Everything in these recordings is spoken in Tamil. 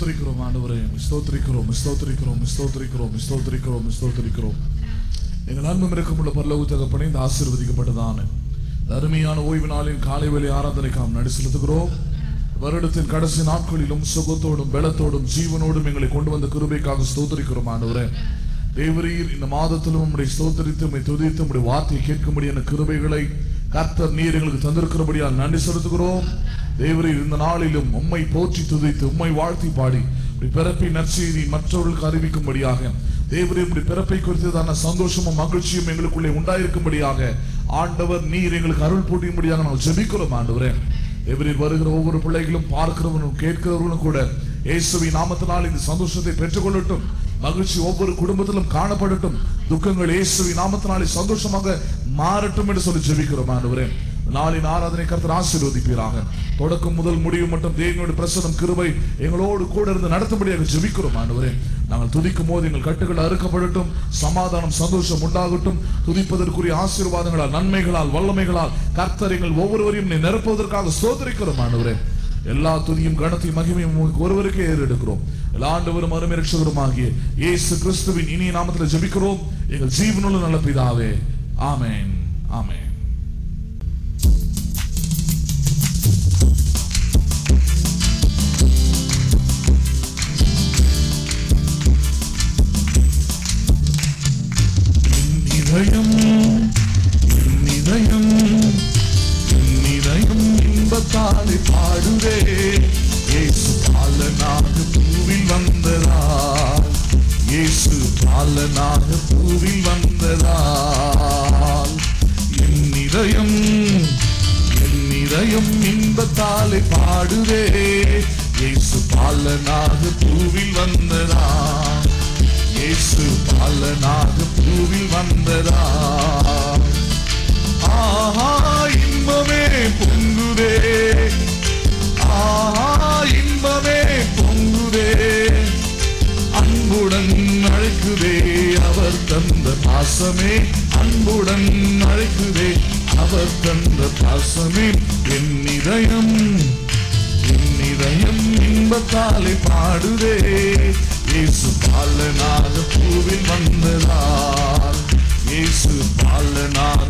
ஸ்தோத்திரிக்கிறோம் ஆண்டவரே உம்மை ஸ்தோத்திரிக்கிறோம் உம்மை ஸ்தோத்திரிக்கிறோம் உம்மை ஸ்தோத்திரிக்கிறோம் உம்மை ஸ்தோத்திரிக்கிறோம் உம்மை ஸ்தோத்திரிக்கிறோம் எங்கள் அன்பும் இருக்குமுள்ள பரலோக தகப்பனே இந்த ஆசீர்வதிக்கப்பட்டதான இந்த அருமையான ஓய்வு நாளின் காலை வேலை ஆராதனைக்கு நாம் நடி செலுத்துகிறோம் வருடத்தின் கடைசி நாட்களிலும் சுகத்தோடும் பலத்தோடும் ஜீவனோடும் எங்களை கொண்டு வந்த கிருபைக்காக ஸ்தோத்திரிக்கிறோம் ஆண்டவரே தேவரீர் இந்த மாதத்திலும் உம்முடைய ஸ்தோத்திரித்து உம்மை துதித்து உம்முடைய வார்த்தையை கேட்கும்படியான கிருபைகளை கர்த்தர் நீர் எங்களுக்கு தந்திருக்கிறபடியால் நன்றி செலுத்துகிறோம் தேவரீர் இந்த நாளிலும் உம்மை போற்றி துதித்து உம்மை வாழ்த்தி பாடி இப்படி பிறப்பை நற்செய்தி மற்றவர்களுக்கு அறிவிக்கும்படியாக தேவரீர் இப்படி பிறப்பை குறித்ததான சந்தோஷமும் மகிழ்ச்சியும் எங்களுக்குள்ளே உண்டாயிருக்கும்படியாக ஆண்டவர் நீர் எங்களுக்கு அருள் பூட்டியும்படியாக நாங்கள் ஜெபிக்கிறோம் ஆண்டவரே தேவரீர் வருகிற ஒவ்வொரு பிள்ளைகளும் பார்க்கிறவனும் கேட்கிறவர்களும் கூட இயேசுவின் நாமத்தினால் இந்த சந்தோஷத்தை பெற்றுக்கொள்ளட்டும் மகிழ்ச்சி ஒவ்வொரு குடும்பத்திலும் காணப்படட்டும் துக்கங்கள் இயேசுவின் நாமத்தினாலே சந்தோஷமாக மாறட்டும் என்று சொல்லி ஜெபிக்கிறோம் ஆண்டவரே நாளின் ஆராதனை கர்த்தர் ஆசீர்வதிப்பீராக தொடக்கம் முதல் முடிவு மட்டும் தேவனுடைய பிரசனம் கிருபை எங்களோடு கூட இருந்து நடத்தும்படியாக ஜெபிக்கிறோம் ஆண்டவரே நாங்கள் துதிக்கும் போது எங்கள் கட்டுகள் அறுக்கப்படட்டும் சமாதானம் சந்தோஷம் உண்டாகட்டும் துதிப்பதற்குரிய ஆசீர்வாதங்களால் நன்மைகளால் வல்லமைகளால் கர்த்தர் எங்கள் ஒவ்வொருவரையும் நீ நிரப்புவதற்காக சோதரிக்கிறோம் ஆண்டவரே எல்லா துதியும் கணத்தையும் மகிமையும் உங்களுக்கு ஒருவருக்கே ஏறெடுக்கிறோம் எல்லா ஆண்டவரும் அருமை ரட்சகரும் ஆகிய இயேசு கிறிஸ்துவின் இனிய நாமத்தில் ஜெபிக்கிறோம் எங்கள் ஜீவனுள்ள நல்ல பிதாவே ஆமென் ஆமென் என் இதயம் என் இதயம் என் இதயம் இன்பத்தாலே பாடுதே இயேசு பாலனாக பூவில் வந்ததால் இயேசு பாலனாக பூவில் வந்ததால் என் இதயம் என் இதயம் இன்பத்தாலே பாடுதே இயேசு பாலனாக பூவில் வந்ததால் இயேசு பாலனாக பூவில் வந்ததா ஆஹா இன்பமே பொங்குதே ஆஹா இன்பமே பொங்குதே அன்புடன் அழைக்குதே அவர் தந்த பாசமே அன்புடன் அழைக்குதே அவர் தந்த பாசமே என் இதயம் என் இதயம் இன்பத்தாலே பாடுதே இயேசு பாலனாக பூவில் வந்ததால் இயேசு பாலனாக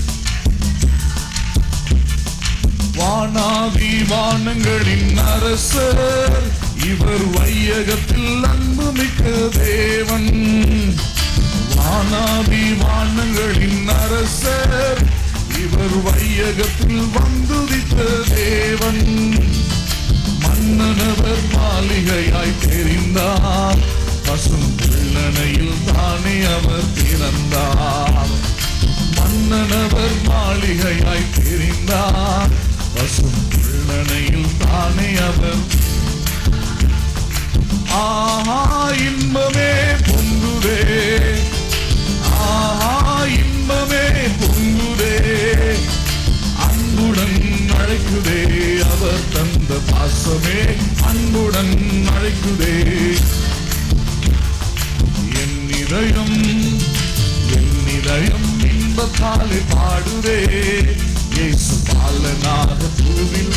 வானாதி வானங்களின் அரசர் இவர் வையகத்தில் அன்புமிக்க தேவன் வானாதி வானங்களின் அரசர் இவர் வையகத்தில் வந்துதித்த தேவன் மன்னனவர் மாளிகையாய் தெரிந்தார் பசும் பிள்ளனையில் தானே அவர் பிறந்தார் மன்னனவர் மாளிகையாய் தெரிந்தார் பசும் பிள்ளனையில் தானே அவர் ஆஹா இன்பமே பொங்குதே ஆஹா இன்பமே பொங்குதே அன்புடன் அழைக்குதே அவர் தந்த பாசமே அன்புடன் அழைக்குதே என் இதயம் என் இதயம் இன்பத்தாலே பாடுதே இயேசு பாலனாக பூவில்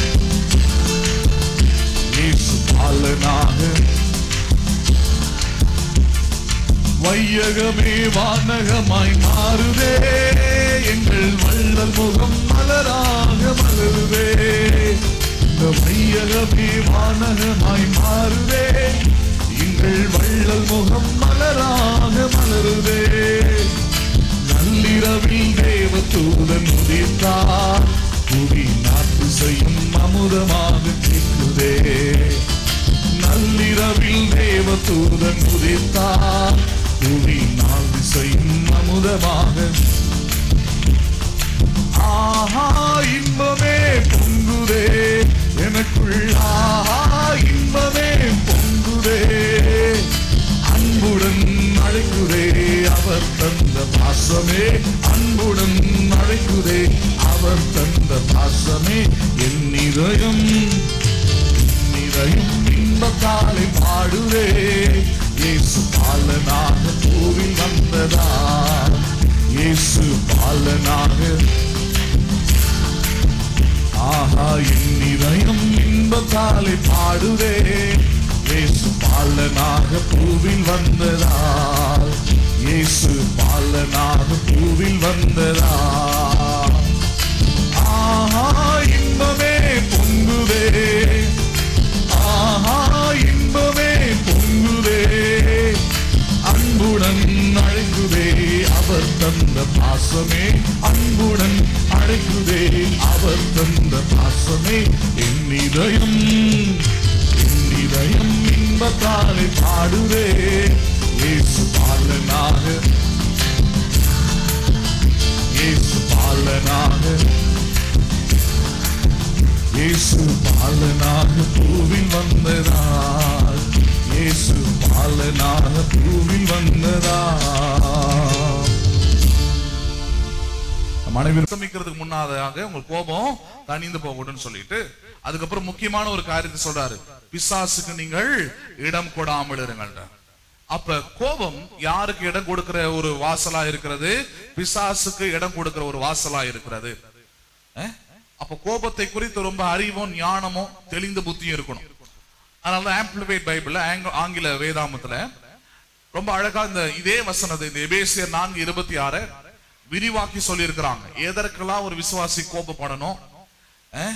இயேசு பாலனாக வையகமே வானகமாய் மாறுதே எங்கள் வள்ளல் முகம் மலராக மலருதே இந்த வையகமே வானகமாய் மாறுதே எங்கள் வள்ளல் முகம் மலராக மலருதே நள்ளிரவில் தேவ தூதன் உதித்தார் புவி நாட்டு செய்யும் அமுதமாக கேட்குதே நள்ளிரவில் தேவ தூதன் உதித்தார் புவி நாள் திசையும் அமுதமாக ஆஹா இன்பமே பொங்குதே எனக்குள் ஆஹா இன்பமே பொங்குதே அன்புடன் அழைக்குதே அவர் தந்த பாசமே அன்புடன் அழைக்குதே அவர் தந்த பாசமே என் இதயம் என் இதயம் இன்பத்தாலே பாடுதே இயேசு பாலனாக பூவில் வந்ததா இயேசு பாலனாக ஆஹா என் இதயம் இன்பத்தாலே பாடுதே இயேசு பாலனாக பூவில் வந்ததால் இயேசு பாலனாக பூவில் வந்ததால் ஆஹா இன்பமே பொங்குதே ஆஹா இன்பமே பொங்குதே அன்புடன் அழைக்குதே அவர் தந்த பாசமே அன்புடன் அழைக்குதே அவர் தந்த பாசமே என் இதயம் என் இதயம் இன்பத்தாலே பாடுதே இயேசு பாலனாக இயேசு பாலனாக இயேசு பாலனாக பூவில் வந்ததால் இயேசு பாலனாக பூவில் வந்ததால் மனைவி சமிக்கிறதுக்கு முன்னாதாக உங்க கோபம் தணிந்து போகணும்னு சொல்லிட்டு அதுக்கப்புறம் முக்கியமான ஒரு காரியத்தை சொல்றாரு பிசாசுக்கு நீங்கள் இடம் கொடாமல் இருங்கள் அப்ப கோபம் யாருக்கு இடம் கொடுக்கிற ஒரு வாசலா இருக்கிறது பிசாசுக்கு இடம் கொடுக்கிற ஒரு வாசலா இருக்கிறது அஹ்? அப்ப கோபத்தை குறித்து ரொம்ப அறிவும் ஞானமும் தெளிந்த புத்தியும் இருக்கணும் அதனால ஆம்பிளிஃபைட் பைபிள்ல ஆங்க- ஆங்கில வேதாமத்துல ரொம்ப அழகா இந்த இதே வசனத்தை இந்த எபேசியர் நான்கு இருபத்தி ஆறு விரிவாக்கி சொல்லியிருக்கிறாங்க எதற்கெல்லாம் ஒரு விசுவாசி கோபப்படணும் அஹ்?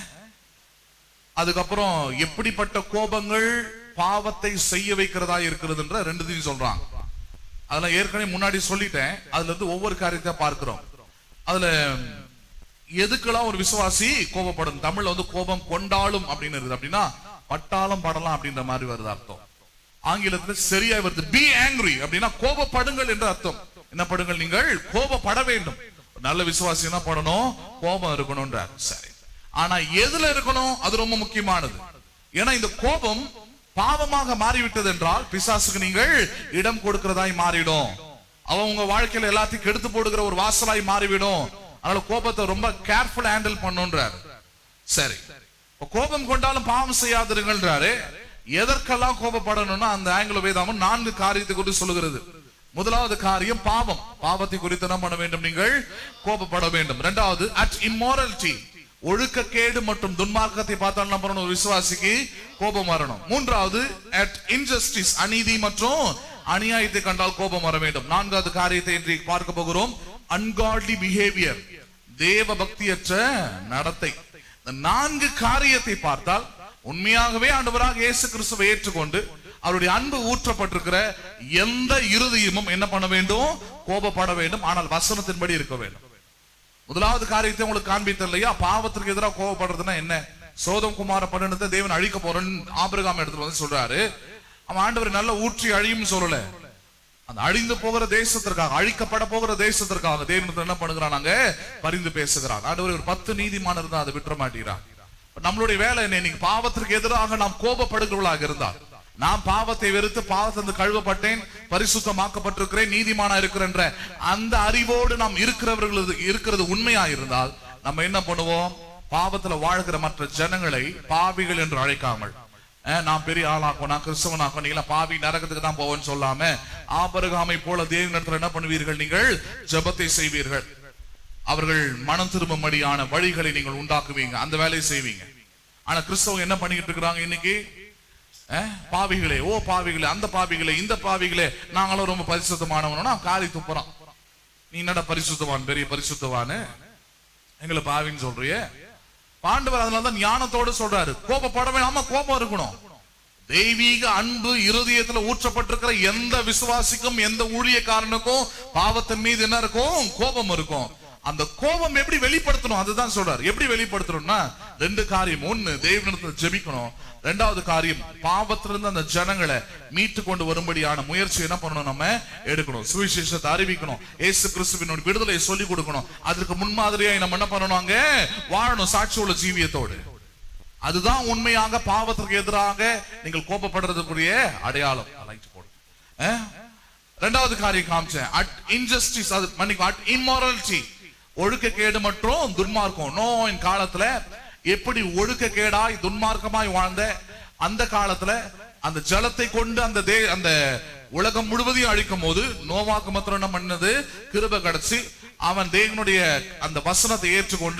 அதுக்கப்புறம் எப்படிப்பட்ட கோபங்கள் பாவத்தை செய்ய வைக்கிறதா இருக்கிறதுன்ற ரெண்டுத்தையும் சொல்றாங்க அதெல்லாம் ஏற்கனவே முன்னாடி சொல்லிட்டேன் அதுல இருந்து ஒவ்வொரு காரியத்தை பார்க்கிறோம் அதுல எதுக்கெல்லாம் ஒரு விசுவாசி கோபப்படும் தமிழ்ல வந்து கோபம் கொண்டாலும் அப்படின்னு இருக்குது அப்படின்னா பட்டாலும் படலாம் அப்படின்ற மாதிரி வருது அர்த்தம் ஆங்கிலத்துல சரியா வருது பி ஆங்கிரி அப்படின்னா கோபப்படுங்கள் என்று அர்த்தம் என்ன படுங்கள் நீங்கள் கோபப்பட வேண்டும் ஒரு நல்ல விசுவாசி என்ன பண்ணணும் கோபம் இருக்கணும்ன்றார் சரி ஆனா எதுல இருக்கணும் அது ரொம்ப முக்கியமானது ஏன்னா இந்த கோபம் பாவமாக மாறிவிட்டது என்றால் பிசாசுக்கு நீங்கள் இடம் கொடுக்கிறதாய் மாறிடும் அவன் உங்க வாழ்க்கையில எல்லாத்தையும் கெடுத்து போடுகிற ஒரு வாசலாய் மாறிவிடும் அதனால கோபத்தை ரொம்ப கேர்ஃபுல் ஹேண்டில் பண்ணுன்றாரு சரி இப்ப கோபம் கொண்டாலும் பாவம் செய்யாதிருங்கள்ன்றாரு எதற்கெல்லாம் கோபப்படணும்னா அந்த ஆங்கில வேதாமம் நான்கு காரியத்தை குறித்து சொல்லுகிறது முதலாவது காரியம் பாவம் பாவத்தை குறித்து என்ன பண்ண வேண்டும் நீங்கள் கோபப்பட வேண்டும் இரண்டாவது அட் இம்மாரலிட்டி ஒழுக்கக்கேடு மற்றும் துன்மார்க்கத்தை பார்த்தால் என்ன பண்ணணும் ஒரு விசுவாசிக்கு கோபம் வரணும் மூன்றாவது அட் இன்ஜஸ்டிஸ் அநீதி மற்றும் அநியாயத்தை கண்டால் கோபம் வர வேண்டும் நான்காவது காரியத்தை இன்றைக்கு பார்க்க போகிறோம் அன்காட்லி பிஹேவியர் தேவ பக்தியற்ற நடத்தை இந்த நான்கு காரியத்தை பார்த்தால் உண்மையாகவே ஆண்டவராக இயேசு கிறிஸ்துவை ஏற்றுக்கொண்டு அவருடைய அன்பு ஊற்றப்பட்டிருக்கிற எந்த இருதயமும் என்ன பண்ண வேண்டும் கோபப்பட வேண்டும் ஆனால் வசனத்தின்படி இருக்க வேண்டும் முதலாவது காரியத்தை உங்களுக்கு காண்பித்தேன் இல்லையா பாவத்திற்கு எதிராக கோவப்படுறதுன்னா என்ன சோதம் குமார பட்டணத்தை தேவன் அழிக்க போறேன்னு ஆபிரகாம் எடுத்துட்டு வந்து சொல்றாரு அவன் ஆண்டவர் நல்ல ஊற்றி அழியும் சொல்லல அந்த அழிந்து போகிற தேசத்திற்காக அழிக்கப்பட போகிற தேசத்திற்காக தேவன் என்ன பண்ணுகிறானாங்க பரிந்து பேசுகிறான் ஆண்டவர் ஒரு பத்து நீதிமான் இருந்தா அதை விட்டுற மாட்டேங்கிறான் நம்மளுடைய வேலை என்ன இன்னைக்கு பாவத்திற்கு எதிராக நாம் கோபப்படுகிறவர்களாக இருந்தால் நான் பாவத்தை வெறுத்து பாவத்திலிருந்து கழுவப்பட்டேன் பரிசுத்தமாக்கப்பட்டிருக்கிறேன் நீதிமானா இருக்கிறன்ற அந்த அறிவோடு நாம் இருக்கிறவர்களது இருக்கிறது உண்மையா இருந்தால் நம்ம என்ன பண்ணுவோம் பாவத்துல வாழ்கிற மற்ற ஜனங்களை பாவிகள் என்று அழைக்காமல் அஹ், நான் பெரிய ஆளாக்கும் நான் கிறிஸ்தவனாக்கும் நீங்க எல்லாம் பாவி நரகத்துக்கு தான் போவேன்னு சொல்லாம ஆபரகாமை போல தேவனிடத்துல என்ன பண்ணுவீர்கள் நீங்கள் ஜெபத்தை செய்வீர்கள் அவர்கள் மனம் திரும்பும்படியான வழிகளை நீங்கள் உண்டாக்குவீங்க அந்த வேலையை செய்வீங்க ஆனா கிறிஸ்தவங்க என்ன பண்ணிக்கிட்டு இருக்கிறாங்க இன்னைக்கு அஹ், பாவிகளே ஓ பாவிகளே அந்த பாவிகளே இந்த பாவிகளே நாங்களும் ரொம்ப பரிசுத்தமானவனா காரி துப்புறான் நீ என்னடா பரிசுத்தவான் பெரிய பரிசுத்தவானு எங்களை பாவின்னு சொல்றியே பாண்டவர் அதனாலதான் ஞானத்தோடு சொல்றாரு கோபப்பட வேணாம கோபம் இருக்கணும் தெய்வீக அன்பு இருதயத்துல ஊற்றப்பட்டிருக்கிற எந்த விசுவாசிக்கும் எந்த ஊழியக்காரனுக்கும் பாவத்தின் மீது என்ன இருக்கும் கோபம் இருக்கும் அந்த கோபம் எப்படி வெளிப்படுத்தணும் அதுதான் சொல்றாரு எப்படி வெளிப்படுத்தணும்னா ரெண்டு காரியம் ஒண்ணு தேவனிடத்துல ஜெபிக்கணும் ரெண்டாவது காரியம் பாவத்திலிருந்து அந்த ஜனங்களை மீட்டு கொண்டு வரும்படியான முயற்சி என்ன பண்ணணும் நம்ம எடுக்கணும் சுவிசேஷத்தை அறிவிக்கணும் ஏசு கிறிஸ்துவினோட விடுதலையை சொல்லி கொடுக்கணும் அதற்கு முன்மாதிரியா நம்ம என்ன பண்ணணும் அங்க வாழணும் சாட்சி உள்ள ஜீவியத்தோடு அதுதான் உண்மையாக பாவத்திற்கு எதிராக நீங்கள் கோபப்படுறதுக்குரிய அடையாளம் லைட் போடு அஹ்? ரெண்டாவது காரியம் காமிச்சேன் அட் இன்ஜஸ்டிஸ் அது மன்னிக்கும் அட் இம்மாரலிட்டி ஒழுக்கக்கேடு மற்றும் துன்மார்க்கம் நோயின் காலத்துல எப்படி ஒழுக்கக்கேடாய் துன்மார்க்கமாய் வாழ்ந்த அந்த காலத்துல அந்த ஜலத்தை கொண்டு அந்த தே அந்த உலகம் முழுவதையும் அழிக்கும் போது நோவாக்கு மாத்திரம் என்ன பண்ணது கிருப கிடைச்சு அவன் தேவனுடைய அந்த வசனத்தை ஏற்றுக்கொண்டு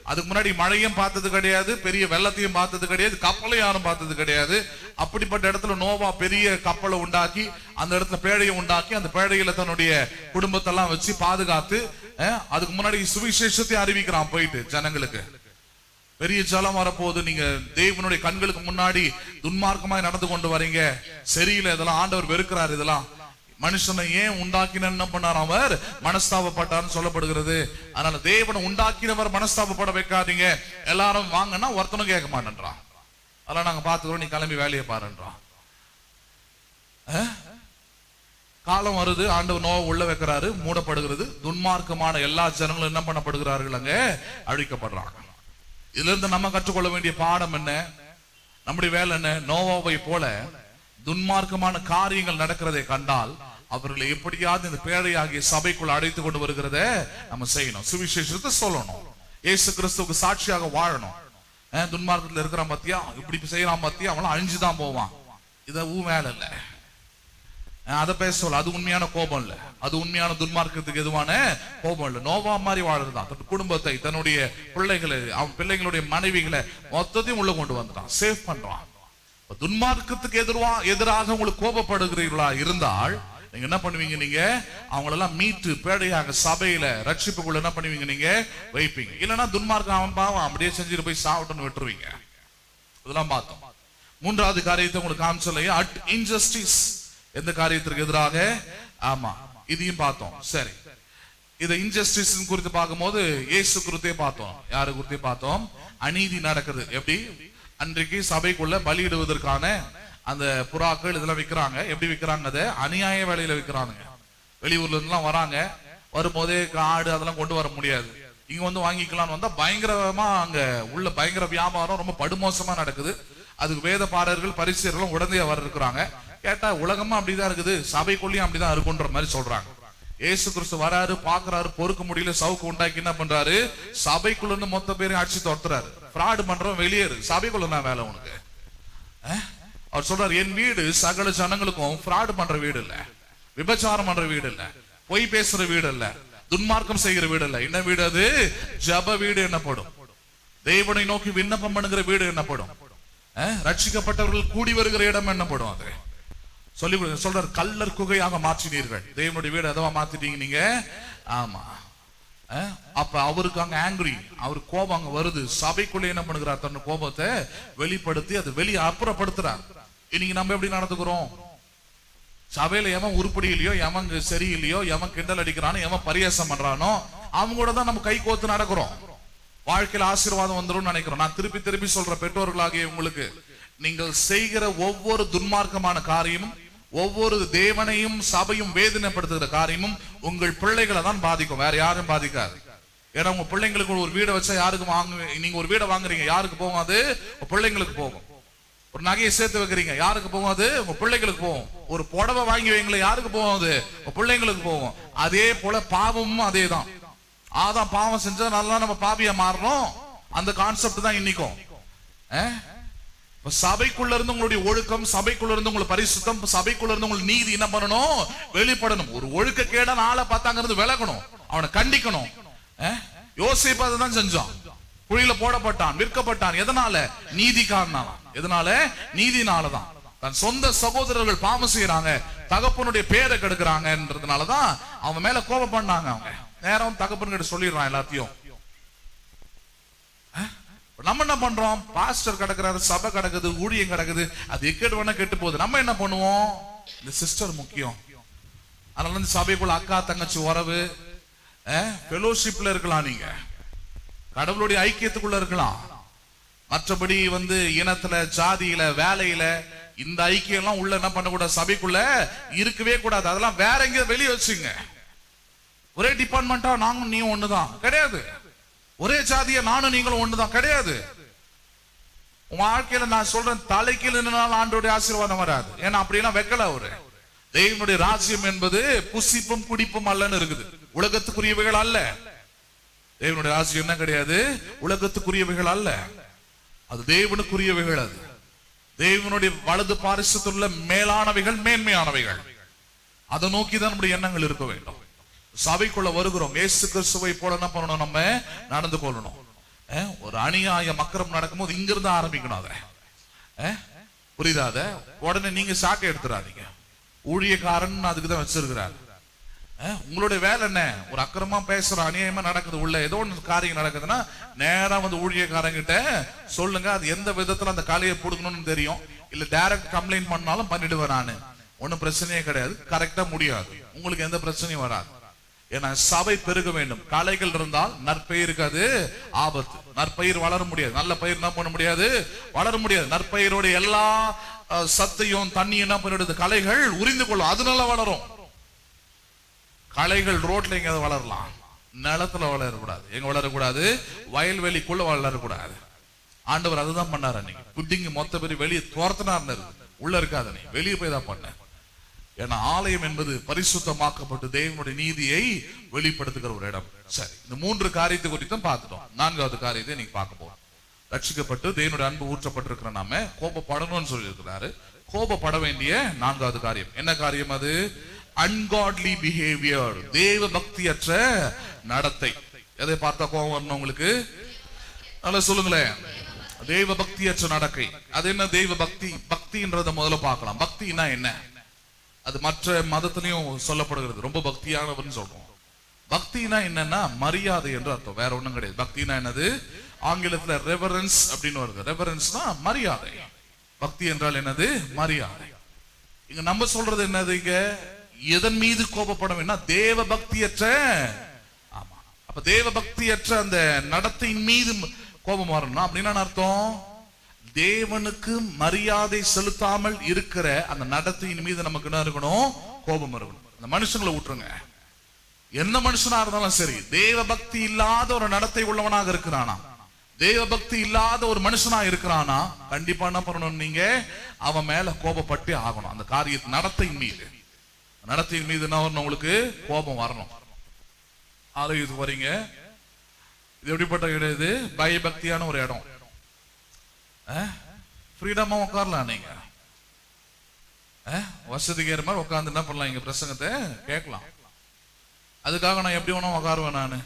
அதுக்கு முன்னாடி மழையும் பார்த்தது கிடையாது பெரிய வெள்ளத்தையும் பார்த்தது கிடையாது கப்பலையும் யாரும் பார்த்தது கிடையாது அப்படிப்பட்ட இடத்துல நோவா பெரிய கப்பலை உண்டாக்கி அந்த இடத்துல பேழையை உண்டாக்கி அந்த பேழையில தன்னுடைய குடும்பத்தெல்லாம் வச்சு பாதுகாத்து அஹ், அதுக்கு முன்னாடி சுவிசேஷத்தை அறிவிக்கிறான் போயிட்டு ஜனங்களுக்கு பெரிய ஜலம் வரப்போகுது நீங்க தேவனுடைய கண்களுக்கு முன்னாடி துன்மார்க்கமாய் நடந்து கொண்டு வரீங்க சரியில்லை இதெல்லாம் ஆண்டவர் வெறுக்கிறார் இதெல்லாம் மனுஷனை ஏன் உண்டாக்கின என்ன பண்ணார் அவர் மனஸ்தாபப்பட்டார்னு சொல்லப்படுகிறது அதனால தேவனை உண்டாக்கினவர் மனஸ்தாபப்பட வைக்காதீங்க எல்லாரும் வாங்கன்னா ஒருத்தனும் கேட்க மாட்டேன்றான் அதெல்லாம் நாங்க பார்த்துக்கிறோம் நீ கிளம்பி வேலையை பாருன்றான் அஹ்? காலம் வருது ஆண்டவர் நோவை உள்ள வைக்கிறாரு மூடப்படுகிறது துன்மார்க்கமான எல்லா ஜனங்களும் என்ன பண்ணப்படுகிறார்கள் அங்க அழிக்கப்படுறாங்க இதுல இருந்து நம்ம கற்றுக்கொள்ள வேண்டிய பாடம் என்ன நம்முடைய வேலை என்ன நோவாவை போல துன்மார்க்கமான காரியங்கள் நடக்கிறதை கண்டால் அவர்களை எப்படியாவது இந்த பேழையாகிய சபைக்குள் அழைத்து கொண்டு வருகிறத நம்ம செய்யணும் சுவிசேஷத்தை சொல்லணும் இயேசு கிறிஸ்துவுக்கு சாட்சியாக வாழணும் அஹ், துன்மார்க்கத்துல இருக்கிறான் பத்தியா இப்படி செய்யறான் பத்தியா அவன் அழிஞ்சுதான் போவான் இத ஊ மேல இல்ல அஹ், அதை பேச சொல்ல அது உண்மையான கோபம் இல்ல அது உண்மையான துன்மார்க்கத்துக்கு எதுவான கோபம் இல்ல நோவா மாதிரி வாழறதுதான் தன் குடும்பத்தை தன்னுடைய பிள்ளைகளை அவன் பிள்ளைங்களுடைய மனைவிகளை மொத்தத்தையும் உள்ள கொண்டு வந்துட்டான் சேவ் பண்றான் இப்ப துன்மார்க்கத்துக்கு எதிர்வா எதிராக உங்களுக்கு கோபப்படுகிறீர்களா இருந்தால் நீங்க என்ன பண்ணுவீங்க நீங்க அவங்களெல்லாம் மீட்டு பேடையாக சபையில ரட்சிப்புக்குள்ள என்ன பண்ணுவீங்க நீங்க வைப்பீங்க இல்லைன்னா துன்மார்க்கம் அவன் பாவம் அப்படியே செஞ்சுட்டு போய் சாவட்டுன்னு விட்டுருவீங்க இதெல்லாம் பார்த்தோம் மூன்றாவது காரியத்தை உங்களுக்கு காமிச்சலையே அட் இன்ஜஸ்டிஸ் எந்த காரியத்திற்கு எதிராக ஆமா இதையும் பார்த்தோம் சரி இதை இன்ஜஸ்டிஸ் குறித்து பார்க்கும்போது இயேசு குறித்தே பார்த்தோம் யாரு குறித்தே பார்த்தோம் அநீதி நடக்குது எப்படி அன்றைக்கு சபைக்குள்ள பலியிடுவதற்கான அந்த புறாக்கள் இதெல்லாம் விக்கிறாங்க எப்படி விக்கிறாங்க அதை அநியாய வேலையில விக்கிறாங்க வெளியூர்ல இருந்துலாம் வராங்க வரும்போதே ஆடு அதெல்லாம் கொண்டு வர முடியாது இங்க வந்து வாங்கிக்கலாம்னு வந்தா பயங்கரமா அங்க உள்ள பயங்கர வியாபாரம் ரொம்ப படுமோசமா நடக்குது அதுக்கு வேத பாடர்கள் பரிசுகளும் உடனே வர இருக்கிறாங்க கேட்டா உலகமா அப்படிதான் இருக்குது சபைக்குள்ளேயும் அப்படிதான் இருக்குன்ற மாதிரி சொல்றாங்க ஏசு கிறிஸ்து வராரு பாக்குறாரு பொறுக்க முடியல சவுக்கு உண்டாக்கி என்ன பண்றாரு சபைக்குள்ள இருந்து மொத்த பேரையும் அடிச்சு துரத்துறாரு ஃப்ராடு பண்றவன் வெளியேறு சபைக்குள்ள என்ன வேலை உனக்கு அஹ்? அவர் சொல்றாரு என் வீடு சகல ஜனங்களுக்கும் ஃப்ராடு பண்ற வீடு இல்ல விபச்சாரம் பண்ற வீடு இல்ல பொய் பேசுற வீடு இல்ல துன்மார்க்கம் செய்கிற வீடு இல்ல என்ன வீடு அது ஜப வீடு என்னப்படும் தேவனை நோக்கி விண்ணப்பம் பண்ணுகிற வீடு என்னப்படும் அஹ்? ரட்சிக்கப்பட்டவர்கள் கூடி வருகிற இடம் என்னப்படும் அது சொல்லி கொடுங்க. சொல்றாரு கல்லர் குகையாக மாற்றினீர்கள் தேவனுடைய வீடு எதவா மாத்திட்டீங்க நீங்க ஆமா அஹ்? அப்ப அவருக்கு அங்க ஆங்கிரி அவர் கோபம் அங்க வருது சபைக்குள்ள என்ன பண்ணுகிறார் தன் கோபத்தை வெளிப்படுத்தி அதை வெளியே அப்புறப்படுத்துறார் இன்னைக்கு நம்ம எப்படி நடந்துக்கிறோம் சபையில எவன் உருப்படி இல்லையோ எவன் இங்க சரியில்லையோ எவன் கிண்டல் அடிக்கிறானோ எவன் பரியாசம் பண்றானோ அவங்க கூட தான் நம்ம கை கோத்து நடக்கிறோம் வாழ்க்கையில ஆசீர்வாதம் வந்துரும் நினைக்கிறோம் நான் திருப்பி திருப்பி சொல்ற பெற்றோர்களாகிய உங்களுக்கு நீங்கள் செய்கிற ஒவ்வொரு துன்மார்க்கமான காரியமும் ஒவ்வொரு தேவனையும் சபையும் வேதனைப்படுத்துகிற காரியமும் உங்கள் பிள்ளைகளை தான் பாதிக்கும் வேற யாரும் பாதிக்காது ஏன்னா உங்க பிள்ளைங்களுக்கு ஒரு வீடை வச்சா யாருக்கு வாங்க நீங்க ஒரு வீடை வாங்குறீங்க யாருக்கு போகும் அது உங்க பிள்ளைங்களுக்கு போகும் ஒரு நகையை சேர்த்து வைக்கிறீங்க யாருக்கு போகும் அது உங்க பிள்ளைங்களுக்கு போகும் ஒரு புடவை வாங்கி வைங்களேன் யாருக்கு போகும் அது உங்க பிள்ளைங்களுக்கு போகும் அதே போல பாவமும் அதே தான் ஆதான் பாவம் செஞ்சா நல்லா நம்ம பாவியா மாறணும் அந்த கான்செப்ட் தான் இன்னைக்கும் அஹ்? இப்ப சபைக்குள்ள இருந்து உங்களுடைய ஒழுக்கம் சபைக்குள்ள இருந்து உங்களுக்கு பரிசுத்தம் சபைக்குள்ள இருந்து உங்களுக்கு நீதி என்ன பண்ணணும் வெளிப்படணும் ஒரு ஒழுக்க கேட ஆளை பார்த்தாங்க இருந்து விலகணும் அவனை கண்டிக்கணும் அஹ்? யோசேப்பு அதுதான் செஞ்சான் குழியில போடப்பட்டான் விற்கப்பட்டான் எதனால நீதிக்காரனால எதனால நீதினாலதான் தன் சொந்த சகோதரர்கள் பாவம் செய்யறாங்க தகப்பனுடைய பேரை கெடுக்கிறாங்கன்றதுனாலதான் அவன் மேல கோபம் பண்ணாங்க அவங்க நேரம் தகப்பன் கிட்ட சொல்லிடுறான் எல்லாத்தையும் இப்ப நம்ம என்ன பண்றோம் பாஸ்டர் கிடக்குறாரு சபை கிடக்குது ஊழியம் கிடக்குது அது எக்கெடு வேணா கெட்டு போகுது நம்ம என்ன பண்ணுவோம் இந்த சிஸ்டர் முக்கியம் அதனால இந்த சபைக்குள்ள அக்கா தங்கச்சி உறவு ஃபெலோஷிப்ல இருக்கலாம் நீங்க கடவுளுடைய ஐக்கியத்துக்குள்ள இருக்கலாம் மற்றபடி வந்து இனத்துல ஜாதியில வேலையில இந்த ஐக்கியம் எல்லாம் உள்ள என்ன பண்ணக்கூடாது சபைக்குள்ள இருக்கவே கூடாது அதெல்லாம் வேற எங்க வெளியே வச்சுங்க ஒரே டிபார்ட்மெண்டா நாங்களும் நீ ஒண்ணுதான் கிடையாது ஒரே ஜாதிய நானும் நீங்களும் ஒண்ணுதான் கிடையாது உன் வாழ்க்கையில நான் சொல்றேன் தலைக்கு நின்றால் ஆண்டோடைய ஆசீர்வாதம் வராது ஏன்னா அப்படியெல்லாம் வைக்கல அவரு தெய்வனுடைய ராஜ்யம் என்பது புசிப்பும் குடிப்பும் அல்லன்னு இருக்குது உலகத்துக்குரியவைகள் அல்ல தேவனுடைய ராஜ்யம் என்ன கிடையாது உலகத்துக்குரியவைகள் அல்ல அது தேவனுக்குரியவைகள் அது தேவனுடைய வலது பாரிசத்துள்ள மேலானவைகள் மேன்மையானவைகள் அதை நோக்கி தான் நம்முடைய எண்ணங்கள் இருக்க வேண்டும் சபைக்குள்ள வருகிறோம் இயேசு கிறிஸ்துவை போல என்ன பண்ணணும் நம்ம நடந்து கொள்ளணும் அஹ், ஒரு அநியாய மக்கரம் நடக்கும்போது இங்கிருந்து ஆரம்பிக்கணும் அதை அஹ், புரியுதா அத உடனே நீங்க சாட்டை எடுத்துறாதீங்க ஊழியக்காரன் அதுக்கு தான் வச்சிருக்கிறார் அஹ், உங்களுடைய வேலை என்ன ஒரு அக்கிரமா பேசுற அநியாயமா நடக்குது உள்ள ஏதோ ஒன்று காரியம் நடக்குதுன்னா நேரா வந்து ஊழியக்காரங்கிட்ட சொல்லுங்க அது எந்த விதத்துல அந்த காலையை பிடுங்கணும்னு தெரியும் இல்ல டைரக்ட் கம்ப்ளைண்ட் பண்ணாலும் பண்ணிடுவேன் நானு ஒண்ணும் பிரச்சனையே கிடையாது கரெக்டா முடியாது உங்களுக்கு எந்த பிரச்சனையும் வராது ஏன்னா சபை பெருக வேண்டும் கலைகள் இருந்தால் நற்பெயருக்கு அது ஆபத்து நற்பயிர் வளர முடியாது நல்ல பயிர் என்ன பண்ண முடியாது வளர முடியாது நற்பயிரோட எல்லா அஹ், சத்தையும் தண்ணி என்ன பண்ணிடுது கலைகள் உறிந்து கொள்ளும் அது நல்லா வளரும் களைகள் ரோட்ல எங்கேயாவது வளரலாம் நிலத்துல வளரக்கூடாது எங்க வளரக்கூடாது வயல்வெளிக்குள்ள வளரக்கூடாது ஆண்டவர் அதுதான் பண்ணாரு அன்னைக்கு புட்டிங்க மொத்த பேர் வெளியே துரத்தினார்னு இருக்கு. உள்ள இருக்காது நீ வெளியே போய் தான் பண்ண ஏன்னா ஆலயம் என்பது பரிசுத்தமாக்கப்பட்டு தேவனுடைய நீதியை வெளிப்படுத்துகிற ஒரு இடம் சரி இந்த மூன்று காரியத்தை குறித்தும் பார்த்துட்டோம் நான்காவது காரியத்தை நீங்க பார்க்க போறோம் ரட்சிக்கப்பட்டு தேவனுடைய அன்பு ஊற்றப்பட்டிருக்கிற நாம கோபப்படணும்னு சொல்லியிருக்கிறாரு கோபப்பட வேண்டிய நான்காவது காரியம் என்ன காரியம் அது அன்காட்லி பிஹேவியர் தேவ பக்தியற்ற நடத்தை எதை பார்த்தா கோபம் வரணும் உங்களுக்கு நல்லா சொல்லுங்களேன் தெய்வ பக்தியற்ற நடக்கை அது என்ன தெய்வ பக்தி பக்தின்றத முதல்ல பார்க்கலாம் பக்தினா என்ன அது மற்ற மதத்திலையும் சொல்லப்படுகிறது ரொம்ப பக்தியானவர்னு சொல்றோம் பக்தினா என்னன்னா மரியாதை என்று அர்த்தம் வேற ஒண்ணும் கிடையாது பக்தினா என்னது ஆங்கிலத்துல ரெவரன்ஸ் அப்படின்னு வருது ரெவரன்ஸ்னா மரியாதை பக்தி என்றால் என்னது மரியாதை இங்க நம்ம சொல்றது என்னது இங்க எதன் மீது கோபப்பட வேண்டாம் தேவ பக்தியற்ற ஆமா அப்ப தேவ பக்தியற்ற அந்த நடத்தையின் மீது கோபம் வரணும் அப்படின்னா என்ன அர்த்தம் தேவனுக்கு மரியாதை செலுத்தாமல் இருக்கிற அந்த நடத்தையின் மீது நமக்கு என்ன இருக்கணும் கோபம் இருக்கணும் அந்த மனுஷங்களை விட்டுருங்க எந்த மனுஷனா இருந்தாலும் சரி தேவ பக்தி இல்லாத ஒரு நடத்தை உள்ளவனாக இருக்கிறானா தேவ பக்தி இல்லாத ஒரு மனுஷனா இருக்கிறானா கண்டிப்பா என்ன பண்ணணும் நீங்க அவன் மேல கோபப்பட்டு ஆகணும் அந்த காரியத்து நடத்தையின் மீது நடத்தையின் மீது என்ன வரணும் உங்களுக்கு கோபம் வரணும் ஆலயத்துக்கு வரீங்க இது எப்படிப்பட்ட இடம் இது பயபக்தியான ஒரு இடம் ஃப்ரீடமா உட்காரலாம் நீங்க அஹ், வசதிக்கு ஏற மாதிரி உட்கார்ந்து என்ன பண்ணலாம் இங்க பிரசங்கத்தை கேட்கலாம் அதுக்காக நான் எப்படி வேணா உட்காருவேன் நானு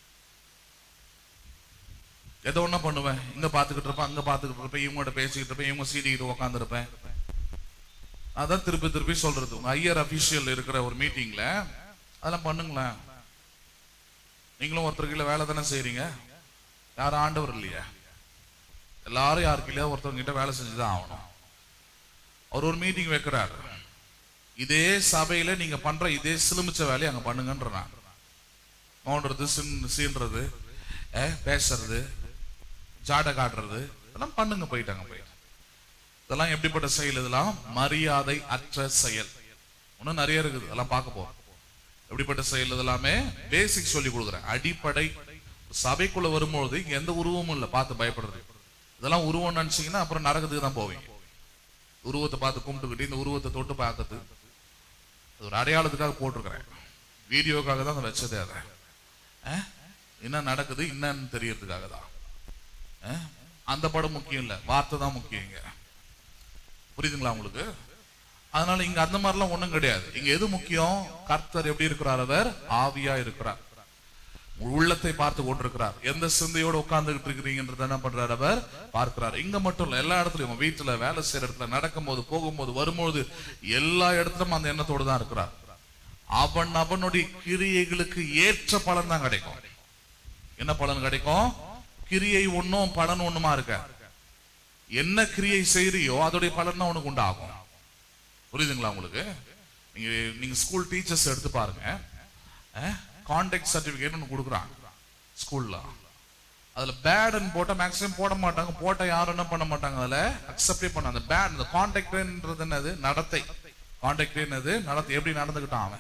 எதை ஒண்ணா பண்ணுவேன் இங்க பாத்துக்கிட்டு இருப்பேன் அங்க பாத்துக்கிட்டு இருப்பேன் இவங்ககிட்ட பேசிக்கிட்டு இருப்பேன் இவங்க சீடிக்கிட்டு உட்கார்ந்து இருப்பேன் அதான் திருப்பி திருப்பி சொல்றது உங்க ஐயர் அபிஷியல் இருக்கிற ஒரு மீட்டிங்ல அதெல்லாம் பண்ணுங்களேன் நீங்களும் ஒருத்தர் கீழே வேலை தானே செய்றீங்க யாரும் ஆண்டவர் இல்லையா எல்லாரும் யாரு கீழே ஒருத்தவங்க கிட்ட வேலை செஞ்சுதான் ஆகணும் அவர் ஒரு மீட்டிங் வைக்கிறார் இதே சபையில நீங்க பண்ற இதே சிலுமிச்ச வேலையை அங்க பண்ணுங்கன்ற நான் நோண்டுறது சின் சீன்றது அஹ், பேசுறது ஜாடை காட்டுறது இதெல்லாம் பண்ணுங்க போயிட்டாங்க போயிட்டு இதெல்லாம் எப்படிப்பட்ட செயல் இதெல்லாம் மரியாதை அற்ற செயல் இன்னும் நிறைய இருக்குது அதெல்லாம் பார்க்க போறோம் எப்படிப்பட்ட செயல் இதெல்லாமே பேசிக் சொல்லி கொடுக்குறேன் அடிப்படை சபைக்குள்ள வரும்பொழுது இங்க எந்த உருவமும் இல்லை பார்த்து பயப்படுறது இதெல்லாம் உருவம் நினைச்சீங்கன்னா அப்புறம் நரகத்துக்கு தான் போவீங்க உருவத்தை பார்த்து கும்பிட்டுக்கிட்டு இந்த உருவத்தை தொட்டு பார்க்கறது அது ஒரு அடையாளத்துக்காக போட்டிருக்கிறேன் வீடியோக்காக தான் அதை வச்சதே அதை அஹ்? என்ன நடக்குது என்னன்னு தெரியறதுக்காக தான் அஹ்? அந்த படம் முக்கியம் இல்லை வார்த்தை தான் முக்கியம் இங்க புரியுதுங்களா உங்களுக்கு அதனால இங்க அந்த மாதிரிலாம் ஒண்ணும் கிடையாது இங்க எது முக்கியம் கர்த்தர் எப்படி இருக்கிறார் அவர் ஆவியா இருக்கிறார் உள்ளத்தை பார்த்து கொண்டிருக்கிறார் எந்த சிந்தையோட உட்கார்ந்துகிட்டு இருக்கிறீங்கன்றத என்ன பண்றார் அவர் பார்க்கிறார் இங்க மட்டும் இல்ல எல்லா இடத்துலயும் உங்க வீட்டுல வேலை செய்யற இடத்துல நடக்கும்போது போகும்போது வரும்போது எல்லா இடத்துலயும் அந்த எண்ணத்தோடு தான் இருக்கிறார் அவன் அவனுடைய கிரியைகளுக்கு ஏற்ற பலன் தான் கிடைக்கும் என்ன பலன் கிடைக்கும் கிரியை ஒண்ணும் பலன் ஒண்ணுமா இருக்க என்ன கிரியை செய்யறியோ அதோடைய பலன் தான் உனக்கு உண்டாகும் புரியுதுங்களா உங்களுக்கு நீங்க நீங்க ஸ்கூல் டீச்சர்ஸ் எடுத்து பாருங்க கான்டாக்ட் சர்டிபிகேட் ஒன்று கொடுக்குறாங்க ஸ்கூல்ல அதுல பேடுன்னு போட்டா மேக்ஸிமம் போட மாட்டாங்க போட்டா யாரும் என்ன பண்ண மாட்டாங்க அதுல அக்செப்டே பண்ண அந்த பேட் இந்த கான்டாக்ட்ன்றது என்னது நடத்தை கான்டாக்ட் என்னது நடத்தை எப்படி நடந்துக்கிட்டான் அவன்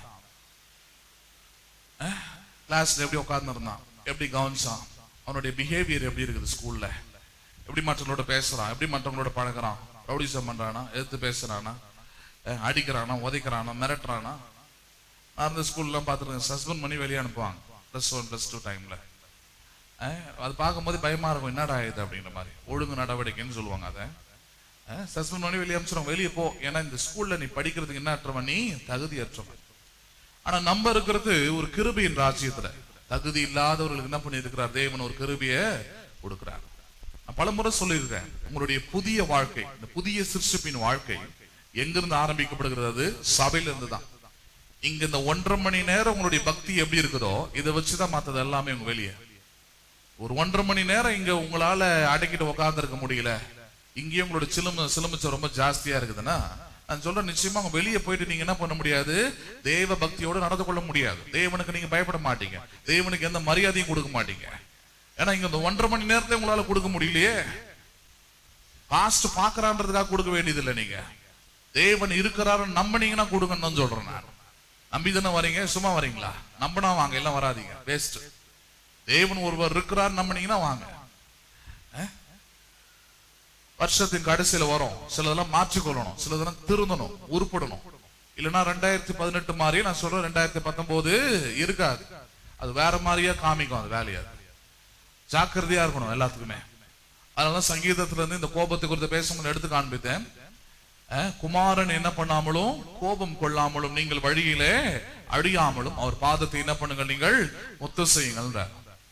கிளாஸ்ல எப்படி உட்கார்ந்துருந்தான் எப்படி கவனிச்சான் அவனுடைய பிஹேவியர் எப்படி இருக்குது ஸ்கூல்ல எப்படி மற்றவங்களோட பேசுறான் எப்படி மற்றவங்களோட பழகுறான் ரவுடிசம் பண்றானா எதிர்த்து பேசுறானா அஹ் அடிக்கிறானா உதைக்கிறானா மிரட்டுறானா நான் அந்த ஸ்கூல்லாம் பார்த்துருக்கேன் சஸ்பெண்ட் பண்ணி வெளியே அனுப்புவாங்க ப்ளஸ் ஒன் ப்ளஸ் டூ டைம்ல அது பார்க்கும்போது பயமா இருக்கும் என்னடா இது அப்படின்ற மாதிரி ஒழுங்கு நடவடிக்கைன்னு சொல்லுவாங்க அதை சஸ்பெண்ட் பண்ணி வெளியே அனுப்பிச்சிடும் வெளியே போ ஏன்னா இந்த ஸ்கூல்ல நீ படிக்கிறதுக்கு என்ன அற்றவன் நீ தகுதியற்றவன் ஆனா நம்ம இருக்கிறது ஒரு கிருபையின் ராஜ்யத்துல தகுதி இல்லாதவர்களுக்கு என்ன பண்ணியிருக்கிறார் தேவன் ஒரு கிருபிய கொடுக்கிறார் நான் பலமுறை சொல்லியிருக்கேன் உங்களுடைய புதிய வாழ்க்கை இந்த புதிய சிருஷ்டிப்பின் வாழ்க்கை எங்கிருந்து ஆரம்பிக்கப்படுகிறது அது சபையில இருந்து தான் இங்க இந்த ஒன்றரை மணி நேரம் உங்களுடைய பக்தி எப்படி இருக்குதோ இதை வச்சுதான் மத்தது எல்லாமே உங்க வெளியே ஒரு ஒன்றரை மணி நேரம் இங்க உங்களால அடக்கிட்டு உட்கார்ந்து இருக்க முடியல இங்கேயும் உங்களோட சிலும சிலுமிச்சம் ரொம்ப ஜாஸ்தியா இருக்குதுன்னா நான் சொல்றேன் நிச்சயமா உங்க வெளியே போயிட்டு நீங்க என்ன பண்ண முடியாது தேவ பக்தியோட நடந்து கொள்ள முடியாது தேவனுக்கு நீங்க பயப்பட மாட்டீங்க தேவனுக்கு எந்த மரியாதையும் கொடுக்க மாட்டீங்க ஏன்னா இங்க இந்த ஒன்றரை மணி நேரத்தை உங்களால கொடுக்க முடியலையே பாஸ்ட் பாக்குறான்றதுக்காக கொடுக்க வேண்டியது இல்லை நீங்க தேவன் இருக்கிறாருன்னு நம்பினீங்கன்னா கொடுங்கன்னு தான் சொல்றேன் நான் நம்பி தானே வரீங்க சும்மா வரீங்களா நம்பினா வாங்க எல்லாம் வராதீங்க வேஸ்ட் தேவன் ஒருவர் இருக்கிறார் நம்பினீங்கன்னா வாங்க அஹ்? வருஷத்தின் கடைசியில வரும் சிலதெல்லாம் மாற்றிக்கொள்ளணும் சிலதெல்லாம் திருந்தணும் உருப்படணும் இல்லைன்னா ரெண்டாயிரத்தி பதினெட்டு மாதிரியே நான் சொல்றேன் ரெண்டாயிரத்தி பத்தொன்பது இருக்காது அது வேற மாதிரியா காமிக்கும் அது வேலையா ஜாக்கிரதையா இருக்கணும் எல்லாத்துக்குமே அதனால சங்கீதத்துல இருந்து இந்த கோபத்தை குறித்து பேசும்போது எடுத்து காண்பித்தேன் அஹ், குமாரன் என்ன பண்ணாமலும் கோபம் கொள்ளாமலும் நீங்கள் வழியிலே அழியாமலும் அவர் பாதத்தை என்ன பண்ணுங்கள் நீங்கள் முத்து செய்யுங்கள்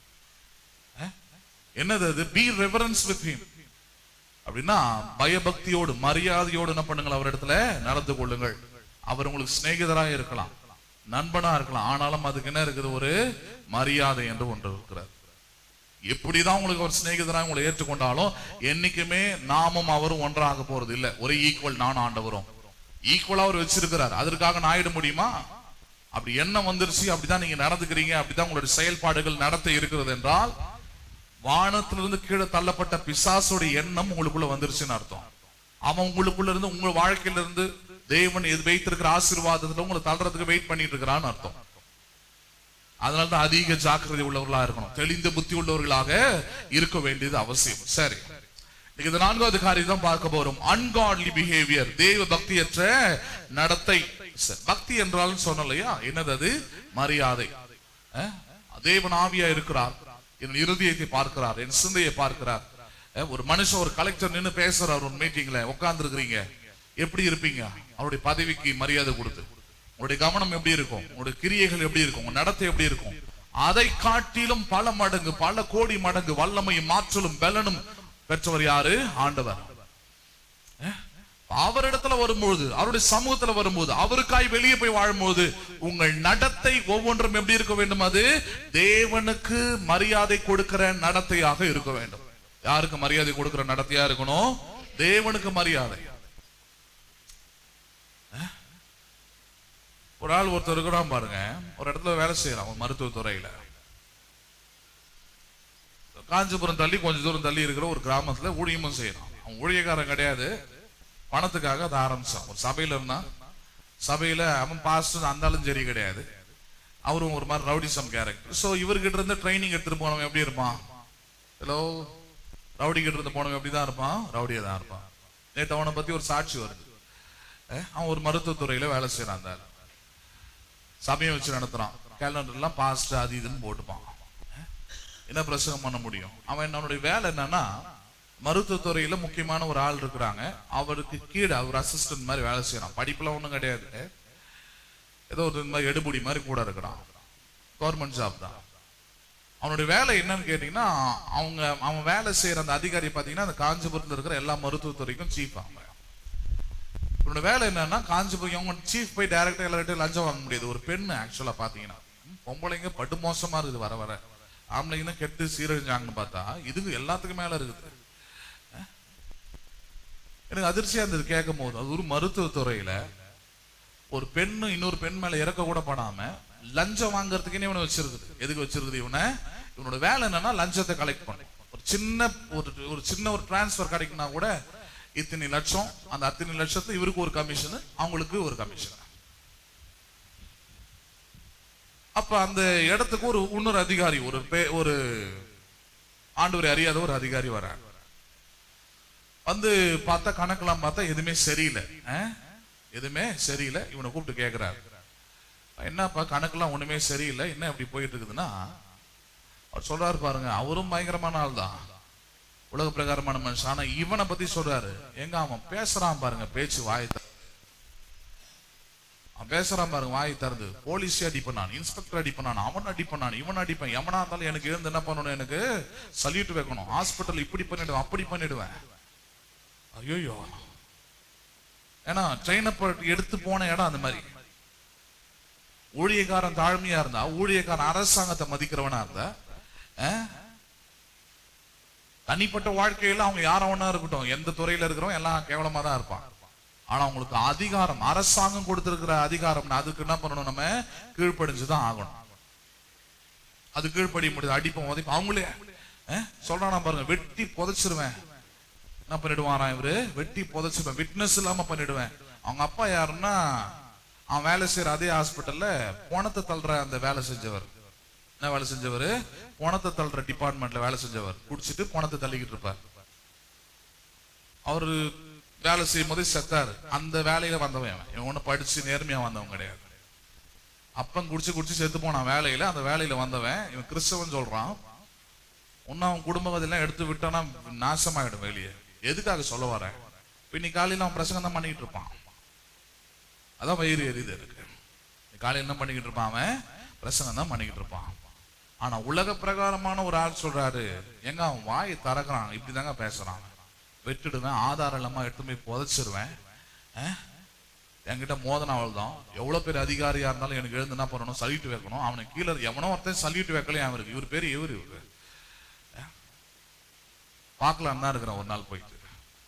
என்னது அது பி ரெவரன்ஸ் வித் him அப்படின்னா பயபக்தியோடு மரியாதையோடு என்ன பண்ணுங்கள் அவர் இடத்துல நடந்து கொள்ளுங்கள் அவர் உங்களுக்கு சிநேகிதராக இருக்கலாம் நண்பனா இருக்கலாம் ஆனாலும் அதுக்கு என்ன இருக்குது ஒரு மரியாதை என்று ஒன்று இருக்கிறார் எப்படிதான் உங்களுக்கு ஒரு சிநேகிதராக உங்களை ஏற்றுக்கொண்டாலும் என்னைக்குமே நாமும் அவரும் ஒன்றாக போறது இல்ல ஒரே ஈக்குவல் நான் ஆண்டவரும் ஈக்குவலா அவர் வச்சிருக்கிறார் அதற்காக நான் ஆயிட முடியுமா அப்படி என்ன வந்துருச்சு அப்படிதான் நீங்க நடந்துக்கிறீங்க அப்படிதான் உங்களுடைய செயல்பாடுகள் நடத்த இருக்கிறது என்றால் வானத்திலிருந்து கீழே தள்ளப்பட்ட பிசாசுடைய எண்ணம் உங்களுக்குள்ள வந்துருச்சுன்னு அர்த்தம் அவன் உங்களுக்குள்ள இருந்து உங்க வாழ்க்கையில இருந்து தேவன் எது வைத்திருக்கிற ஆசீர்வாதத்துல உங்களை தள்ளுறதுக்கு வெயிட் பண்ணிட்டு இருக்கிறான்னு அர்த்தம் அதனால தான் அதிக ஜாக்கிரதை உள்ளவர்களா இருக்கணும் தெளிந்த புத்தி உள்ளவர்களாக இருக்க வேண்டியது அவசியம் சரி இன்னைக்கு இந்த நான்காவது காரியம் தான் பார்க்க போறோம் அன்காட்லி பிஹேவியர் தேவ பக்தியற்ற நடத்தை சரி, பக்தி என்றாலும் சொன்னலையா என்னது அது மரியாதை அஹ்? தேவன் ஆவியா இருக்கிறார் என் இருதயத்தை பார்க்கிறார் என் சிந்தையை பார்க்கிறார் அஹ், ஒரு மனுஷன் ஒரு கலெக்டர் நின்னு பேசுறார் ஒரு மீட்டிங்ல உட்கார்ந்து இருக்கிறீங்க எப்படி இருப்பீங்க அவருடைய பதவிக்கு மரியாதை கொடுத்து உங்களுடைய கவனம் எப்படி இருக்கும் உங்களுடைய கிரியைகள் எப்படி இருக்கும் உங்க நடத்தை எப்படி இருக்கும் அதை காட்டிலும் பல மடங்கு பல கோடி மடங்கு வல்லமையும் மாற்றலும் பலனும் பெற்றவர் யாரு ஆண்டவர் அஹ்? அவரிடத்துல வரும்போது அவருடைய சமூகத்துல வரும்போது அவருக்காய் வெளியே போய் வாழும்போது உங்கள் நடத்தை ஒவ்வொன்றும் எப்படி இருக்க வேண்டும் அது தேவனுக்கு மரியாதை கொடுக்கிற நடத்தையாக இருக்க வேண்டும் யாருக்கு மரியாதை கொடுக்கிற நடத்தையா இருக்கணும் தேவனுக்கு மரியாதை அஹ்? ஒரு ஆள் ஒருத்தர் இருக்கிறான் பாருங்க ஒரு இடத்துல வேலை செய்யறான் ஒரு மருத்துவத்துறையில காஞ்சிபுரம் தள்ளி கொஞ்ச தூரம் தள்ளி இருக்கிற ஒரு கிராமத்துல ஊழியமும் செய்யறான் அவன் ஊழியக்காரன் கிடையாது பணத்துக்காக அதை ஆரம்பிச்சான் ஒரு சபையில இருந்தான் சபையில அவன் பாஸ்டர் அந்த ஆளும் சரி கிடையாது அவரும் ஒரு மாதிரி ரவுடிசம் கேரக்டர் சோ இவர்கிட்ட இருந்து ட்ரைனிங் எடுத்துட்டு போனவன் எப்படி இருப்பான் ஹலோ ரவுடி கிட்ட இருந்து போனவன் எப்படி தான் இருப்பான் ரவுடியா தான் இருப்பான் நேற்று அவனை பத்தி ஒரு சாட்சி வருது அஹ், அவன் ஒரு மருத்துவத்துறையில வேலை செய்யறான் அந்த ஆளு. சபையை வச்சு நடத்துறான் கேலண்டர் எல்லாம் பாஸ்ட் அது இதுன்னு போட்டுப்பான் அஹ், என்ன பிரசங்கம் பண்ண முடியும் அவன் என்னுடைய வேலை என்னன்னா மருத்துவத்துறையில முக்கியமான ஒரு ஆள் இருக்கிறாங்க அவருக்கு கீழே அவர் அசிஸ்டன்ட் மாதிரி வேலை செய்யறான் படிப்புலாம் ஒண்ணும் கிடையாது ஏதோ ஒரு இந்த மாதிரி எடுபுடி மாதிரி கூட இருக்கிறான் கவர்மெண்ட் ஜாப் தான் அவனுடைய வேலை என்னன்னு கேட்டீங்கன்னா அவங்க அவன் வேலை செய்யற அந்த அதிகாரி பாத்தீங்கன்னா அந்த காஞ்சிபுரத்துல இருக்கிற எல்லா மருத்துவத்துறைக்கும் சீஃப் அவங்க இவனோட வேலை என்னன்னா காஞ்சிபுரம் அவங்க சீஃப் போய் டைரக்டா எல்லார்ட்டையும் லஞ்சம் வாங்க முடியாது ஒரு பெண் ஆக்சுவலா பாத்தீங்கன்னா ம், பொம்பளைங்க படு மோசமா இருக்குது வர வர ஆம்பளைங்க தான் கெட்டு சீரழிஞ்சாங்கன்னு பார்த்தா இதுக்கு எல்லாத்துக்கும் மேல இருக்குது அஹ்? எனக்கு அதிர்ச்சியா இருந்தது கேட்கும் போது அது ஒரு மருத்துவத்துறையில ஒரு பெண்ணு இன்னொரு பெண் மேல இறக்க கூட படாம லஞ்சம் வாங்குறதுக்குன்னு இவனை வச்சிருக்குது எதுக்கு வச்சிருக்குது இவனை இவனோட வேலை என்னன்னா லஞ்சத்தை கலெக்ட் பண்ணும் ஒரு சின்ன ஒரு ஒரு சின்ன ஒரு டிரான்ஸ்ஃபர் கிடைக்குன்னா கூட இத்தனை லட்சம் அந்த அத்தனை லட்சத்துல இவருக்கு ஒரு கமிஷன் அவங்களுக்கு ஒரு கமிஷன் அப்ப அந்த இடத்துக்கு ஒரு இன்னொரு அதிகாரி ஒரு பே- ஒரு ஆண்டவரை அறியாத ஒரு அதிகாரி வராங்க வந்து பார்த்தா கணக்கெல்லாம் பார்த்தா எதுவுமே சரியில்லை அஹ்? எதுவுமே சரியில்லை இவனை கூப்பிட்டு கேக்குறாரு என்னப்பா கணக்கெல்லாம் ஒண்ணுமே சரியில்லை என்ன இப்படி போயிட்டு இருக்குதுன்னா அவர் சொல்றாரு பாருங்க அவரும் பயங்கரமான ஆள் தான் உலக பிரகாரமான மனுஷன் ஆனா இவனை பத்தி சொல்றாரு எங்க அவன் பேசுறான் பாருங்க பேச்சு வாயத்த அவன் பேசுறான் பாருங்க வாய் திறந்து போலீஸ் அடி பண்ணான் இன்ஸ்பெக்டர் அடி பண்ணான் அவன் அடி பண்ணான் இவன் அடிப்பான் எவனா இருந்தாலும் எனக்கு எழுந்து என்ன பண்ணணும் எனக்கு சல்யூட் வைக்கணும் ஹாஸ்பிட்டல் இப்படி பண்ணிடுவேன் அப்படி பண்ணிடுவேன் ஐயோ ஏன்னா ட்ரெயினை எடுத்து போன இடம் அந்த மாதிரி ஊழியக்காரன் தாழ்மையா இருந்தா ஊழியக்காரன் அரசாங்கத்தை மதிக்கிறவனா இருந்தா அஹ், தனிப்பட்ட வாழ்க்கையில அவங்க யார ஒண்ணா இருக்கட்டும் எந்த துறையில இருக்கிறவங்க எல்லாம் கேவலமா தான் இருப்பான் ஆனா அவங்களுக்கு அதிகாரம் அரசாங்கம் கொடுத்திருக்கிற அதிகாரம் அதுக்கு என்ன பண்ணணும் நம்ம கீழ்ப்படிஞ்சுதான் ஆகணும் அது கீழ்ப்படிய முடியாது அடிப்போம் உதைப்போம் அவங்களே அஹ், சொல்றானா பாருங்க வெட்டி புதைச்சிருவேன் என்ன பண்ணிடுவாராம் இவரு வெட்டி புதைச்சிருவேன் விட்னஸ் இல்லாம பண்ணிடுவேன் அவங்க அப்பா யாருன்னா அவன் வேலை செய்யற அதே ஹாஸ்பிட்டல்ல பணத்தை தள்ளுற அந்த வேலை செஞ்சவர் என்ன வேலை செஞ்சவர் பணத்தை தள்ளுற டிபார்ட்மெண்ட்ல வேலை செஞ்சவர் குடிச்சிட்டு பணத்தை தள்ளிக்கிட்டு இருப்பார் அவரு வேலை செய்யும் போதே செத்தாரு அந்த வேலையில வந்தவன் இவன். இவன் ஒண்ணு படிச்சு நேர்மையா வந்தவன் கிடையாது அப்பன் குடிச்சு குடிச்சு செத்து போனான் வேலையில அந்த வேலையில வந்தவன் இவன் கிறிஸ்தவன் சொல்றான் இன்னும் அவன் குடும்ப கதையெல்லாம் எடுத்து விட்டானா நாசமாயிடும் வெளியே எதுக்காக சொல்ல வரேன் இப்ப இன்னைக்கு காலையில அவன் பிரசங்கம் தான் பண்ணிட்டு இருப்பான் அதான் வயிறு எரியுது இருக்கு இன்னைக்கு காலையில என்ன பண்ணிக்கிட்டு இருப்பான் அவன் பிரசங்கம் தான் பண்ணிக்கிட்டு இருப்பான் ஆனா உலக பிரகாரமான ஒரு ஆள் சொல்றாரு எங்க அவன் வாய் திறக்கிறான் இப்படிதாங்க பேசுறான் வெட்டிடுவேன் ஆதாரம் இல்லாம எடுத்து போய் புதைச்சிருவேன் அஹ்? என்கிட்ட மோதன அவள் தான் எவ்வளவு பேர் அதிகாரியா இருந்தாலும் எனக்கு எழுந்து என்ன பண்ணணும் சல்யூட் வைக்கணும் அவனுக்கு கீழே எவனோ ஒருத்தன் சல்யூட் வைக்கலையே அவருக்கு இவர் பேரு இவர் இவரு பார்க்கலாம் தான் இருக்கிறேன் ஒரு நாள் போயிட்டு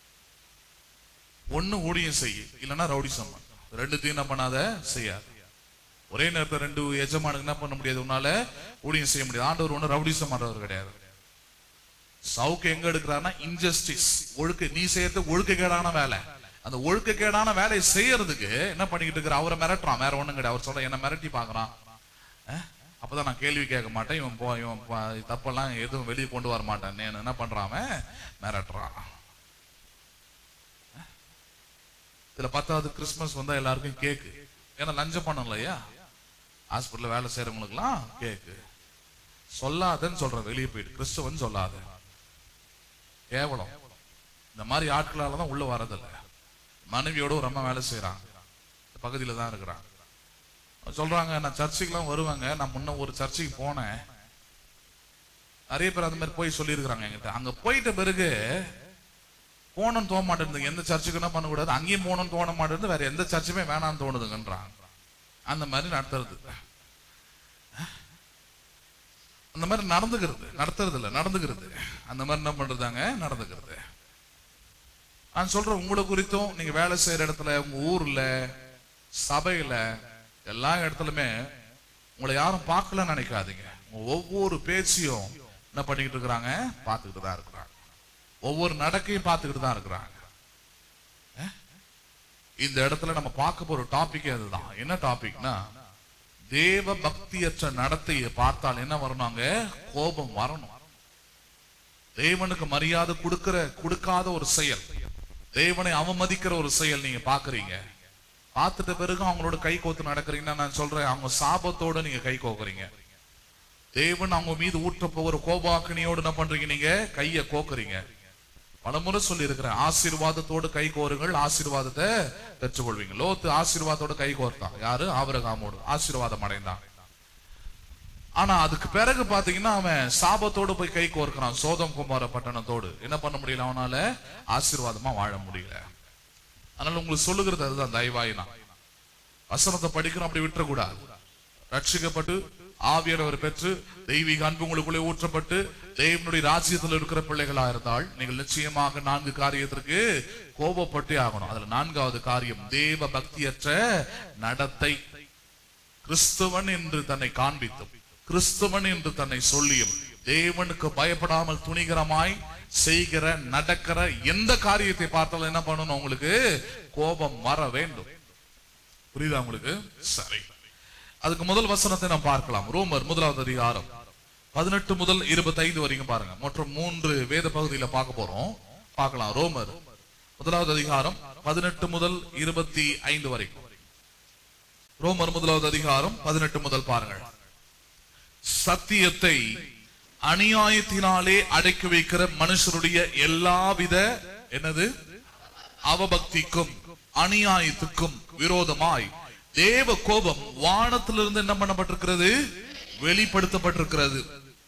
ஒண்ணு ஊழியம் செய்ய இல்லைன்னா ரவுடிசம் பண்ணு. ரெண்டுத்தையும் என்ன பண்ணாத செய்யாது ஒரே நேரத்துல ரெண்டு எஜமானுக்கு என்ன பண்ண முடியாது உன்னால ஊழியம் செய்ய முடியாது ஆண்டவர் ஒண்ணு ரவுடிசம் பண்றவர் கிடையாது சவுக்கு எங்க எடுக்கிறாருன்னா இன்ஜஸ்டிஸ் ஒழுக்க நீ செய்யறது ஒழுக்கக்கேடான வேலை அந்த ஒழுக்கக்கேடான வேலையை செய்யறதுக்கு என்ன பண்ணிக்கிட்டு இருக்கிற அவரை மிரட்டுறான் வேற ஒண்ணும் கிடையாது அவர் சொல்ற என்ன மிரட்டி பாக்குறான் அஹ்? அப்பதான் நான் கேள்வி கேட்க மாட்டேன் இவன் போ இவன் ப- தப்பெல்லாம் எதுவும் வெளியே கொண்டு வர மாட்டேன் நான் என்ன பண்றான் அவன்? மிரட்டுறான் அஹ்? இதுல பத்தாவது கிறிஸ்மஸ் வந்தா எல்லாருக்கும் கேக்கு ஏன்னா லஞ்சம் பண்ணணும் இல்லையா ஹாஸ்பிட்டல்ல வேலை செய்யறவங்களுக்குலாம் கேக்கு சொல்லாதன்னு சொல்றேன் வெளியே போயிட்டு கிறிஸ்தவன் சொல்லாத கேவலம் இந்த மாதிரி ஆட்களால தான் உள்ள வரதில்ல மனைவியோட ஒரு அம்மா வேலை செய்யறாங்க இந்த பகுதியில தான் இருக்கிறாங்க சொல்றாங்க நான் சர்ச்சுக்கெல்லாம் வருவாங்க நான் முன்ன ஒரு சர்ச்சுக்கு போனேன் நிறைய பேர் அந்த மாதிரி போய் சொல்லியிருக்கிறாங்க என்கிட்ட அங்க போயிட்ட பிறகு போகணும்னு தோண மாட்டேங்குது எந்த சர்ச்சுக்கு என்ன பண்ணக்கூடாது அங்கேயும் போகணும்னு தோண மாட்டேங்குது வேற எந்த சர்ச்சுமே வேணாம்னு தோணுதுங்கன்றாங்க அந்த மாதிரி நடத்துறது அந்த மாதிரி நடந்துக்கிறது நடத்துறது இல்ல நடந்துக்கிறது அந்த மாதிரி என்ன பண்றதாங்க நடந்துக்கிறது நான் சொல்றேன் உங்களை குறித்தும் நீங்க வேலை செய்யற இடத்துல உங்க ஊர்ல சபையில எல்லா இடத்துலயுமே உங்களை யாரும் பார்க்கலன்னு நினைக்காதீங்க உங்க ஒவ்வொரு பேச்சையும் என்ன பண்ணிக்கிட்டு இருக்கிறாங்க பார்த்துக்கிட்டு தான் இருக்கிறாங்க ஒவ்வொரு நடக்கையும் பார்த்துக்கிட்டு தான் இருக்கிறாங்க அஹ்? இந்த இடத்துல நம்ம பார்க்க போற டாபிக் அதுதான் என்ன டாபிக்னா தேவ பக்தியற்ற நடத்தையை பார்த்தால் என்ன வரணுங்க கோபம் வரணும் தேவனுக்கு மரியாதை கொடுக்கிற கொடுக்காத ஒரு செயல் தேவனை அவமதிக்கிற ஒரு செயல் நீங்க பாக்குறீங்க பார்த்துட்ட பிறகு அவங்களோட கை கோத்து நடக்கிறீங்கன்னா நான் சொல்றேன் அவங்க சாபத்தோட நீங்க கை கோக்குறீங்க தேவன் அவங்க மீது ஊற்ற போகிற கோபாக்கினியோடு என்ன பண்றீங்க நீங்க கைய கோக்குறீங்க பலமுறை சொல்லி இருக்கிறேன் ஆசீர்வாதத்தோடு கை கோருங்கள் ஆசீர்வாதத்தை பெற்றுக்கொள்வீங்க லோத்து ஆசீர்வாதத்தோட கை கோர்த்தான் யாரு ஆபிரகாமோடு ஆசீர்வாதம் அடைந்தான் ஆனா அதுக்கு பிறகு பாத்தீங்கன்னா அவன் சாபத்தோடு போய் கை கோர்க்கிறான் சோதம் குமார பட்டணத்தோடு என்ன பண்ண முடியல அவனால ஆசீர்வாதமா வாழ முடியல அதனால உங்களுக்கு சொல்லுகிறது அதுதான் தயவாயினா வசனத்தை படிக்கணும் அப்படி விட்டுறக்கூடாது ரட்சிக்கப்பட்டு ஆவியானவர் பெற்று தெய்வீக அன்பு உங்களுக்குள்ளே ஊற்றப்பட்டு தேவனுடைய ராஜ்யத்தில் இருக்கிற பிள்ளைகளா இருந்தால் நீங்கள் நிச்சயமாக நான்கு காரியத்திற்கு கோபப்பட்டே ஆகணும் அதுல நான்காவது காரியம் தேவ பக்தியற்ற நடத்தை கிறிஸ்துவன் என்று தன்னை காண்பித்தும் கிறிஸ்துவன் என்று தன்னை சொல்லியும் தேவனுக்கு பயப்படாமல் துணிகரமாய் செய்கிற நடக்கிற எந்த காரியத்தை பார்த்தாலும் என்ன பண்ணணும் உங்களுக்கு கோபம் வர வேண்டும் புரியுதா உங்களுக்கு சரி அதுக்கு முதல் வசனத்தை நாம் பார்க்கலாம் ரோமர் முதலாவது அதிகாரம் பதினெட்டு முதல் இருபத்தி ஐந்து வரைக்கும் பாருங்க மற்றும் மூன்று வேத பகுதியில பார்க்க போறோம் பார்க்கலாம் ரோமர் முதலாவது அதிகாரம் பதினெட்டு முதல் இருபத்தி ஐந்து வரைக்கும் ரோமர் முதலாவது அதிகாரம் பதினெட்டு முதல் பாருங்கள் சத்தியத்தை அநியாயத்தினாலே அடக்கி வைக்கிற மனுஷருடைய எல்லாவித என்னது அவபக்திக்கும் அநியாயத்துக்கும் விரோதமாய் தேவ கோபம் வானத்திலிருந்து என்ன பண்ணப்பட்டிருக்கிறது வெளிப்படுத்தப்பட்டிருக்கிறது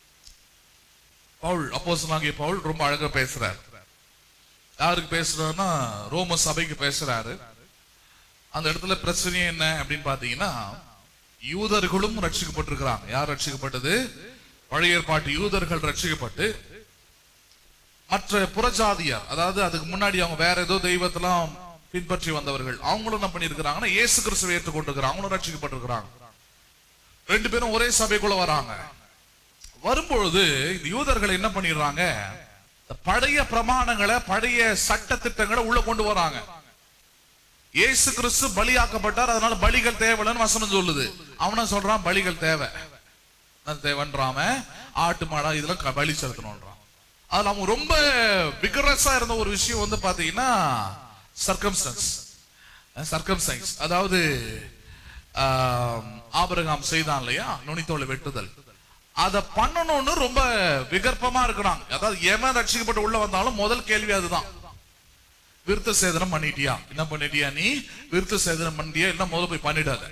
பவுல் அப்போஸ்தலனாகிய பவுல் ரொம்ப அழகா பேசுறார் யாருக்கு பேசுறாருன்னா ரோம சபைக்கு பேசுறாரு அந்த இடத்துல பிரச்சனை என்ன அப்படின்னு பாத்தீங்கன்னா யூதர்களும் ரட்சிக்கப்பட்டிருக்கிறாங்க யார் ரட்சிக்கப்பட்டது பழைய ஏற்பாட்டு யூதர்கள் ரட்சிக்கப்பட்டு மற்ற புறஜாதியார் அதாவது அதுக்கு முன்னாடி அவங்க வேற ஏதோ தெய்வத்தெல்லாம் பின்பற்றி வந்தவர்கள் அவங்களும் என்ன பண்ணிருக்கிறாங்கன்னா இயேசு கிறிஸ்துவை ஏற்றுக்கொண்டிருக்கிறாங்க அவங்களும் ரட்சிக்கப்பட்டிருக்கிறாங்க ரெண்டு பேரும் ஒரே சபைக்குள்ள வராங்க வரும்பொழுது இந்த யூதர்கள் என்ன பண்ணிடுறாங்க இந்த பழைய பிரமாணங்களை பழைய சட்ட திட்டங்களை உள்ள கொண்டு வராங்க இயேசு கிறிஸ்து பலியாக்கப்பட்டார் அதனால பலிகள் தேவைன்னு வசனம் சொல்லுது அவன சொல்றான் பலிகள் தேவை அது தேவைன்றாம ஆட்டு மாடா இதெல்லாம் க- பலி செலுத்தணும்ன்றான் அதுல அவங்க ரொம்ப விகரஸா இருந்த ஒரு விஷயம் வந்து பாத்தீங்கன்னா சர்க்கம்ஸ்டன்ஸ் சர்க்கம்சைஸ் அதாவது ஆம், ஆபிரகாம் செய்தான் இல்லையா நுனித்தோலை வெட்டுதல் அத பண்ணணும்னு ரொம்ப விகற்பமா இருக்கிறாங்க அதாவது எவன் ரட்சிக்கப்பட்டு உள்ள வந்தாலும் முதல் கேள்வி அதுதான் விருத்த சேதனம் பண்ணிட்டியா என்ன பண்ணிட்டியா நீ விருத்த சேதனம் பண்ணிட்டியா இல்ல முதல்ல போய் பண்ணிடாத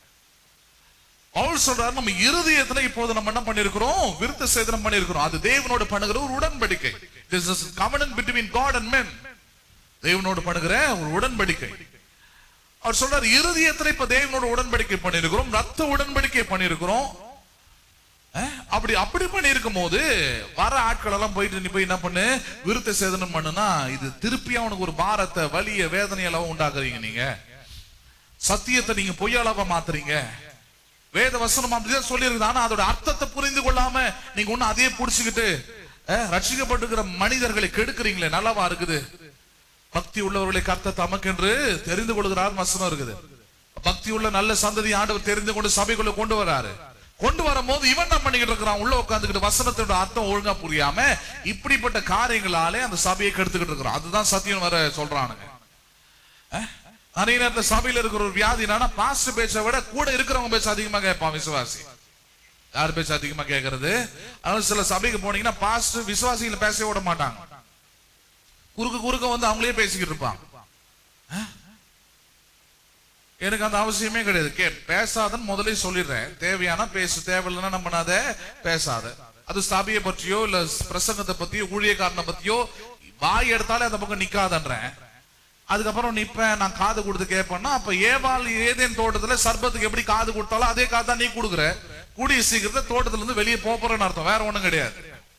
பவுல் சொல்றாரு நம்ம இருதயத்துல இப்போது நம்ம என்ன பண்ணிருக்கிறோம் விருத்த சேதனம் பண்ணிருக்கிறோம் அது தேவனோட பண்ணுகிற ஒரு உடன்படிக்கை this is a covenant between god and men தேவனோடு பண்ணுகிற ஒரு உடன்படிக்கை அவர் சொல்றாரு இருதயத்துல இப்ப தேவனோட உடன்படிக்கை பண்ணிருக்கிறோம் ரத்த உடன்படிக்கை பண்ணிருக்கிறோம் அஹ், அப்படி அப்படி பண்ணிருக்கும் போது வர ஆட்கள் எல்லாம் போயிட்டு நீ போய் என்ன பண்ணு விருத்த சேதனம் பண்ணுனா இது திருப்பி அவனுக்கு ஒரு பாரத்தை வலிய வேதனை எல்லாம் உண்டாக்குறீங்க நீங்க சத்தியத்தை நீங்க பொய்யாளவா மாத்துறீங்க வேத வசனம் அப்படிதான் சொல்லியிருக்குது ஆனா அதோட அர்த்தத்தை புரிந்து கொள்ளாம நீங்க ஒண்ணு அதே புடிச்சுக்கிட்டு அஹ், ரட்சிக்கப்பட்டிருக்கிற மனிதர்களை கெடுக்குறீங்களே நல்லாவா இருக்குது பக்தி உள்ளவர்களை கர்த்த தமக்கென்று தெரிந்து கொள்கிறார் வசனம் இருக்குது பக்தி உள்ள நல்ல சந்ததி ஆண்டவர் தெரிந்து கொண்டு சபைக்குள்ள கொண்டு வராரு கொண்டு வரும்போது இவன் என்ன பண்ணிக்கிட்டு இருக்கிறான் உள்ள உட்காந்துக்கிட்டு வசனத்தோட அர்த்தம் ஒழுங்கா புரியாம இப்படிப்பட்ட காரியங்களாலே அந்த சபையை கெடுத்துக்கிட்டு இருக்கிறான் அதுதான் சத்தியம் வர சொல்றானுங்க அஹ்? நிறைய நேரத்துல சபையில இருக்கிற ஒரு வியாதி என்னன்னா பாஸ்ட் பேச்சை விட கூட இருக்கிறவங்க பேச்ச அதிகமா கேட்பான் விசுவாசி யார் பேச்ச அதிகமா கேட்கறது அதனால சில சபைக்கு போனீங்கன்னா பாஸ்ட் விசுவாசிகளை பேசவே விட மாட்டாங்க குறுக்கு குறுக்க வந்து அவங்களே பேசிக்கிட்டு இருப்பாங்க அஹ்? எனக்கு அந்த அவசியமே கிடையாது கே பேசாதன்னு முதல்ல சொல்லிடுறேன் தேவையானா பேசு தேவையில்லைன்னா நம்ம பண்ணாத பேசாத அது சபையை பற்றியோ இல்ல பிரசங்கத்தை பத்தியோ ஊழியக்காரனை பத்தியோ வாய் எடுத்தாலே அந்த பக்கம் நிக்காதன்றேன் அதுக்கப்புறம் நிப்பேன் நான் காது கொடுத்து கேட்பேன்னா அப்ப ஏவாள் ஏதேன் தோட்டத்துல சர்பத்துக்கு எப்படி காது கொடுத்தாலும் அதே காது தான் நீ கொடுக்குற கூடிய சீக்கிரத்துல தோட்டத்துல இருந்து வெளியே போப் போறேன்னு அர்த்தம் வேற ஒண்ணும் கிடையாது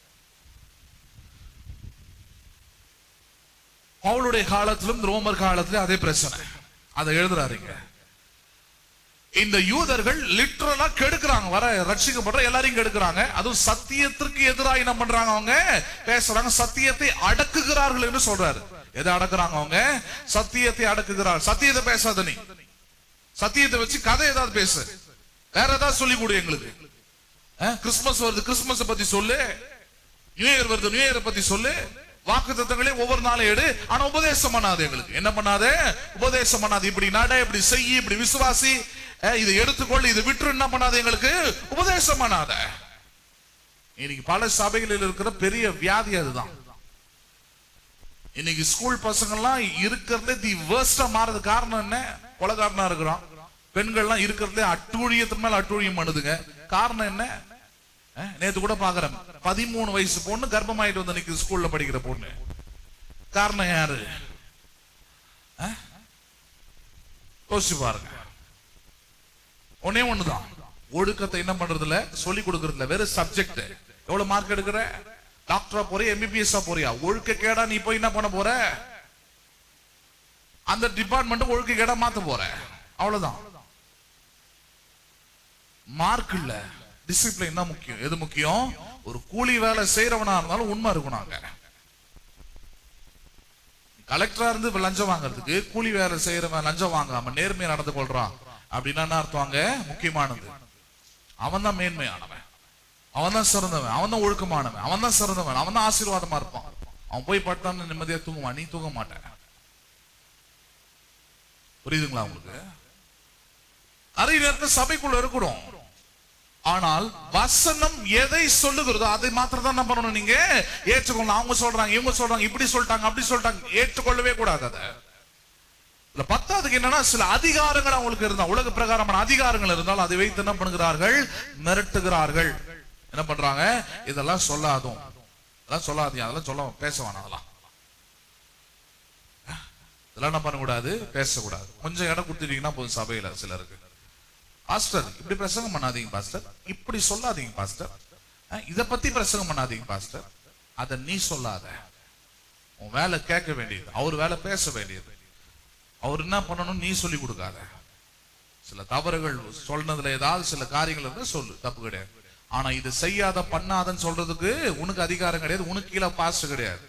பவுலுடைய காலத்திலும் ரோமர் காலத்திலும் அதே பிரச்சனை அதை எழுதுறாருங்க இந்த யூதர்கள் லிட்டரலா கெடுக்குறாங்க வர ரட்சிக்கப்படுற எல்லாரையும் கெடுக்குறாங்க அதுவும் சத்தியத்திற்கு எதிராக என்ன பண்றாங்க அவங்க பேசுறாங்க சத்தியத்தை அடக்குகிறார்கள் என்று சொல்றாரு எதை அடக்குறாங்க அவங்க சத்தியத்தை அடக்குகிறார் சத்தியத்தை பேசாத நீ சத்தியத்தை வச்சு கதை ஏதாவது பேசு வேற ஏதாவது சொல்லி கொடு எங்களுக்கு அஹ், கிறிஸ்துமஸ் வருது கிறிஸ்துமஸ் பத்தி சொல்லு நியூ இயர் வருது நியூ இயர் பத்தி சொல்லு வாக்கு தத்தங்களே ஒவ்வொரு நாளும் எடு ஆனா உபதேசம் பண்ணாது எங்களுக்கு என்ன பண்ணாத உபதேசம் பண்ணாது இப்படி நட இப்படி செய் இப்படி விசுவாசி அஹ், இதை எடுத்துக்கொள் இதை விட்டு என்ன பண்ணாது எங்களுக்கு உபதேசம் பண்ணாத இன்னைக்கு பல சபைகளில் இருக்கிற பெரிய வியாதி அதுதான் இன்னைக்கு ஸ்கூல் பசங்க எல்லாம் இருக்கிறதுல தி வேர்ஸ்டா மாறது காரணம் என்ன கொலகாரனா இருக்கிறோம் பெண்கள்லாம் இருக்கிறதுல அட்டூழியத்தின் மேல அட்டூழியம் பண்ணுதுங்க காரணம் என்ன அஹ், நேத்து கூட பாக்குறேன் பதிமூணு வயசு பொண்ணு கர்ப்பமாயிட்டு வந்து நிக்குது ஸ்கூல்ல படிக்கிற பொண்ணு காரணம் யாரு அஹ்? யோசிச்சு பாருங்க ஒன்னே ஒண்ணுதான் ஒழுக்கத்தை என்ன பண்றதுல சொல்லி கொடுக்கறதுல வெறும் சப்ஜெக்ட் எவ்வளவு மார்க் எடுக்கிற டாக்டரா போறியா எம்பிபிஎஸ் போறியா ஒழுக்க கேடா நீ போய் என்ன பண்ண போற அந்த டிபார்ட்மெண்ட் ஒழுக்க கேடா மாத்த போற அவ்வளவுதான் மார்க் இல்ல டிசிப்ளின் தான் முக்கியம் எது முக்கியம் ஒரு கூலி வேலை செய்யறவனா இருந்தாலும் உண்மை இருக்கணும் அங்க கலெக்டரா இருந்து இப்ப லஞ்சம் வாங்குறதுக்கு கூலி வேலை செய்யறவன் லஞ்சம் வாங்காம நேர்மையா நடந்து கொள்றான் அப்படின்னா என்ன அர்த்தம் அங்க முக்கியமானது அவன் தான் மேன்மையானவன் அவன் தான் சிறந்தவன் அவன் தான் ஒழுக்கமானவன் அவன் தான் சிறந்தவன் அவன் தான் ஆசீர்வாதமா இருப்பான் அவன் போய் பட்டான்னு நிம்மதியா தூங்குவான் நீ தூங்க மாட்ட புரியுதுங்களா உங்களுக்கு நிறைய நேரத்தில் சபைக்குள்ள இருக்கிறோம் ஆனால் வசனம் எதை சொல்லுகிறதோ அதை மாத்திரம் தான் என்ன பண்ணணும் நீங்க ஏற்றுக்கொள்ளணும் அவங்க சொல்றாங்க இவங்க சொல்றாங்க இப்படி சொல்லிட்டாங்க அப்படி சொல்லிட்டாங்க ஏற்றுக்கொள்ளவே கூடாது அதை இதுல பத்தாவதுக்கு என்னன்னா சில அதிகாரங்கள் அவங்களுக்கு இருந்தா உலக பிரகாரமான அதிகாரங்கள் இருந்தால் அதை வைத்து என்ன பண்ணுகிறார்கள் மிரட்டுகிறார்கள் என்ன பண்றாங்க இதெல்லாம் சொல்லாதும் அதெல்லாம் சொல்லாதீங்க அதெல்லாம் சொல்ல பேச வேணாம் அதெல்லாம் இதெல்லாம் என்ன பண்ணக்கூடாது பேசக்கூடாது கொஞ்சம் இடம் கொடுத்துட்டீங்கன்னா போதும் சபையில சிலருக்கு பாஸ்டர் இப்படி பிரசங்கம் பண்ணாதீங்க பாஸ்டர் இப்படி சொல்லாதீங்க பாஸ்டர் அஹ், இத பத்தி பிரசங்கம் பண்ணாதீங்க பாஸ்டர் அத நீ சொல்லாத உன் வேலை கேட்க வேண்டியது அவர் வேலை பேச வேண்டியது அவர் என்ன பண்ணணும் நீ சொல்லி கொடுக்காத சில தவறுகள் சொன்னதுல ஏதாவது சில காரியங்கள் இருந்தா சொல்லு தப்பு கிடையாது ஆனா இது செய்யாத பண்ணாதன்னு சொல்றதுக்கு உனக்கு அதிகாரம் கிடையாது உனக்கு கீழே பாஸ்ட் கிடையாது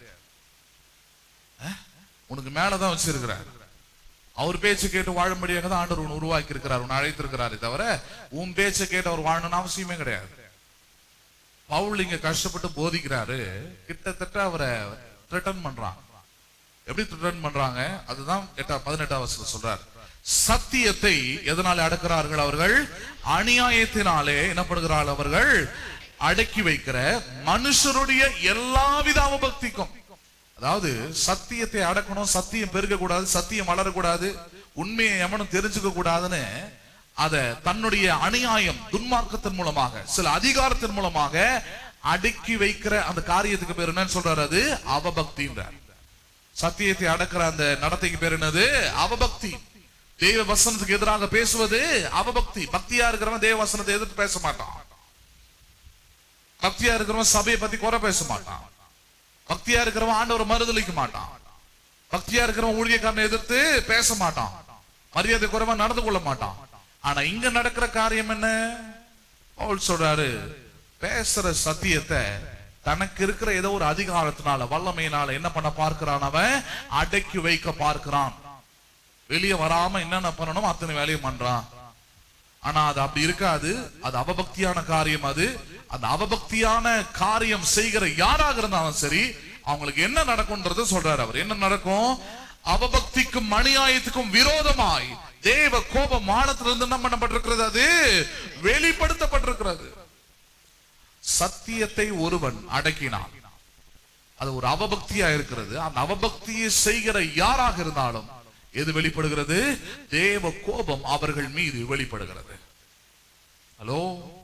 அஹ்? உனக்கு மேலதான் வச்சிருக்கிறார் அவர் பேச்சு கேட்டு வாழும்படியாக தான் ஆண்டவர் உன்னை உருவாக்கி இருக்கிறார் உன்னை அழைத்திருக்கிறாரே தவிர உன் பேச்சை கேட்டு அவர் வாழணும்னு அவசியமே கிடையாது பவுல் இங்க கஷ்டப்பட்டு போதிக்கிறாரு கிட்டத்தட்ட அவரை த்ரெட்டன் பண்றான் எப்படி த்ரெட்டன் பண்றாங்க அதுதான் எட்டா பதினெட்டாம் வருஷத்துல சொல்றார் சத்தியத்தை எதனால அடக்கிறார்கள் அவர்கள் அநியாயத்தினாலே என்னப்படுகிறார்கள் அவர்கள் அடக்கி வைக்கிற மனுஷருடைய எல்லாவித அவபக்திக்கும் அதாவது சத்தியத்தை அடக்கணும் சத்தியம் பெருக கூடாது சத்தியம் வளரக்கூடாது உண்மையை எவனும் தெரிஞ்சுக்க கூடாதுன்னு அத தன்னுடைய அநியாயம் துன்மார்க்கத்தின் மூலமாக சில அதிகாரத்தின் மூலமாக அடக்கி வைக்கிற அந்த காரியத்துக்கு பேர் என்னன்னு சொல்றாரு அது அவபக்தின்றார் சத்தியத்தை அடக்கிற அந்த நடத்தைக்கு பேர் என்னது அவபக்தி தெய்வ வசனத்துக்கு எதிராக பேசுவது அவபக்தி பக்தியா இருக்கிறவன் தேவ வசனத்தை எதிர்த்து பேச மாட்டான் பக்தியா இருக்கிறவன் சபையை பத்தி குறை பேச மாட்டான் பக்தியா இருக்கிறவன் ஆண்டவரை மறுதலிக்க மாட்டான் பக்தியா இருக்கிறவன் ஊழியக்காரனை எதிர்த்து பேச மாட்டான் மரியாதை குறைவா நடந்து கொள்ள மாட்டான் ஆனா இங்க நடக்கிற காரியம் என்ன பவுல் சொல்றாரு பேசுற சத்தியத்தை தனக்கு இருக்கிற ஏதோ ஒரு அதிகாரத்தினால வல்லமையினால என்ன பண்ண பார்க்கிறான் அவன் அடக்கி வைக்க பார்க்கிறான் வெளியே வராம என்னென்ன பண்ணணும் அத்தனை வேலையும் பண்றான் ஆனா அது அப்படி இருக்காது அது அவபக்தியான காரியம் அது அந்த அவபக்தியான காரியம் செய்கிற யாராக இருந்தாலும் சரி அவங்களுக்கு என்ன நடக்கும்ன்றத சொல்றாரு அவர் என்ன நடக்கும் அவபக்திக்கும் அநியாயத்துக்கும் விரோதமாய் தேவ கோபம் வானத்திலிருந்து என்ன பண்ணப்பட்டிருக்கிறது அது வெளிப்படுத்தப்பட்டிருக்கிறது சத்தியத்தை ஒருவன் அடக்கினான் அது ஒரு அவபக்தியா இருக்கிறது அந்த அவபக்தியை செய்கிற யாராக இருந்தாலும் எது வெளிப்படுகிறது தேவ கோபம் அவர்கள் மீது வெளிப்படுகிறது ஹலோ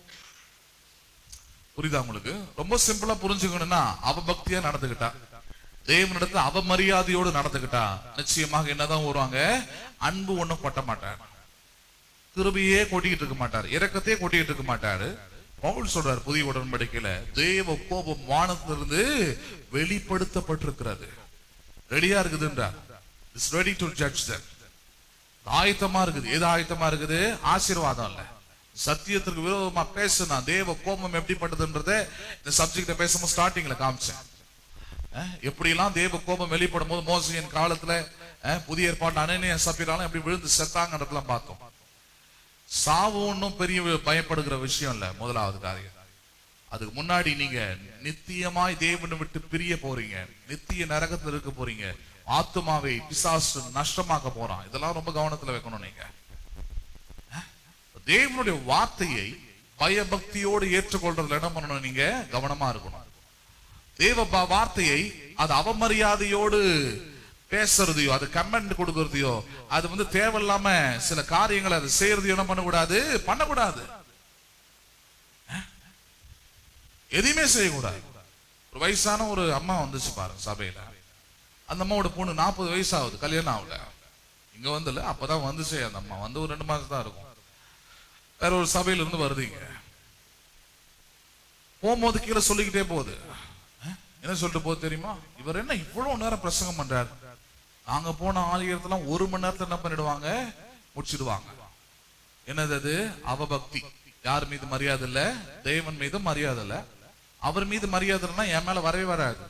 புரியுதா உங்களுக்கு ரொம்ப சிம்பிளா புரிஞ்சுக்கணும்னா அவபக்தியா நடந்துகிட்டா தேவனிடத்துல அவமரியாதையோடு நடந்துகிட்டா நிச்சயமாக என்னதான் வருவாங்க அன்பு ஒண்ணும் கொட்ட மாட்டார் கிருபையே கொட்டிக்கிட்டு இருக்க மாட்டார் இரக்கத்தையே கொட்டிக்கிட்டு இருக்க மாட்டாரு பவுல் சொல்றார் புதிய உடன்படிக்கையில தேவ கோபம் வானத்திலிருந்து வெளிப்படுத்தப்பட்டிருக்கிறது ரெடியா இருக்குதுன்றார் it's ready to judge that ஆயத்தமா இருக்குது எது ஆயத்தமா இருக்குது ஆசீர்வாதம் இல்ல சத்தியத்திற்கு விரோதமா பேசுனா தேவ கோபம் எப்படிப்பட்டதுன்றத இந்த சப்ஜெக்ட பேசும்போது ஸ்டார்டிங்ல காமிச்சேன் அஹ், எப்படியெல்லாம் தேவ கோபம் வெளிப்படும் போது மோசையின் காலத்துல அஹ், புதிய ஏற்பாடு அனனிய சப்பிராலும் எப்படி விழுந்து செத்தாங்கன்றதெல்லாம் பார்த்தோம் சாவு ஒன்றும் பெரிய பயப்படுகிற விஷயம் இல்ல முதலாவது காரியம் அதுக்கு முன்னாடி நீங்க நித்தியமாய் தேவனை விட்டு பிரிய போறீங்க நித்திய நரகத்துல இருக்க போறீங்க ஆத்துமாவை பிசாசு நஷ்டமாக்க போறான் இதெல்லாம் ரொம்ப கவனத்துல வைக்கணும் நீங்க அஹ்? தேவனுடைய வார்த்தையை பயபக்தியோடு ஏற்றுக்கொள்றதுல என்ன பண்ணணும் நீங்க கவனமா இருக்கணும் தேவ ப- வார்த்தையை அது அவமரியாதையோடு பேசுறதையோ அது கமெண்ட் கொடுக்கறதையோ அது வந்து தேவையில்லாம சில காரியங்களை அது செய்யறதையோ என்ன பண்ணக்கூடாது பண்ணக்கூடாது அஹ்? எதையுமே செய்யக்கூடாது ஒரு வயசான ஒரு அம்மா வந்துச்சு பாருங்க சபையில அந்த அம்மாவோட பொண்ணு நாற்பது வயசு ஆகுது கல்யாணம் ஆகல இங்க வந்துல அப்பதான் வந்துச்சு அந்த அம்மா வந்து ஒரு ரெண்டு மாசம் தான் இருக்கும் வேற ஒரு சபையில இருந்து வருதுங்க போகும்போது கீழே சொல்லிக்கிட்டே போகுது அஹ், என்ன சொல்லிட்டு போகுது தெரியுமா இவர் என்ன இவ்வளவு நேரம் பிரசங்கம் பண்றாரு நாங்க போன ஆலயத்தெல்லாம் ஒரு மணி நேரத்துல என்ன பண்ணிடுவாங்க முடிச்சிடுவாங்க என்னது அது அவபக்தி யார் மீது மரியாதை இல்ல தேவன் மீது மரியாதை இல்ல அவர் மீது மரியாதை இல்லைன்னா என் மேல வரவே வராது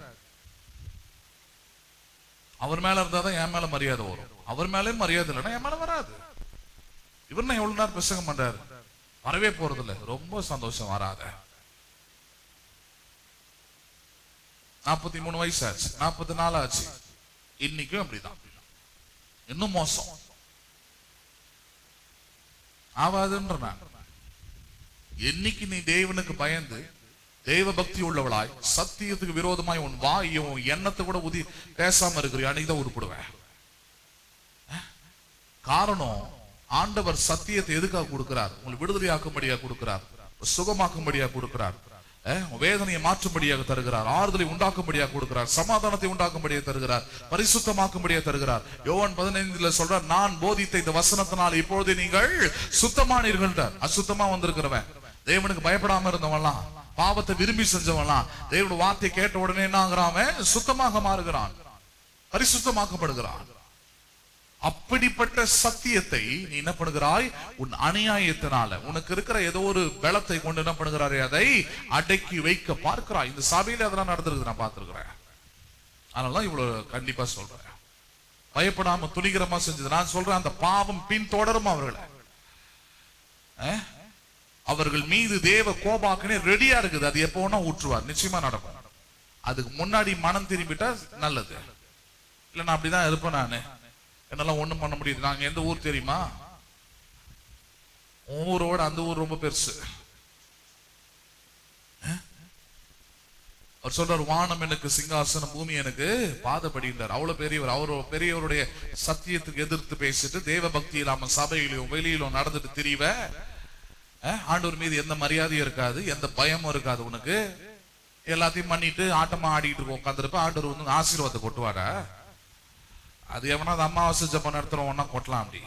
அவர் மேல இருந்தாதான் என் மேல மரியாதை வரும் அவர் மேலே மரியாதை இல்லைன்னா என் மேல வராது இவர் நான் எவ்வளவு நேரம் பிரசங்கம் பண்றாரு வரவே போறது இல்ல ரொம்ப சந்தோஷம் வராத நாற்பத்தி மூணு வயசு ஆச்சு நாற்பத்தி நாலு ஆச்சு இன்னைக்கும் அப்படிதான் இன்னும் மோசம் ஆவாதுன்ற நான் என்னைக்கு நீ தேவனுக்கு பயந்து தெய்வ பக்தி உள்ளவளாய் சத்தியத்துக்கு விரோதமாய் உன் வாயும் உன் எண்ணத்தை கூட உதி பேசாம இருக்கிறியோ அன்னைக்கு தான் உருப்படுவேன் அஹ்? காரணம் ஆண்டவர் சத்தியத்தை எதுக்காக கொடுக்கிறார் உங்களுக்கு விடுதலையாக்கும்படியா கொடுக்கிறார் சுகமாக்கும்படியா கொடுக்கிறார் அஹ், வேதனையை மாற்றும்படியாக தருகிறார் ஆறுதலை உண்டாக்கும்படியாக கொடுக்கிறார் சமாதானத்தை உண்டாக்கும்படியாக தருகிறார் பரிசுத்தமாக்கும்படியாக தருகிறார் யோவான் பதினைந்துல சொல்றார் நான் போதித்த இந்த வசனத்தினால் இப்பொழுது நீங்கள் சுத்தமானீர்கள் அசுத்தமா வந்திருக்கிறவன் தேவனுக்கு பயப்படாம இருந்தவன்லாம் பாவத்தை விரும்பி செஞ்சவன்லாம் தேவனுடைய வார்த்தை கேட்ட உடனே என்ன ஆகுறான் அவன் சுத்தமாக மாறுகிறான் பரிசுத்தமாக்கப்படுகிறான் அப்படிப்பட்ட சத்தியத்தை நீ என்ன பண்ணுகிறாய் உன் அநியாயத்தினால உனக்கு இருக்கிற ஏதோ ஒரு பலத்தை கொண்டு என்ன பண்ணுகிறாரே அதை அடக்கி வைக்க பார்க்கிறாய் இந்த சபையில அதெல்லாம் நடந்திருக்கு நான் பார்த்திருக்கிறேன் அதனால இவ்வளவு கண்டிப்பா சொல்றேன் பயப்படாம துணிகரமா செஞ்சது நான் சொல்றேன் அந்த பாவம் பின் தொடரும் அவர்களை அஹ்? அவர்கள் மீது தேவ கோபாக்கனே ரெடியா இருக்குது அது எப்போ வேணா ஊற்றுவார் நிச்சயமா நடக்கும் அதுக்கு முன்னாடி மனம் திரும்பிட்டா நல்லது இல்ல நான் அப்படிதான் இருப்பேன் நானு என்னால ஒண்ணும் பண்ண முடியாது நாங்க எந்த ஊர் தெரியுமா உன் ஊரோட அந்த ஊர் ரொம்ப பெருசு அஹ்? அவர் சொல்றார் வானம் எனக்கு சிங்காசனம் பூமி எனக்கு பாதப்படின்றார் அவ்வளவு பெரியவர் அவர் பெரியவருடைய சத்தியத்துக்கு எதிர்த்து பேசிட்டு தேவ பக்தி இல்லாம சபையிலும் வெளியிலும் நடந்துட்டு திரிவ அஹ், ஆண்டவர் மீது எந்த மரியாதையும் இருக்காது எந்த பயமும் இருக்காது உனக்கு எல்லாத்தையும் பண்ணிட்டு ஆட்டமா ஆடிட்டு உட்காந்துருப்ப ஆண்டவர் வந்து ஆசீர்வாதத்தை கொட்டுவாடா அது எவனா அது அமாவாசை ஜப்பம் நடத்துறவனா கொட்டலாம் அப்படி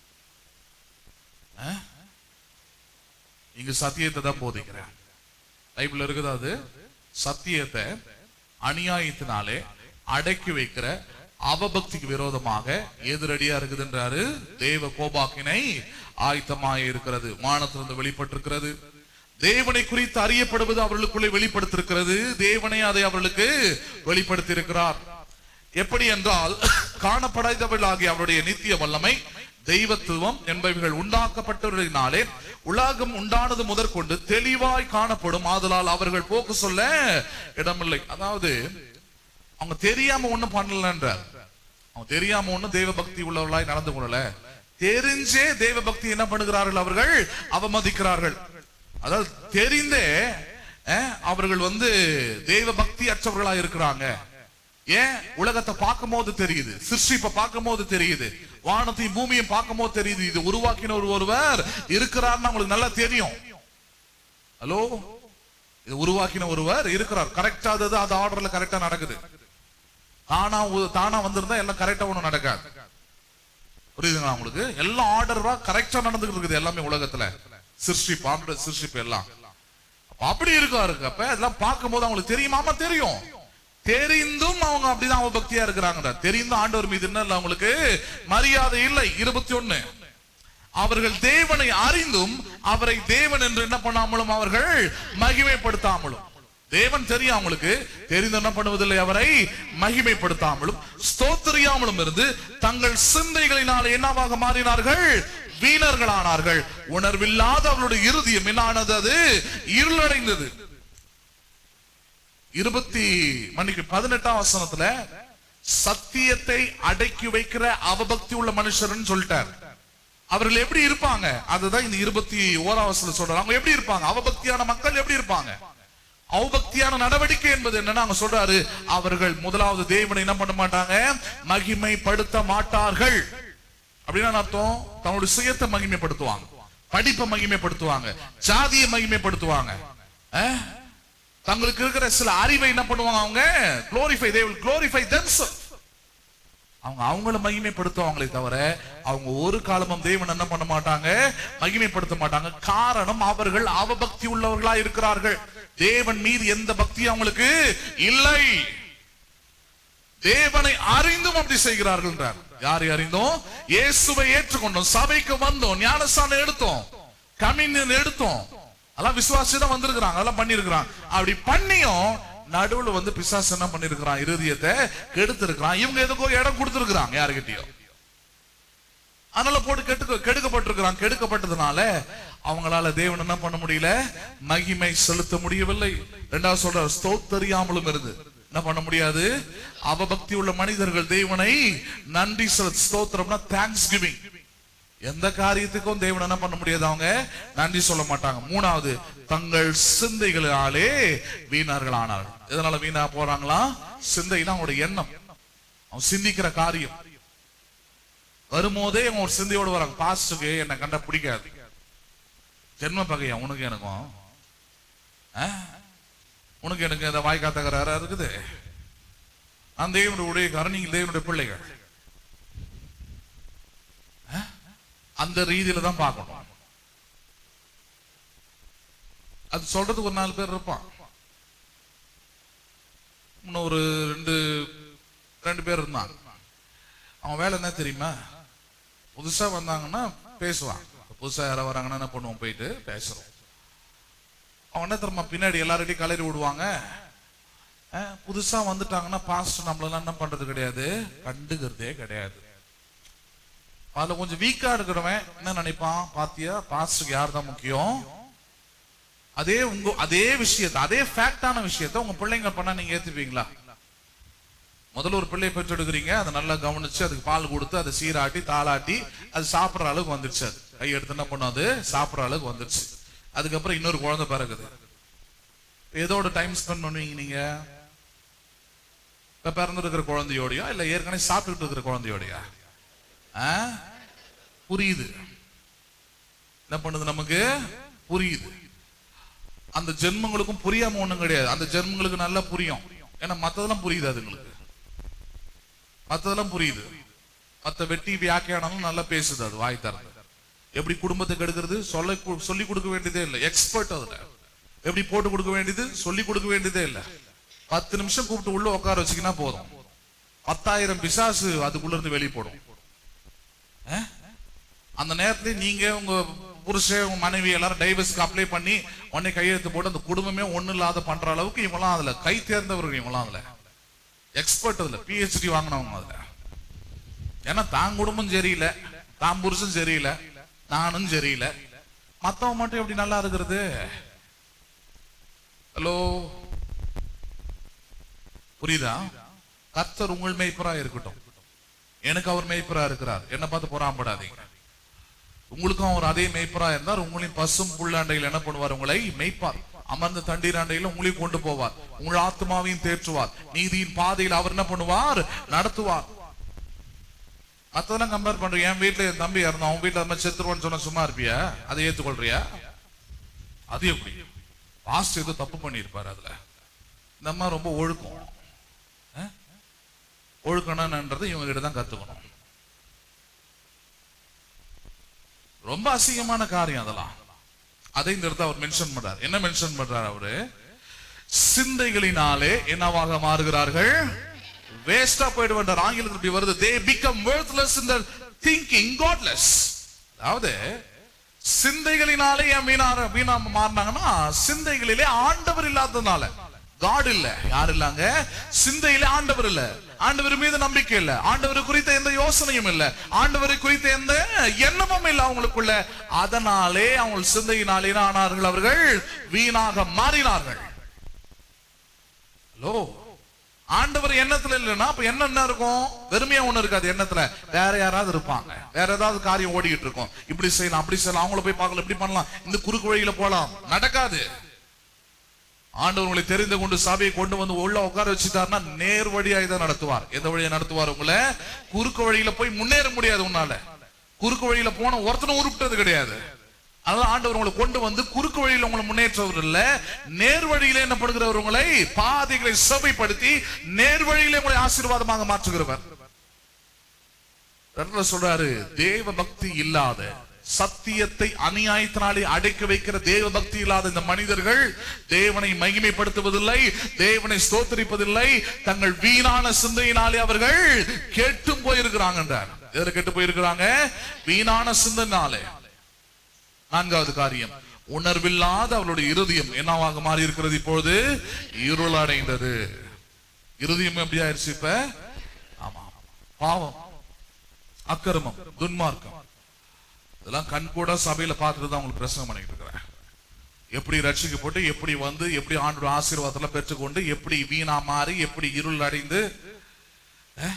அஹ்? இங்க சத்தியத்தை தான் போதிக்கிறேன் பைபிள் இருக்குது அது சத்தியத்தை அநியாயத்தினாலே அடக்கி வைக்கிற அவபக்திக்கு விரோதமாக எதிரடியா இருக்குதுன்றாரு தேவ கோபாக்கினை ஆயத்தமாக இருக்கிறது வானத்திலிருந்து வெளிப்பட்டிருக்கிறது தேவனை குறித்து அறியப்படுவது அவர்களுக்குள்ளே வெளிப்படுத்திருக்கிறது தேவனை அதை அவர்களுக்கு வெளிப்படுத்தி இருக்கிறார் எப்படி என்றால் காணப்படாதவர்களாகிய அவருடைய நித்திய வல்லமை தெய்வத்துவம் என்பவைகள் உண்டாக்கப்பட்டவர்களினாலே உலகம் உண்டானது முதற்கொண்டு தெளிவாய் காணப்படும் ஆதலால் அவர்கள் போக்கு சொல்ல இடமில்லை அதாவது அவங்க தெரியாம ஒண்ணும் பண்ணலன்றார் அவங்க தெரியாம ஒண்ணும் தெய்வ பக்தி உள்ளவர்களாய் நடந்து கொள்ளல தெரிஞ்சே தெய்வ பக்தி என்ன பண்ணுகிறார்கள் அவர்கள் அவமதிக்கிறார்கள் அதாவது தெரிந்தே அஹ், அவர்கள் வந்து தெய்வ பக்தி அற்றவர்களா இருக்கிறாங்க ஏன் உலகத்தை பார்க்கும் போது தெரியுது சிருஷ்டிப்ப பார்க்கும் போது தெரியுது வானத்தையும் பூமியும் பார்க்கும் போது தெரியுது இது உருவாக்கின ஒரு ஒருவர் இருக்கிறார்னு அவங்களுக்கு நல்லா தெரியும் ஹலோ இது உருவாக்கின ஒருவர் இருக்கிறார் கரெக்டா அது அது ஆர்டர்ல கரெக்டா நடக்குது தானா உ- தானா வந்திருந்தா எல்லாம் கரெக்டா ஒண்ணும் நடக்காது புரியுதுங்களா உங்களுக்கு எல்லாம் ஆர்டரா கரெக்டா நடந்துகிட்டு இருக்குது எல்லாமே உலகத்துல சிருஷ்டிப்பு ஆண்டோட சிருஷ்டிப்பு எல்லாம் அப்ப அப்படி இருக்கா இருக்கு அப்ப இதெல்லாம் பார்க்கும்போது அவங்களுக்கு தெரியுமாமா தெரியும் தெரிந்தும் அவங்க அப்படிதான் அவபக்தியா இருக்கிறாங்க தெரிந்தும் ஆண்டவர் மீது என்ன இல்லை அவங்களுக்கு மரியாதை இல்லை இருபத்தி ஒண்ணு அவர்கள் தேவனை அறிந்தும் அவரை தேவன் என்று என்ன பண்ணாமலும் அவர்கள் மகிமைப்படுத்தாமலும் தேவன் தெரியும் அவங்களுக்கு தெரிந்து என்ன பண்ணுவதில்லை அவரை மகிமைப்படுத்தாமலும் ஸ்தோத்திரியாமலும் இருந்து தங்கள் சிந்தைகளினால் என்னவாக மாறினார்கள் வீணர்களானார்கள் உணர்வில்லாத அவர்களுடைய இருதயம் என்னானது அது இருளடைந்தது இருபத்தி மணிக்கு பதினெட்டாம் வசனத்துல சத்தியத்தை அடக்கி வைக்கிற அவபக்தி உள்ள மனுஷர்னு சொல்லிட்டார் அவர்கள் எப்படி இருப்பாங்க அதுதான் இந்த இருபத்தி ஓராம் வசனம் சொல்றாங்க அவங்க எப்படி இருப்பாங்க அவபக்தியான மக்கள் எப்படி இருப்பாங்க அவபக்தியான நடவடிக்கை என்பது என்னன்னா அவங்க சொல்றாரு அவர்கள் முதலாவது தேவனை என்ன பண்ண மாட்டாங்க மகிமைப்படுத்த மாட்டார்கள் அப்படின்னா என்ன அர்த்தம் தன்னுடைய சுயத்தை மகிமைப்படுத்துவாங்க படிப்பை மகிமைப்படுத்துவாங்க ஜாதியை மகிமைப்படுத்துவாங்க அஹ்? தங்களுக்கு இருக்கிற சில அறிவை என்ன பண்ணுவாங்க அவங்க glorify they will glorify themselves அவங்க அவங்கள மகிமைப்படுத்துவாங்களே தவிர அவங்க ஒரு காலமும் தேவன் என்ன பண்ண மாட்டாங்க மகிமைப்படுத்த மாட்டாங்க காரணம் அவர்கள் அவபக்தி உள்ளவர்களா இருக்கிறார்கள் தேவன் மீது எந்த பக்தியும் அவங்களுக்கு இல்லை தேவனை அறிந்தும் அப்படி செய்கிறார்கள் என்றார் யாரை அறிந்தோம் இயேசுவை ஏற்றுக்கொண்டோம் சபைக்கு வந்தோம் ஞானஸ்தானம் எடுத்தோம் கம்யூனியன் எடுத்தோம் அதெல்லாம் விசுவாசி தான் வந்திருக்கிறாங்க அதெல்லாம் பண்ணிருக்கிறாங்க அப்படி பண்ணியும் நடுவுல வந்து பிசாசு என்ன பண்ணிருக்கிறான் இருதயத்தை கெடுத்து இருக்கிறான் இவங்க எதுக்கோ இடம் கொடுத்திருக்கிறாங்க யாருக்கிட்டயோ அதனால போட்டு கெடுக்க கெடுக்கப்பட்டிருக்கிறான் கெடுக்கப்பட்டதுனால அவங்களால தேவன் என்ன பண்ண முடியல மகிமை செலுத்த முடியவில்லை ரெண்டாவது சொல்ற ஸ்தோத்தரியாமலும் இருந்து என்ன பண்ண முடியாது அவபக்தி உள்ள மனிதர்கள் தேவனை நன்றி செலுத்த ஸ்தோத்திரம்னா தேங்க்ஸ் கிவிங் எந்த காரியத்துக்கும் தேவன் என்ன பண்ண முடியாது அவங்க நன்றி சொல்ல மாட்டாங்க மூணாவது தங்கள் சிந்தைகளாலே வீணர்கள் ஆனார்கள் எதனால வீணா போறாங்களா சிந்தைனா அவங்களோட எண்ணம் அவன் சிந்திக்கிற காரியம் வரும்போதே அவன் ஒரு சிந்தையோடு வராங்க பாஸ்டுக்கு என்னை கண்டா பிடிக்காது ஜென்ம பகையா உனக்கு எனக்கும் ஆ? உனக்கு எனக்கு இந்த வாய்க்கா தகராறா இருக்குது நான் தேவனுடைய உடையக்காரன் நீங்க தேவனுடைய பிள்ளைகள் ஆ? அந்த ரீதியில தான் பார்க்கணும் அது சொல்றதுக்கு ஒரு நாலு பேர் இருப்பான் இன்னும் ஒரு ரெண்டு ரெண்டு பேர் இருந்தான் அவன் வேலை என்ன தெரியுமா புதுசா வந்தாங்கன்னா பேசுவான் புதுசா யாரோ வராங்கன்னா என்ன பண்ணுவோம் போயிட்டு பேசுறோம் அவன் என்ன தெரியுமா பின்னாடி எல்லார்கிட்டையும் கலரி விடுவாங்க அஹ், புதுசா வந்துட்டாங்கன்னா பாஸ்ட் நம்மளெல்லாம் என்ன பண்றது கிடையாது கண்டுக்கிறதே கிடையாது அதுல கொஞ்சம் வீக்கா இருக்கிறவன் என்ன நினைப்பான் பாத்தியா பாஸ்டுக்கு யார் தான் முக்கியம் அதே உங்க அதே விஷயத்தை அதே ஃபேக்டான விஷயத்தை உங்க பிள்ளைங்க பண்ணா நீங்க ஏத்துப்பீங்களா முதல்ல ஒரு பிள்ளையை பெற்றெடுக்கிறீங்க அதை நல்லா கவனிச்சு அதுக்கு பால் கொடுத்து அதை சீராட்டி தாளாட்டி அது சாப்பிடுற அளவுக்கு வந்துருச்சு அது கை எடுத்து என்ன பண்ணும் அது சாப்பிடுற அளவுக்கு வந்துருச்சு அதுக்கப்புறம் இன்னொரு குழந்தை பிறகுது எதோட டைம் ஸ்பெண்ட் பண்ணுவீங்க நீங்க இப்ப பிறந்து இருக்கிற குழந்தையோடயா இல்ல ஏற்கனவே சாப்பிட்டுட்டு இருக்கிற குழந்தையோடயா ஆ? புரியுது என்ன பண்ணுது நமக்கு புரியுது அந்த ஜென்மங்களுக்கும் புரியாம ஒண்ணும் கிடையாது அந்த ஜென்மங்களுக்கு நல்லா புரியும் ஏன்னா மத்ததெல்லாம் புரியுது அதுங்களுக்கு மத்ததெல்லாம் புரியுது மத்த வெட்டி வியாக்கியானமும் நல்லா பேசுது அது வாய் திறந்து எப்படி குடும்பத்தை கெடுக்கிறது சொல்ல சொல்லி கொடுக்க வேண்டியதே இல்லை எக்ஸ்பர்ட் அதுல எப்படி போட்டு கொடுக்க வேண்டியது சொல்லி கொடுக்க வேண்டியதே இல்லை பத்து நிமிஷம் கூப்பிட்டு உள்ள உட்கார வச்சுக்கினா போதும் பத்தாயிரம் பிசாசு அதுக்குள்ள இருந்து வெளியே போடும் அஹ்? அந்த நேரத்துல நீங்க உங்க புருஷன் உங்க மனைவி எல்லாரும் டைவர்ஸ்க்கு அப்ளை பண்ணி உடனே கையெழுத்து போட்டு அந்த குடும்பமே ஒண்ணு இல்லாத பண்ற அளவுக்கு இவங்களாம் அதுல கை தேர்ந்தவர்கள் இவங்களாம் அதுல எக்ஸ்பர்ட் அதுல பிஹெச்டி வாங்கினவங்க அதுல ஏன்னா தான் குடும்பம் சரியில்லை தான் புருஷன் சரியில்லை நானும் சரியில்லை மத்தவன் மட்டும் எப்படி நல்லா இருக்கிறது ஹலோ புரியுதா கர்த்தர் உங்கள் மேய்ப்பரா இருக்கட்டும் எனக்கு அவர் மேய்ப்பரா இருக்கிறார் என்ன பார்த்து பொறாம்படாதீங்க உங்களுக்கும் அவர் அதே மேய்ப்பரா இருந்தார் உங்களின் பசும் புல்லாண்டையில் என்ன பண்ணுவார் உங்களை மேய்ப்பார் அமர்ந்த தண்டீராண்டையில உங்களையும் கொண்டு போவார் உங்கள் ஆத்மாவையும் தேற்றுவார் நீதியின் பாதையில் அவர் என்ன பண்ணுவார் நடத்துவார் மத்ததெல்லாம் கம்பேர் பண்றீங்க என் வீட்டுல என் தம்பி இறந்தான் அவன் வீட்டுல அது மாதிரி செத்துருவான்னு சொன்னா சும்மா இருப்பியா அதை ஏத்துக்கொள்றியா அது எப்படி பாஸ்ட் ஏதோ தப்பு பண்ணியிருப்பாரு அதுல இந்த அம்மா ரொம்ப ஒழுக்கம் அஹ்? ஒழுக்கணும்ன்றது இவங்க கிட்ட தான் கத்துக்கணும் ரொம்ப அசிங்கமான காரியம் அதெல்லாம் அதை இந்த இடத்துல அவர் மென்ஷன் பண்றார் என்ன மென்ஷன் பண்றார் அவரு சிந்தைகளினாலே என்னவாக மாறுகிறார்கள் வேஸ்டா போயிடுவார் ஆங்கிலத்தில் இப்படி வருது they become worthless in their thinking godless அதாவது சிந்தைகளினாலே ஏன் வீணா வீணா மாறினாங்கன்னா சிந்தைகளிலே ஆண்டவர் இல்லாததுனால காட் இல்ல யார் இல்லாங்க சிந்தையிலே ஆண்டவர் இல்ல ஆண்டவர் மீது நம்பிக்கை இல்ல ஆண்டவர் குறித்த எந்த யோசனையும் இல்ல ஆண்டவரை குறித்த எந்த எண்ணமும் இல்ல அவங்களுக்குள்ள அதனாலே அவங்க சிந்தையினாலே என்ன ஆனார்கள் அவர்கள் வீணாக மாறினார்கள் ஹலோ ஆண்டவர் எண்ணத்துல இல்லைன்னா அப்ப என்ன என்ன இருக்கும் வெறுமையா ஒண்ணு இருக்காது எண்ணத்துல வேற யாராவது இருப்பாங்க வேற ஏதாவது காரியம் ஓடிக்கிட்டு இருக்கும் இப்படி செய்யலாம் அப்படி செய்யலாம் அவங்கள போய் பார்க்கலாம் இப்படி பண்ணலாம் இந்த குறுக்கு வழியில போலாம் நடக்காது ஆண்டவர் உங்களை தெரிந்து கொண்டு சபையை கொண்டு வந்து உள்ள உட்கார வச்சுட்டாருன்னா நேர் வழியாய் தான் நடத்துவார் எந்த வழியா நடத்துவார் உங்களை குறுக்கு வழியில போய் முன்னேற முடியாது உன்னால குறுக்கு வழியில போன ஒருத்தனும் உருப்பிட்டது கிடையாது அதனால ஆண்டவர் உங்களை கொண்டு வந்து குறுக்கு வழியில உங்களை முன்னேற்றவர் இல்ல நேர் வழியில என்ன படுகிறவர் உங்களை பாதைகளை சபைப்படுத்தி நேர் வழியில உங்களை ஆசீர்வாதமாக மாற்றுகிறவர் ரெண்டுல சொல்றாரு தேவ பக்தி இல்லாத சத்தியத்தை அநியாயத்தினாலே அடைக்க வைக்கிற தேவ பக்தி இல்லாத இந்த மனிதர்கள் தேவனை மகிமைப்படுத்துவதில்லை தேவனை ஸ்தோத்தரிப்பதில்லை தங்கள் வீணான சிந்தையினாலே அவர்கள் கெட்டும் போயிருக்கிறாங்கன்றார் எதுல கெட்டு போயிருக்கிறாங்க வீணான சிந்தனாலே நான்காவது காரியம் உணர்வில்லாத அவளுடைய இருதயம் என்னவாக மாறி இருக்கிறது இப்பொழுது இருள் அடைந்தது இருதயம் எப்படி ஆயிடுச்சு இப்ப ஆமா பாவம் அக்கிரமம் துன்மார்க்கம் இதெல்லாம் கண் கூட சபையில பார்த்துட்டு தான் உங்களுக்கு பிரசங்கம் பண்ணிட்டு இருக்கிறேன் எப்படி ரட்சிக்கப்பட்டு எப்படி வந்து எப்படி ஆண்டோட ஆசீர்வாதத்துல பெற்றுக்கொண்டு எப்படி வீணா மாறி எப்படி இருள் அடைந்து அஹ்?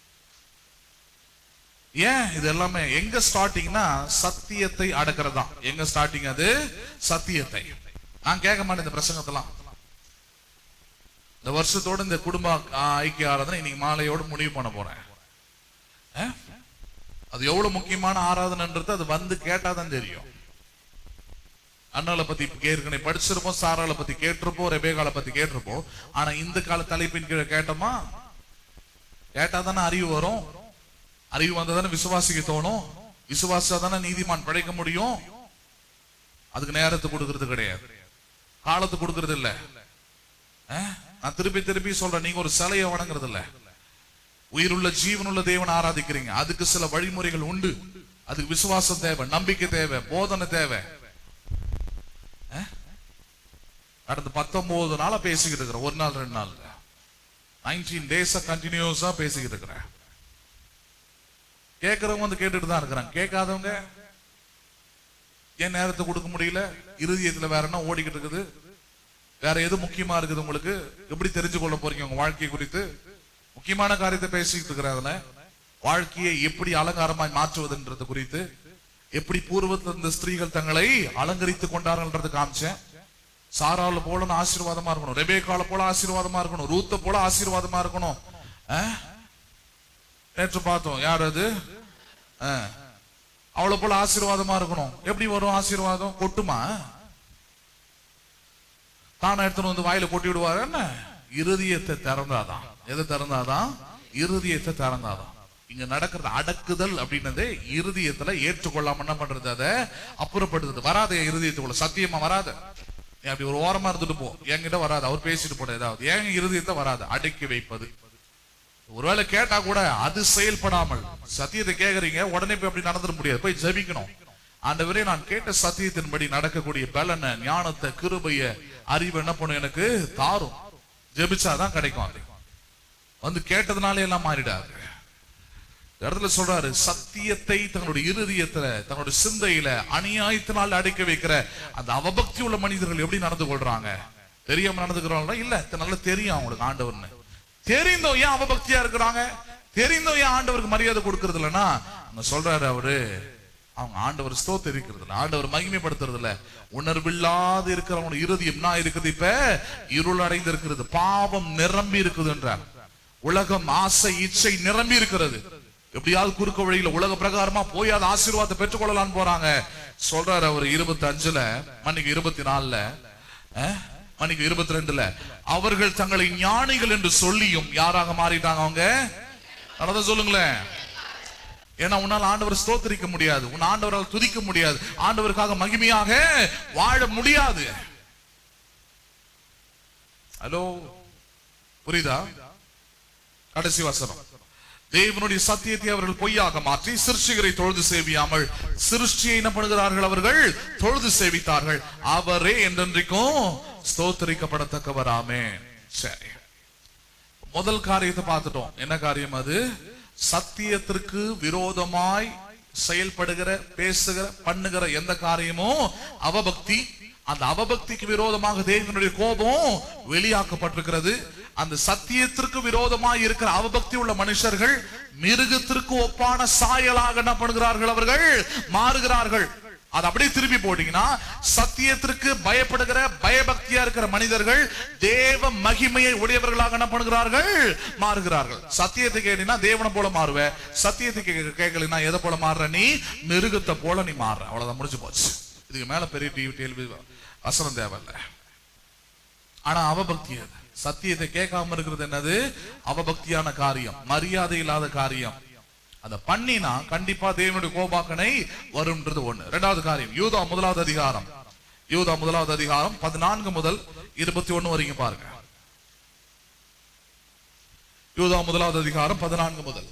ஏன் இது எல்லாமே எங்க ஸ்டார்டிங்னா சத்தியத்தை அடக்கிறதா எங்க ஸ்டார்டிங் அது சத்தியத்தை நான் கேட்க மாட்டேன் இந்த பிரசங்கத்தெல்லாம் இந்த வருஷத்தோட இந்த குடும்ப ஆ, ஐக்கிய ஆராதனை இன்னைக்கு மாலையோட முடிவு பண்ண போறேன் அஹ்? அது எவ்வளவு முக்கியமான ஆராதனைன்றது அது வந்து கேட்டாதான் தெரியும் அண்ணால பத்தி ஏற்கனவே படிச்சிருப்போம் சாரால பத்தி கேட்டிருப்போம் ரெபேகால பத்தி கேட்டிருப்போம் ஆனா இந்த கால தலைப்பின் கீழே கேட்டோமா கேட்டாதானே அறிவு வரும் அறிவு வந்தாதானே விசுவாசிக்க தோணும் விசுவாசா தானே நீதிமான் படைக்க முடியும் அதுக்கு நேரத்தை கொடுக்கறது கிடையாது காலத்தை கொடுக்கறது இல்ல அஹ்? நான் திருப்பி திருப்பி சொல்றேன் நீங்க ஒரு சிலையை வணங்குறது இல்ல உயிருள்ள ஜீவனுள்ள தேவன் ஆராதிக்கிறீங்க அதுக்கு சில வழிமுறைகள் உண்டு அதுக்கு விசுவாசம் தேவை நம்பிக்கை தேவை போதனை தேவை அஹ்? கடந்த பத்தொன்பது நாளா பேசிக்கிட்டு இருக்கிறேன் ஒரு நாள் ரெண்டு நாள் நைன்டீன் டேஸா கண்டினியூஸா பேசிக்கிட்டு இருக்கிறேன் கேட்கறவங்க வந்து கேட்டுட்டு தான் இருக்கிறாங்க கேட்காதவங்க ஏன் நேரத்தை கொடுக்க முடியல இருதயத்துல வேற என்ன ஓடிக்கிட்டு இருக்குது வேற எது முக்கியமா இருக்குது உங்களுக்கு எப்படி தெரிஞ்சு கொள்ள போறீங்க உங்க வாழ்க்கை குறித்து முக்கியமான காரியத்தை பேசிக்கிட்டு இருக்கிறேன் அதுல வாழ்க்கையை எப்படி அலங்காரமாய் மாற்றுவதுன்றது குறித்து எப்படி பூர்வத்தில் இருந்த ஸ்திரீகள் தங்களை அலங்கரித்துக் கொண்டார்கள்ன்றது காமிச்சேன் சாரால போல நான் ஆசீர்வாதமா இருக்கணும் ரெபேக்கால போல ஆசீர்வாதமா இருக்கணும் ரூத்த போல ஆசீர்வாதமா இருக்கணும் அஹ்? நேற்று பார்த்தோம் யார் அது அஹ். அவளை போல ஆசீர்வாதமா இருக்கணும் எப்படி வரும் ஆசீர்வாதம் கொட்டுமா தானே எடுத்துன்னு வந்து வாயில கொட்டி விடுவாரு என்ன இருதயத்தை திறந்தாதான் எதை திறந்தாதான் இருதயத்தை திறந்தாதான் இங்க நடக்கிறது அடக்குதல் அப்படின்னது இருதயத்துல ஏற்றுக்கொள்ளாம என்ன பண்றது அதை அப்புறப்படுத்துது வராது என் இருதயத்துக்குள்ள சத்தியமா வராது நீ அப்படி ஒரு ஓரமா இருந்துட்டு போ என்கிட்ட வராது அவர் பேசிட்டு போட ஏதாவது என் இருதயத்தை வராது அடக்கி வைப்பது ஒருவேளை கேட்டா கூட அது செயல்படாமல் சத்தியத்தை கேக்குறீங்க உடனே போய் அப்படி நடந்துட முடியாது போய் ஜெபிக்கணும் ஆண்டவரே நான் கேட்ட சத்தியத்தின்படி நடக்கக்கூடிய பலனை ஞானத்தை கிருபைய அறிவு என்ன பண்ணும் எனக்கு தாரும் ஜெபிச்சாதான் கிடைக்கும் அது வந்து கேட்டதுனாலே எல்லாம் மாறிடாது இந்த இடத்துல சொல்றாரு சத்தியத்தை தங்களுடைய இருதயத்துல தங்களுடைய சிந்தையில அநியாயத்தினால் அடைக்க வைக்கிற அந்த அவபக்தி உள்ள மனிதர்கள் எப்படி நடந்து கொள்றாங்க தெரியாம நடந்துக்கிறாங்களா இல்ல இது நல்லா தெரியும் அவங்களுக்கு ஆண்டவர்னு தெரிந்தோம் ஏன் அவபக்தியா இருக்கிறாங்க தெரிந்தோம் ஏன் ஆண்டவருக்கு மரியாதை கொடுக்கறது இல்லைன்னா அங்க சொல்றாரு அவரு அவங்க ஆண்டவர் ஸ்தோத்தரிக்கிறது இல்ல ஆண்டவர் மகிமைப்படுத்துறது இல்ல உணர்வில்லாது இருக்கிறவங்க இருதயம் நான் இருக்குது இப்ப இருள் அடைந்து இருக்கிறது பாவம் நிரம்பி இருக்குதுன்றார் உலகம் ஆசை இச்சை நிரம்பி இருக்கிறது எப்படியாவது குறுக்க வழியில உலக பிரகாரமா போய் அது ஆசீர்வாதத்தை பெற்றுக்கொள்ளலாம்னு போறாங்க சொல்றாரு அவர் இருபத்தி அஞ்சுல மன்னிக்கு இருபத்தி நாலுல அஹ், மன்னிக்கு இருபத்தி ரெண்டுல அவர்கள் தங்களை ஞானிகள் என்று சொல்லியும் யாராக மாறிட்டாங்க அவங்க அதான் சொல்லுங்களேன் ஏன்னா உன்னால் ஆண்டவர் ஸ்தோத்திரிக்க முடியாது உன் ஆண்டவரால் துதிக்க முடியாது ஆண்டவருக்காக மகிமையாக வாழ முடியாது ஹலோ புரியுதா கடைசி வசனம் தேவனுடைய சத்தியத்தை அவர்கள் பொய்யாக மாற்றி சிருஷ்டிகரை தொழுது சேவியாமல் சிருஷ்டியை என்ன பண்ணுகிறார்கள் அவர்கள் தொழுது சேவித்தார்கள் அவரே என்றென்றைக்கும் ஸ்தோத்தரிக்கப்படத்தக்கவராமே சரி முதல் காரியத்தை பார்த்துட்டோம் என்ன காரியம் அது சத்தியத்திற்கு விரோதமாய் செயல்படுகிற பேசுகிற பண்ணுகிற எந்த காரியமும் அவபக்தி அந்த அவபக்திக்கு விரோதமாக தேவனுடைய கோபம் வெளியாக்கப்பட்டிருக்கிறது அந்த சத்தியத்திற்கு விரோதமாய் இருக்கிற அவபக்தி உள்ள மனுஷர்கள் மிருகத்திற்கு ஒப்பான சாயலாக என்ன பண்ணுகிறார்கள் அவர்கள் மாறுகிறார்கள் அது அப்படியே திருப்பி போட்டீங்கன்னா சத்தியத்திற்கு பயப்படுகிற பயபக்தியா இருக்கிற மனிதர்கள் தேவ மகிமையை உடையவர்களாக என்ன பண்ணுகிறார்கள் மாறுகிறார்கள் சத்தியத்தை கேட்டீங்கன்னா தேவனை போல மாறுவ சத்தியத்தை கே- கேட்கலைன்னா எதை போல மாறுற நீ மிருகத்தை போல நீ மாறுற அவ்வளவுதான் முடிஞ்சு போச்சு இதுக்கு மேல பெரிய டிவி கேள்வி வசனம் தேவையில்ல ஆனா அவபக்தி அது சத்தியத்தை கேட்காம இருக்கிறது என்னது அவபக்தியான காரியம் மரியாதை இல்லாத காரியம் அத பண்ணினா கண்டிப்பா தேவனுடைய கோபாக்கனை வரும்ன்றது ஒண்ணு ரெண்டாவது காரியம் யூதா முதலாவது அதிகாரம் யூதா முதலாவது அதிகாரம் பதினான்கு முதல் இருபத்தி ஒண்ணு வரைக்கும் பாருங்க யூதா முதலாவது அதிகாரம் பதினான்கு முதல்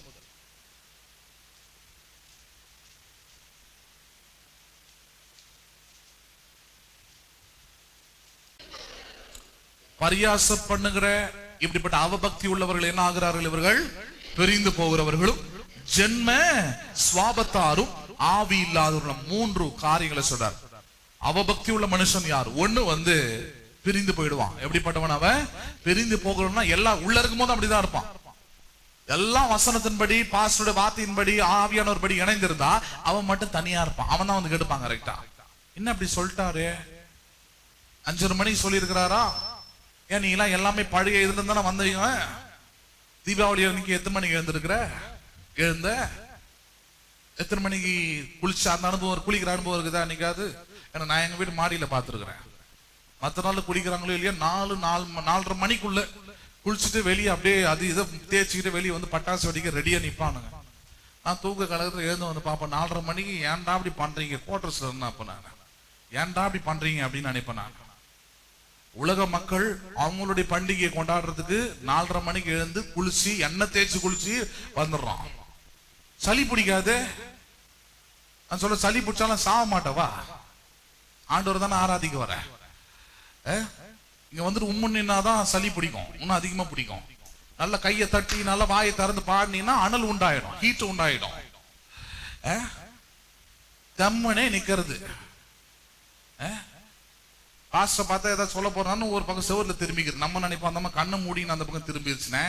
பரியாசம் பண்ணுகிற இப்படிப்பட்ட அவபக்தி உள்ளவர்கள் என்ன ஆகிறார்கள் இவர்கள் பிரிந்து போகிறவர்களும் ஜென்ம சுவாபத்தாரும் ஆவி இல்லாதவர்களும் மூன்று காரியங்களை சொல்றார் அவபக்தி உள்ள மனுஷன் யார் ஒண்ணு வந்து பிரிந்து போயிடுவான் எப்படிப்பட்டவன் அவன் பிரிந்து போகிறவனா எல்லாம் உள்ள இருக்கும்போது அப்படிதான் இருப்பான் எல்லாம் வசனத்தின்படி பாஸ்டருடைய வார்த்தையின்படி ஆவியானவர் படி இணைந்திருந்தா அவன் மட்டும் தனியா இருப்பான் அவன் தான் வந்து கெடுப்பான் கரெக்டா என்ன அப்படி சொல்லிட்டாரு அஞ்சரை மணிக்கு சொல்லியிருக்கிறாரா ஏன் நீ எல்லாம் எல்லாமே பழைய இதுல தானே வந்தீங்க தீபாவளி அன்னைக்கு எத்தனை மணிக்கு எழுந்திருக்கிற எழுந்த எத்தனை மணிக்கு குளிச்சா அந்த அனுபவம் இருக்கு, குளிக்கிற அனுபவம் இருக்குதா என்னைக்காவது ஏன்னா நான் எங்க வீட்டு மாடியில பாத்துருக்கிறேன் மத்த நாள்ல குளிக்கிறாங்களோ இல்லையா நாலு நாலு ம- நாலரை மணிக்குள்ள குளிச்சுட்டு வெளியே அப்படியே அது இதை தேய்ச்சிக்கிட்டு வெளியே வந்து பட்டாசு வெடிக்க ரெடியா நிப்பானுங்க நான் தூக்க கலகத்துல எழுந்து வந்து பார்ப்பேன் நாலரை மணிக்கு ஏன்டா அப்படி பண்றீங்க குவார்டர்ஸ்ல இருந்தா அப்ப நான் ஏன்டா அப்படி பண்றீங்க அப்படின்னு நினைப்பேன் நான் உலக மக்கள் அவங்களுடைய பண்டிகையை கொண்டாடுறதுக்கு நாலரை மணிக்கு எழுந்து குளிச்சு எண்ணெய் தேய்ச்சி குளிச்சு வந்துடுறோம் சளி பிடிக்காது நான் சொல்ல சளி பிடிச்சாலும் சாக மாட்டவா ஆண்டவர் தானே ஆராதிக்க வர இங்க வந்துட்டு உம்முன்னாதான் சளி பிடிக்கும் இன்னும் அதிகமா பிடிக்கும் நல்ல கையை தட்டி நல்ல வாயை திறந்து பாடினீங்கன்னா அனல் உண்டாயிடும் ஹீட் உண்டாயிடும் அஹ்? தம்மனே நிக்கிறது பாஸ்ட பார்த்தா ஏதாவது சொல்ல போறான்னு ஒரு பக்கம் செவர்ல திரும்பிக்கிறது நம்ம நினைப்போம் நம்ம கண்ணை மூடின்னு அந்த பக்கம் திரும்பிடுச்சுனே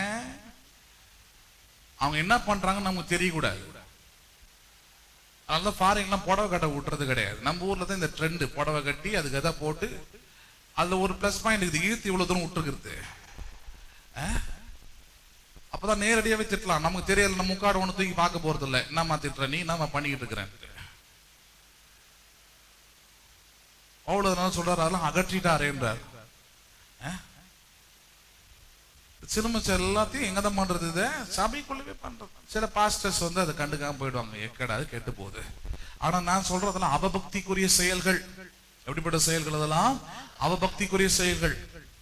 அவங்க என்ன பண்றாங்கன்னு நமக்கு தெரியக்கூடாது அதனால ஃபாரின்லாம் புடவை கட்ட விட்டுறது கிடையாது நம்ம ஊர்ல தான் இந்த ட்ரெண்ட் புடவை கட்டி அதுக்கு எதை போட்டு அதுல ஒரு பிளஸ் பாயிண்ட் இருக்குது இழுத்து இவ்வளவு தூரம் விட்டுருக்கிறது அஹ்? அப்பதான் நேரடியாவே திட்டலாம் நமக்கு தெரியல நம்ம முக்காடு ஒண்ணு தூக்கி பார்க்க போறது இல்ல என்னம்மா திட்டுற நீ என்னம்மா பண்ணிக்கிட்டு இருக்கிறேன் அவ்வளவு சொல்றாரு அதெல்லாம் அகற்றிட்டாரேன்றார் அஹ்? சிறுமிச்ச எல்லாத்தையும் எங்க தான் பண்றது இது சபைக்குள்ளவே பண்றது சில பாஸ்டர்ஸ் வந்து அதை கண்டுக்காம போயிடுவாங்க எக்கடா அது கெட்டு போகுது ஆனா நான் சொல்றதெல்லாம் அவபக்திக்குரிய செயல்கள் எப்படிப்பட்ட செயல்கள் அதெல்லாம் அவபக்திக்குரிய செயல்கள்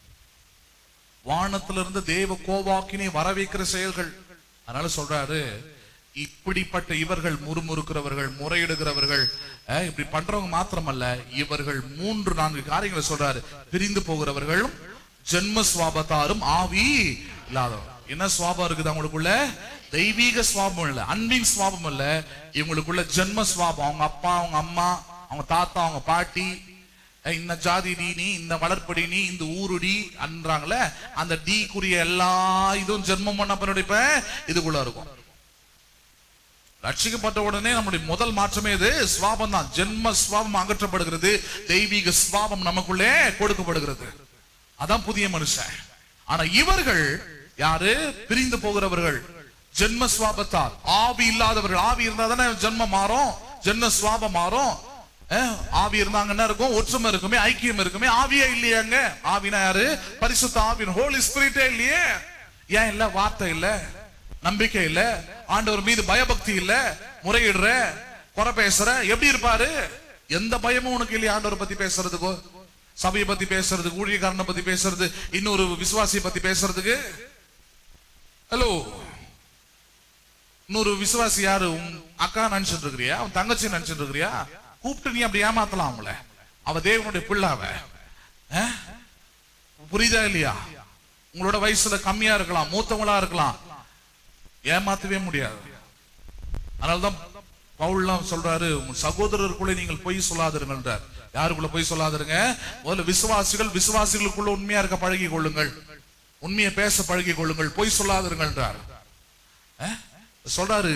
வானத்திலிருந்து தேவ கோவாக்கினை வர வைக்கிற செயல்கள் அதனால சொல்றாரு இப்படிப்பட்ட இவர்கள் முறுமுறுக்கிறவர்கள் முறையிடுகிறவர்கள் அஹ், இப்படி பண்றவங்க மாத்திரமல்ல இவர்கள் மூன்று நான்கு காரியங்களை சொல்றாரு பிரிந்து போகிறவர்களும் ஜென்ம சுவாபத்தாரும் ஆவி இல்லாதவர் என்ன சுவாபம் இருக்குது அவங்களுக்குள்ள தெய்வீக சுவாபம் இல்ல அன்பின் சுவாபம் இல்ல இவங்களுக்குள்ள ஜென்ம சுவாபம் அவங்க அப்பா அவங்க அம்மா அவங்க தாத்தா அவங்க பாட்டி அஹ் இந்த ஜாதி டி நீ இந்த வளர்ப்படி நீ இந்த ஊருடி அன்றாங்களே அந்த டீக்குரிய எல்லா இதுவும் ஜென்மம் பண்ண பின்னாடி இதுக்குள்ள இருக்கும் ரட்சிக்கப்பட்ட உடனே நம்முடைய முதல் மாற்றமே இது சுவாபம் தான் ஜென்ம சுவாபம் அகற்றப்படுகிறது தெய்வீக சுவாபம் நமக்குள்ளே கொடுக்கப்படுகிறது அதான் புதிய மனுஷன் ஆனா இவர்கள் யாரு பிரிந்து போகிறவர்கள் ஜென்ம சுவாபத்தால் ஆவி இல்லாதவர்கள் ஆவி இருந்தா தானே ஜென்மம் மாறும் ஜென்ம சுவாபம் மாறும் அஹ், ஆவி இருந்தாங்க என்ன இருக்கும் ஒற்றுமை இருக்குமே ஐக்கியம் இருக்குமே ஆவியே இல்லையாங்க ஆவினா யாரு பரிசுத்த ஆவின் ஹோலி ஸ்பிரிட்டே இல்லையே ஏன் இல்ல வார்த்தை இல்ல நம்பிக்கை இல்ல ஆண்டவர் மீது பயபக்தி இல்ல முறையிடுற குறை பேசுற எப்படி இருப்பாரு எந்த பயமும் உனக்கு இல்லையா ஆண்டவர் பத்தி பேசுறதுக்கோ சபையை பத்தி பேசுறதுக்கு ஊழியக்காரனை பத்தி பேசுறது இன்னொரு விசுவாசியை பத்தி பேசுறதுக்கு ஹலோ இன்னொரு விசுவாசி யாரு உன் அக்கா நினைச்சிட்டு இருக்கிறியா உன் தங்கச்சி நினைச்சிட்டு இருக்கிறியா கூப்பிட்டு நீ அப்படி ஏமாத்தலாம் அவங்கள அவ தேவனுடைய பிள்ளாவ அஹ்? புரியுதா இல்லையா உங்களோட வயசுல கம்மியா இருக்கலாம் மூத்தவங்களா இருக்கலாம் ஏமாத்தவே முடியாது அதனாலதான் பவுல்லாம் சொல்றாரு உன் சகோதரருக்குள்ளே நீங்கள் பொய் சொல்லாதிருங்கன்றார் யாருக்குள்ள பொய் சொல்லாதிருங்க முதல்ல விசுவாசிகள் விசுவாசிகளுக்குள்ள உண்மையா இருக்க பழகி கொள்ளுங்கள் உண்மையை பேச பழகி கொள்ளுங்கள் பொய் சொல்லாதிருங்கன்றார் அஹ்? சொல்றாரு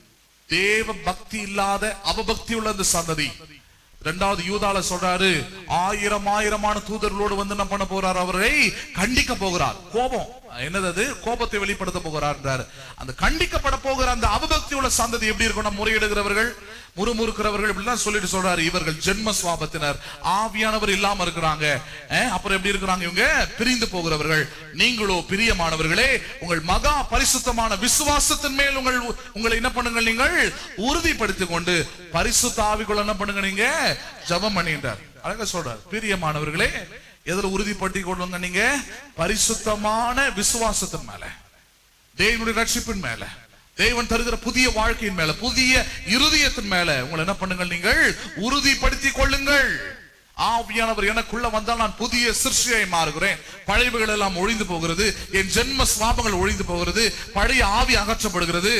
தேவ பக்தி இல்லாத அவபக்தி உள்ள அந்த சந்ததி இரண்டாவது யூதால சொல்றாரு ஆயிரம் ஆயிரமான தூதர்களோடு வந்து என்ன பண்ண போறார் அவரை கண்டிக்க போகிறார் கோபம் என்னது அது கோபத்தை வெளிப்படுத்த போகிறார் அந்த கண்டிக்கப்பட போகிற அந்த அவபக்தி உள்ள சந்ததி எப்படி இருக்கணும் முறையிடுகிறவர்கள் முறுமுறுக்கிறவர்கள் இப்படிலாம் சொல்லிட்டு சொல்றாரு இவர்கள் ஜென்ம சுவாபத்தினர் ஆவியானவர் இல்லாம இருக்கிறாங்க அஹ், அப்புறம் எப்படி இருக்கிறாங்க இவங்க பிரிந்து போகிறவர்கள் நீங்களோ பிரியமானவர்களே உங்கள் மகா பரிசுத்தமான விசுவாசத்தின் மேல் உங்கள் உங்களை என்ன பண்ணுங்கள் நீங்கள் உறுதிப்படுத்திக் கொண்டு பரிசுத்த ஆவிக்குள்ள என்ன பண்ணுங்க நீங்க ஜெபம் பண்ணின்றார் அழகா சொல்றார் பிரியமானவர்களே எதுல உறுதிப்படுத்திக் கொள்ளுங்க நீங்க பரிசுத்தமான விசுவாசத்தின் மேல தேவனுடைய ரட்சிப்பின் மேல தேவன் தருகிற புதிய வாழ்க்கையின் மேல புதிய இருதயத்தின் மேல உங்களை என்ன பண்ணுங்கள் நீங்கள் உறுதிப்படுத்திக் கொள்ளுங்கள் ஆவியானவர் எனக்குள்ள வந்தால் நான் புதிய சிருஷ்டியை மாறுகிறேன் பழையவைகள் எல்லாம் ஒழிந்து போகிறது என் ஜென்ம சுவாபங்கள் ஒழிந்து போகிறது பழைய ஆவி அகற்றப்படுகிறது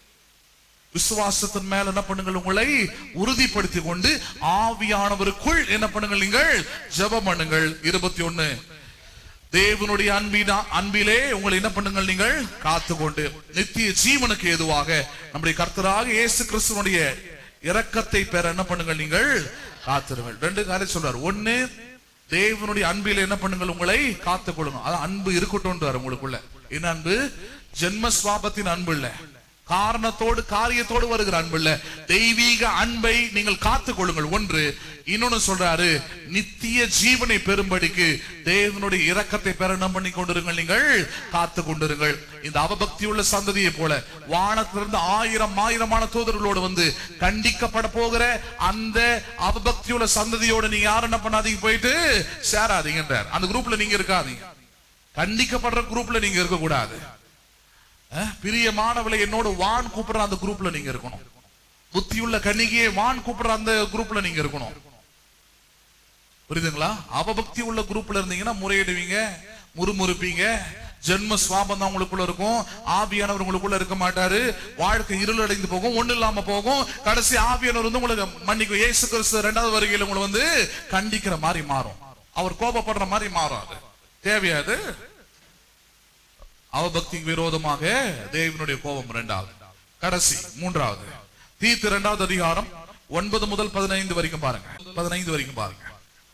விசுவாசத்தின் மேல என்ன பண்ணுங்கள் உங்களை உறுதிப்படுத்திக் கொண்டு ஆவியானவருக்குள் என்ன பண்ணுங்கள் நீங்கள் ஜெபம் பண்ணுங்கள் இருபத்தி ஒண்ணு தேவனுடைய அன்பினா அன்பிலே உங்களை என்ன பண்ணுங்கள் நீங்கள் காத்துக்கொண்டு நித்திய ஜீவனுக்கு ஏதுவாக நம்முடைய கர்த்தராக இயேசு கிறிஸ்துவனுடைய இரக்கத்தை பெற என்ன பண்ணுங்கள் நீங்கள் காத்திருங்கள் ரெண்டு காரியம் சொல்றார் ஒண்ணு தேவனுடைய அன்பில என்ன பண்ணுங்கள் உங்களை காத்துக் கொள்ளுங்க அது அன்பு இருக்கட்டும் உங்களுக்குள்ள என்ன அன்பு ஜென்ம சுவாபத்தின் அன்பு இல்ல காரணத்தோடு காரியத்தோடு வருகிற அன்பு இல்ல தெய்வீக அன்பை நீங்கள் காத்துக் கொள்ளுங்கள் ஒன்று இன்னொன்னு சொல்றாரு நித்திய ஜீவனை பெறும்படிக்கு தேவனுடைய இரக்கத்தை பெற என்ன பண்ணி கொண்டிருங்கள் நீங்கள் காத்து கொண்டிருங்கள் இந்த அவபக்தி உள்ள சந்ததியை போல வானத்திலிருந்து ஆயிரம் ஆயிரமான தூதர்களோடு வந்து கண்டிக்கப்பட போகிற அந்த அவபக்தி உள்ள சந்ததியோடு நீங்க யாரும் என்ன பண்ணாதீங்க போயிட்டு சேராதீங்கன்றார் அந்த குரூப்ல நீங்க இருக்காதீங்க கண்டிக்கப்படுற குரூப்ல நீங்க இருக்க கூடாது அஹ், பிரியமானவளை என்னோட வான் கூப்பிடுற அந்த குரூப்ல நீங்க இருக்கணும் புத்தியுள்ள கன்னிகையை வான் கூப்பிடுற அந்த குரூப்ல நீங்க இருக்கணும் புரியுதுங்களா அவபக்தி உள்ள குரூப்ல இருந்தீங்கன்னா முறையிடுவீங்க முறுமுறுப்பீங்க ஜென்ம சுவாபம் தான் உங்களுக்குள்ள இருக்கும் ஆவியானவர் உங்களுக்குள்ள இருக்க மாட்டாரு வாழ்க்கை இருள் அடைந்து போகும் ஒண்ணு இல்லாம போகும் கடைசி ஆவியானவர் வந்து உங்களுக்கு மன்னிக்கும் இயேசு கிறிஸ்து ரெண்டாவது வருகையில உங்களை வந்து கண்டிக்கிற மாதிரி மாறும் அவர் கோபப்படுற மாதிரி மாறும் அது தேவையாது அவபக்திக்கு விரோதமாக தேவனுடைய கோபம் இரண்டாவது கடைசி மூன்றாவது தீத்து இரண்டாவது அதிகாரம் ஒன்பது முதல் பதினைந்து வரைக்கும் பாருங்க பதினைந்து வரைக்கும் பாருங்க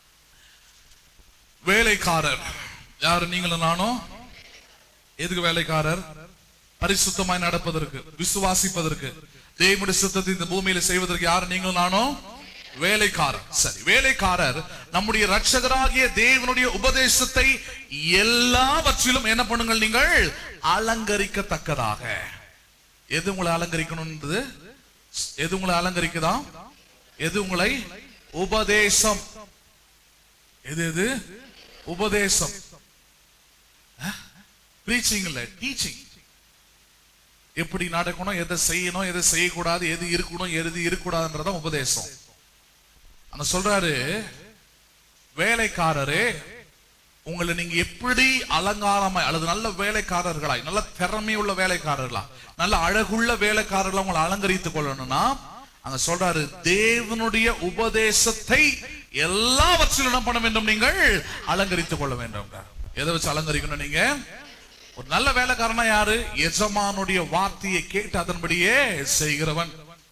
வேலைக்காரர் யாரு நீங்களும் நானும் எதுக்கு வேலைக்காரர் பரிசுத்தமாய் நடப்பதற்கு விசுவாசிப்பதற்கு தேவனுடைய சித்தத்தை இந்த பூமியில செய்வதற்கு யாரு நீங்களும் நானும் வேலைக்காரர் சரி வேலைக்காரர் நம்முடைய ரட்சகராகிய தேவனுடைய உபதேசத்தை எல்லாவற்றிலும் என்ன பண்ணுங்கள் நீங்கள் அலங்கரிக்கத்தக்கதாக எது உங்களை அலங்கரிக்கணும்ன்றது எது உங்களை அலங்கரிக்குதா எது உங்களை உபதேசம் எது எது உபதேசம் பிரீச்சிங் இல்ல டீச்சிங் எப்படி நடக்கணும் எதை செய்யணும் எதை செய்யக்கூடாது எது இருக்கணும் எது இருக்கக்கூடாதுன்றத உபதேசம் அங்க சொல்றாரு வேலைக்காரரே உங்களை நீங்க எப்படி அலங்காரமாய் அல்லது நல்ல வேலைக்காரர்களாய் நல்ல திறமையுள்ள வேலைக்காரர்களா நல்ல அழகுள்ள வேலைக்காரர்களா உங்களை அலங்கரித்துக் கொள்ளணும்னா அங்க சொல்றாரு தேவனுடைய உபதேசத்தை எல்லாவற்றிலும் என்ன பண்ண வேண்டும் நீங்கள் அலங்கரித்துக் கொள்ள வேண்டும் எதை வச்சு அலங்கரிக்கணும் நீங்க ஒரு நல்ல வேலைக்காரனா யாரு எஜமானுடைய வார்த்தையை கேட்டு அதன்படியே செய்கிறவன்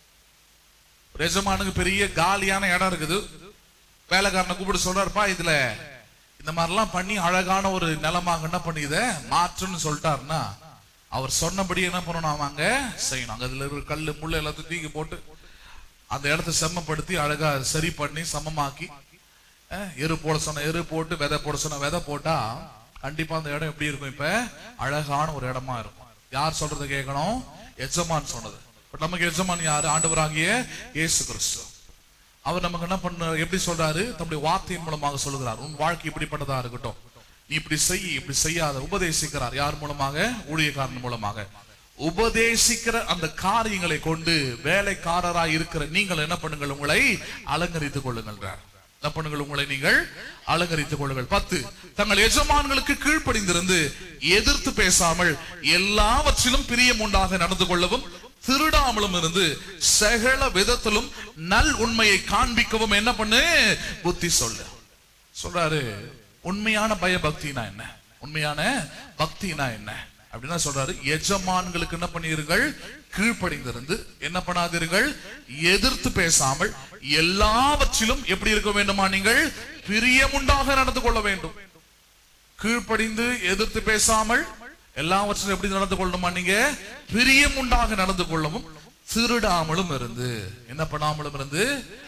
ஒரு எஜமானுக்கு பெரிய காலியான இடம் இருக்குது வேலைக்காரனை கூப்பிட்டு சொல்றாருப்பா இதுல இந்த மாதிரிலாம் பண்ணி அழகான ஒரு நிலமாக என்ன பண்ணித மாற்றுன்னு சொல்லிட்டாருன்னா அவர் சொன்னபடி என்ன பண்ணணும் அவங்க செய்யணும் அங்க இதுல இருக்கிற கல்லு முள்ளு எல்லாத்தையும் தூக்கி போட்டு அந்த இடத்த செம்மப்படுத்தி அழகா சரி பண்ணி சமமாக்கி அஹ், எரு போட சொன்ன எரு போட்டு விதை போட சொன்ன விதை போட்டா கண்டிப்பா அந்த இடம் எப்படி இருக்கும் இப்ப அழகான ஒரு இடமா இருக்கும் யார் சொல்றதை கேட்கணும் எஜமான் சொன்னது இப்ப நமக்கு எஜமான் யாரு ஆண்டவராகிய இயேசு கிறிஸ்து அவர் நமக்கு என்ன பண்ண எப்படி சொல்றாரு தம்முடைய வார்த்தையின் மூலமாக சொல்லுகிறார் உன் வாழ்க்கை இப்படிப்பட்டதா இருக்கட்டும் நீ இப்படி செய் இப்படி செய்யாத உபதேசிக்கிறார் யார் மூலமாக ஊழியக்காரன் மூலமாக உபதேசிக்கிற அந்த காரியங்களை கொண்டு வேலைக்காரராய் இருக்கிற நீங்கள் என்ன பண்ணுங்கள் உங்களை அலங்கரித்துக் கொள்ளுங்கள்ன்றார் என்ன பண்ணுங்கள் உங்களை நீங்கள் அலங்கரித்துக் கொள்ளுங்கள் பத்து தங்கள் எஜமான்களுக்கு கீழ்ப்படிந்திருந்து எதிர்த்து பேசாமல் எல்லாவற்றிலும் பிரியம் உண்டாக நடந்து கொள்ளவும் திருடாமலும் இருந்து சகல விதத்திலும் நல் உண்மையை காண்பிக்கவும் என்ன பண்ணு புத்தி சொல்லு சொல்றாரு உண்மையான பயபக்தினா என்ன உண்மையான பக்தினா என்ன அப்படின்னா சொல்றாரு எஜமான்களுக்கு என்ன பண்ணிருங்கள் கீழ்ப்படிந்திருந்து என்ன பண்ணாதீர்கள் எதிர்த்து பேசாமல் எல்லாவற்றிலும் எப்படி இருக்க வேண்டுமா நீங்கள் பிரியமுண்டாக நடந்து கொள்ள வேண்டும் கீழ்ப்படிந்து எதிர்த்து பேசாமல் எல்லாவற்றிலும் எப்படி நடந்து கொள்ளணுமா நீங்க பிரியம் உண்டாக நடந்து கொள்ளவும் திருடாமலும் இருந்து என்ன பண்ணாமலும் இருந்து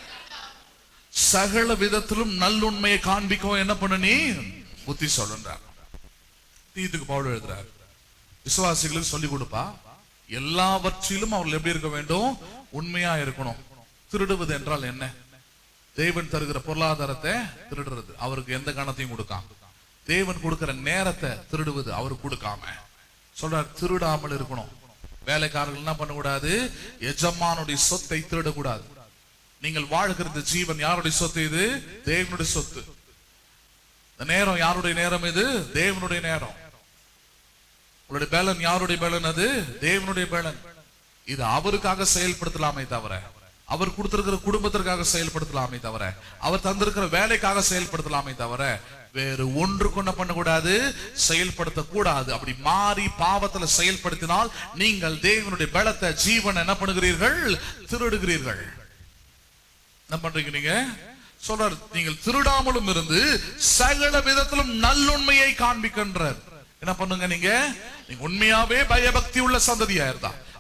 சகல விதத்திலும் நல்லுண்மையை காண்பிக்கவும் என்ன பண்ண நீ புத்தி சொல்லுன்றார் தீத்துக்கு பவுல் எழுதுறார் விசுவாசிகளுக்கு சொல்லி கொடுப்பா எல்லாவற்றிலும் அவர்கள் எப்படி இருக்க வேண்டும் உண்மையா இருக்கணும் திருடுவது என்றால் என்ன தேவன் தருகிற பொருளாதாரத்தை திருடுறது அவருக்கு எந்த கணத்தையும் கொடுக்காம தேவன் கொடுக்கிற நேரத்தை திருடுவது அவருக்கு கொடுக்காம சொல்றார் திருடாமல் இருக்கணும் வேலைக்காரர்கள் என்ன பண்ணக்கூடாது எஜமானுடைய சொத்தை திருடக்கூடாது நீங்கள் வாழ்கிற இந்த ஜீவன் யாருடைய சொத்து இது தேவனுடைய சொத்து இந்த நேரம் யாருடைய நேரம் இது தேவனுடைய நேரம் உங்களுடைய பேலன் யாருடைய பேலன் அது தேவனுடைய பேலன் இது அவருக்காக செயல்படுத்தலாமே தவிர அவர் கொடுத்திருக்கிற குடும்பத்திற்காக செயல்படுத்தலாமே தவிர அவர் தந்திருக்கிற வேலைக்காக செயல்படுத்தலாமே தவிர வேறு ஒன்று கொண்ட பண்ணக்கூடாது செயல்படுத்த கூடாது அப்படி மாறி பாவத்துல செயல்படுத்தினால் நீங்கள் தேவனுடைய பலத்தை ஜீவன் என்ன பண்ணுகிறீர்கள் திருடுகிறீர்கள் என்ன பண்றீங்க நீங்க சொல்றார் நீங்கள் திருடாமலும் இருந்து சகல விதத்திலும் நல்லுண்மையை காண்பிக்கின்றார் என்ன பண்ணுங்க நீங்க நீங்க உண்மையாவே பயபக்தி உள்ள சந்ததியா இருந்தா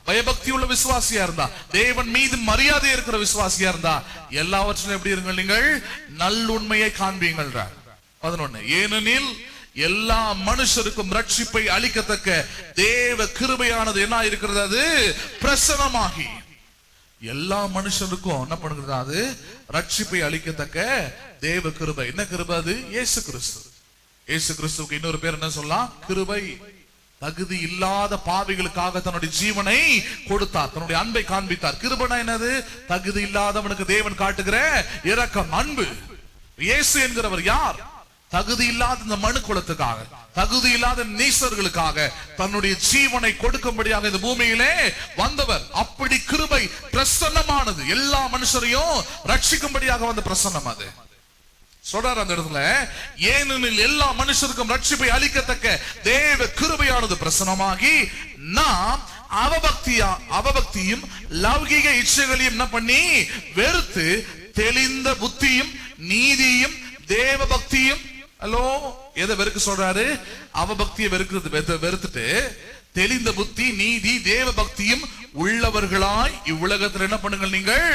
பயபக்தி உள்ள விசுவாசியா இருந்தா தேவன் மீது மரியாதை இருக்கிற விசுவாசியா இருந்தா எல்லாவற்றிலும் எப்படி இருங்க நீங்கள் நல்லுண்மையை காண்பீங்கள்ன்றார் பதினொன்னு ஏனெனில் எல்லா மனுஷருக்கும் ரட்சிப்பை அளிக்கத்தக்க தேவ கிருபையானது என்ன இருக்கிறது அது பிரசனமாகி எல்லா மனுஷனுக்கும் என்ன பண்ணுகிறது அது ரட்சிப்பை அளிக்கத்தக்க தேவ கிருபை என்ன கிருபை அது இயேசு கிறிஸ்து இயேசு கிறிஸ்துவுக்கு இன்னொரு பேர் என்ன சொல்லலாம் கிருபை தகுதி இல்லாத பாவிகளுக்காக தன்னுடைய ஜீவனை கொடுத்தார் தன்னுடைய அன்பை காண்பித்தார் கிருபனா என்னது தகுதி இல்லாதவனுக்கு தேவன் காட்டுகிற இரக்கம் அன்பு இயேசு என்கிறவர் யார் தகுதி இல்லாத இந்த மனு குலத்துக்காக தகுதி இல்லாத நீசர்களுக்காக தன்னுடைய ஜீவனை கொடுக்கும்படியாக இந்த பூமியிலே வந்தவர் அப்படி கிருபை பிரசன்னமானது எல்லா மனுஷரையும் ரட்சிக்கும்படியாக வந்த பிரசன்னம் அது சொல்றார் அந்த இடத்துல ஏனெனில் எல்லா மனுஷருக்கும் ரட்சிப்பை அளிக்கத்தக்க தேவ கிருபையானது பிரசனமாகி நாம் அவபக்தியா அவபக்தியும் லௌகிக இச்சைகளையும் என்ன பண்ணி வெறுத்து தெளிந்த புத்தியும் நீதியும் தேவ பக்தியும் ஹலோ எதை வெறுக்க சொல்றாரு அவபக்தியை வெறுக்கிறது வெறு- வெறுத்துட்டு தெளிந்த புத்தி நீதி தேவ பக்தியும் உள்ளவர்களாய் இவ்வுலகத்தில் என்ன பண்ணுங்கள் நீங்கள்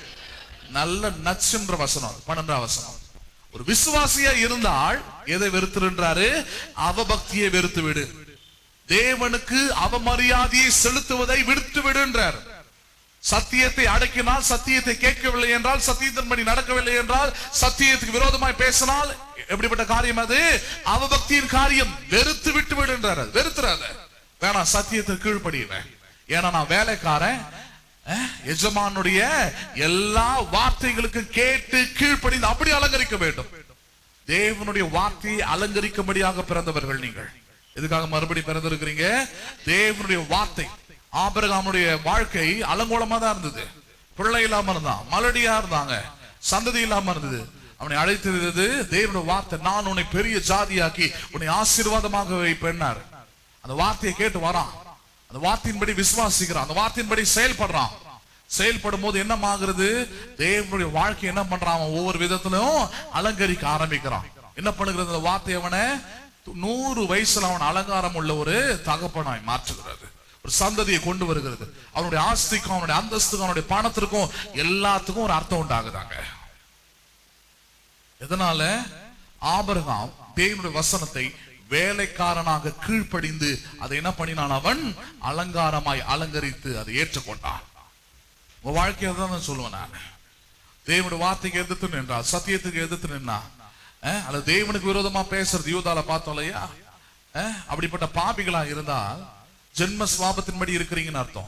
நல்ல நச்சுன்ற வசனம் பன்னெண்டாம் வசனம் ஒரு விசுவாசியா இருந்தால் எதை வெறுத்துன்றாரு அவபக்தியை வெறுத்து விடு தேவனுக்கு அவமரியாதையை செலுத்துவதை விடுத்து விடுன்றார் சத்தியத்தை அடக்கினால் சத்தியத்தை கேட்கவில்லை என்றால் சத்தியத்தின்படி நடக்கவில்லை என்றால் சத்தியத்துக்கு விரோதமாய் பேசினால் எப்படிப்பட்ட காரியம் அது அவபக்தியின் காரியம் வெறுத்து விட்டு விடுன்றார் அது. வெறுத்துறாத வேணாம் சத்தியத்துக்கு கீழ்ப்படியுவேன் ஏன்னா நான் வேலைக்காரன் அஹ், எஜமானுடைய எல்லா வார்த்தைகளுக்கும் கேட்டு கீழ்ப்படிந்து அப்படி அலங்கரிக்க வேண்டும் தேவனுடைய வார்த்தையை அலங்கரிக்கும்படியாக பிறந்தவர்கள் நீங்கள் எதுக்காக மறுபடி பிறந்திருக்கிறீங்க தேவனுடைய வார்த்தை ஆபிரகாமுடைய வாழ்க்கை அலங்கோலமா தான் இருந்தது பிள்ளை இல்லாம இருந்தான் மலடியா இருந்தாங்க சந்ததி இல்லாம இருந்தது அவனை அழைத்திருந்தது தேவனுடைய வார்த்தை நான் உன்னை பெரிய ஜாதியாக்கி உன்னை ஆசீர்வாதமாக வைப்பேன்னார் அந்த வார்த்தையை கேட்டு வரான் அந்த வார்த்தையின்படி விசுவாசிக்கிறான் அந்த வார்த்தையின்படி செயல்படுறான் செயல்படும் போது என்ன ஆகுறது தேவனுடைய வாழ்க்கை என்ன பண்றான் அவன் ஒவ்வொரு விதத்திலும் அலங்கரிக்க ஆரம்பிக்கிறான் என்ன பண்ணுகிறது அந்த வார்த்தை அவனை நூறு வயசுல அவன் அலங்காரம் உள்ள ஒரு தகப்பனாய் மாற்றுகிறது ஒரு சந்ததியை கொண்டு வருகிறது அவனுடைய ஆஸ்திக்கும் அவனுடைய அந்தஸ்துக்கும் அவனுடைய பணத்திற்கும் எல்லாத்துக்கும் ஒரு அர்த்தம் உண்டாகுதாங்க எதனால ஆபிரகாம் தேவனுடைய வசனத்தை வேலைக்காரனாக கீழ்ப்படிந்து அதை என்ன பண்ணினான் அவன் அலங்காரமாய் அலங்கரித்து அதை ஏற்றுக்கொண்டான் உங்க வாழ்க்கையை தான் நான் சொல்லுவேன் நான் தேவனுடைய வார்த்தைக்கு எதிர்த்து நின்றா சத்தியத்துக்கு எதிர்த்து நின்னா அஹ், அல்லது தேவனுக்கு விரோதமா பேசுறது யூதால பார்த்தோம் இல்லையா அஹ், அப்படிப்பட்ட பாபிகளா இருந்தால் ஜென்ம சுவாபத்தின்படி இருக்கிறீங்கன்னு அர்த்தம்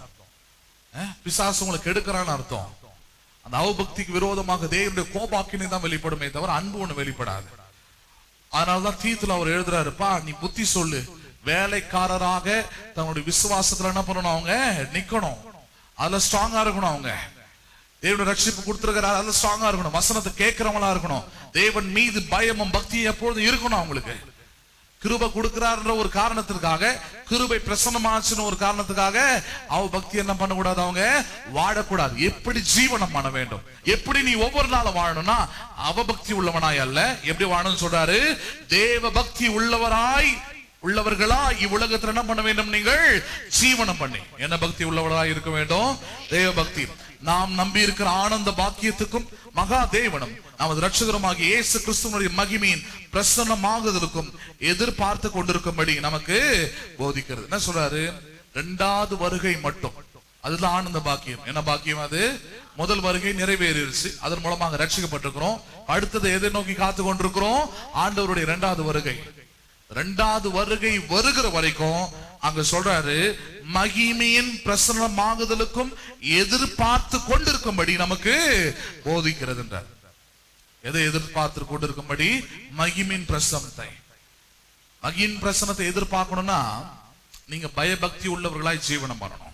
அஹ், பிசாசு உங்களுக்கு எடுக்கிறான்னு அர்த்தம் அந்த அவபக்திக்கு விரோதமாக தேவனுடைய கோபாக்கினை தான் வெளிப்படுமே தவிர அன்பு ஒண்ணு வெளிப்படாது அதனாலதான் தீத்துல அவர் எழுதுறாருப்பா நீ புத்தி சொல்லு வேலைக்காரராக தன்னுடைய விசுவாசத்துல என்ன பண்ணணும் அவங்க நிக்கணும் அதுல ஸ்ட்ராங்கா இருக்கணும் அவங்க தேவனுடைய ரட்சிப்பு கொடுத்திருக்கிறார் அதுல ஸ்ட்ராங்கா இருக்கணும் வசனத்தை கேட்கிறவங்களா இருக்கணும் தேவன் மீது பயமும் பக்தியும் எப்பொழுதும் இருக்கணும் அவங்களுக்கு கிருபை கொடுக்கிறார்ன்ற ஒரு காரணத்திற்காக கிருபை பிரசன்னமாச்சுன்னு ஒரு காரணத்துக்காக அவ பக்தி என்ன பண்ணக்கூடாது அவங்க வாழக்கூடாது எப்படி ஜீவனம் பண்ண வேண்டும் எப்படி நீ ஒவ்வொரு நாளும் வாழணும்னா அவபக்தி உள்ளவனாய் அல்ல எப்படி வாழணும்னு சொல்றாரு தேவ பக்தி உள்ளவராய் உள்ளவர்களா இவ்வுலகத்துல என்ன பண்ண வேண்டும் நீங்கள் ஜீவனம் பண்ணி என்ன பக்தி உள்ளவர்களாய் இருக்க வேண்டும் தேவ பக்தி நாம் நம்பி இருக்கிற ஆனந்த பாக்கியத்துக்கும் மகா தேவனும் நமது ரட்சகருமாகிய இயேசு கிறிஸ்துவனுடைய மகிமையின் பிரசன்னமாகுதலுக்கும் எதிர்பார்த்து கொண்டிருக்கும்படி நமக்கு போதிக்கிறது என்ன சொல்றாரு இரண்டாவது வருகை மட்டும் அதுதான் ஆனந்த பாக்கியம் என்ன பாக்கியம் அது முதல் வருகை நிறைவேறிடுச்சு அதன் மூலமாக ரட்சிக்கப்பட்டிருக்கிறோம் அடுத்தது எதை நோக்கி காத்து கொண்டிருக்கிறோம் ஆண்டவருடைய இரண்டாவது வருகை இரண்டாவது வருகை வருகிற வரைக்கும் அங்க சொல்றாரு மகிமையின் பிரசன்னமாகுதலுக்கும் எதிர்பார்த்து கொண்டிருக்கும்படி நமக்கு போதிக்கிறது என்றார் எதை எதிர்பார்த்து கொண்டிருக்கும்படி மகிமின் பிரசனத்தை மகியின் பிரசனத்தை எதிர்பார்க்கணும்னா நீங்க பயபக்தி உள்ளவர்களாய் ஜீவனம் பண்ணணும்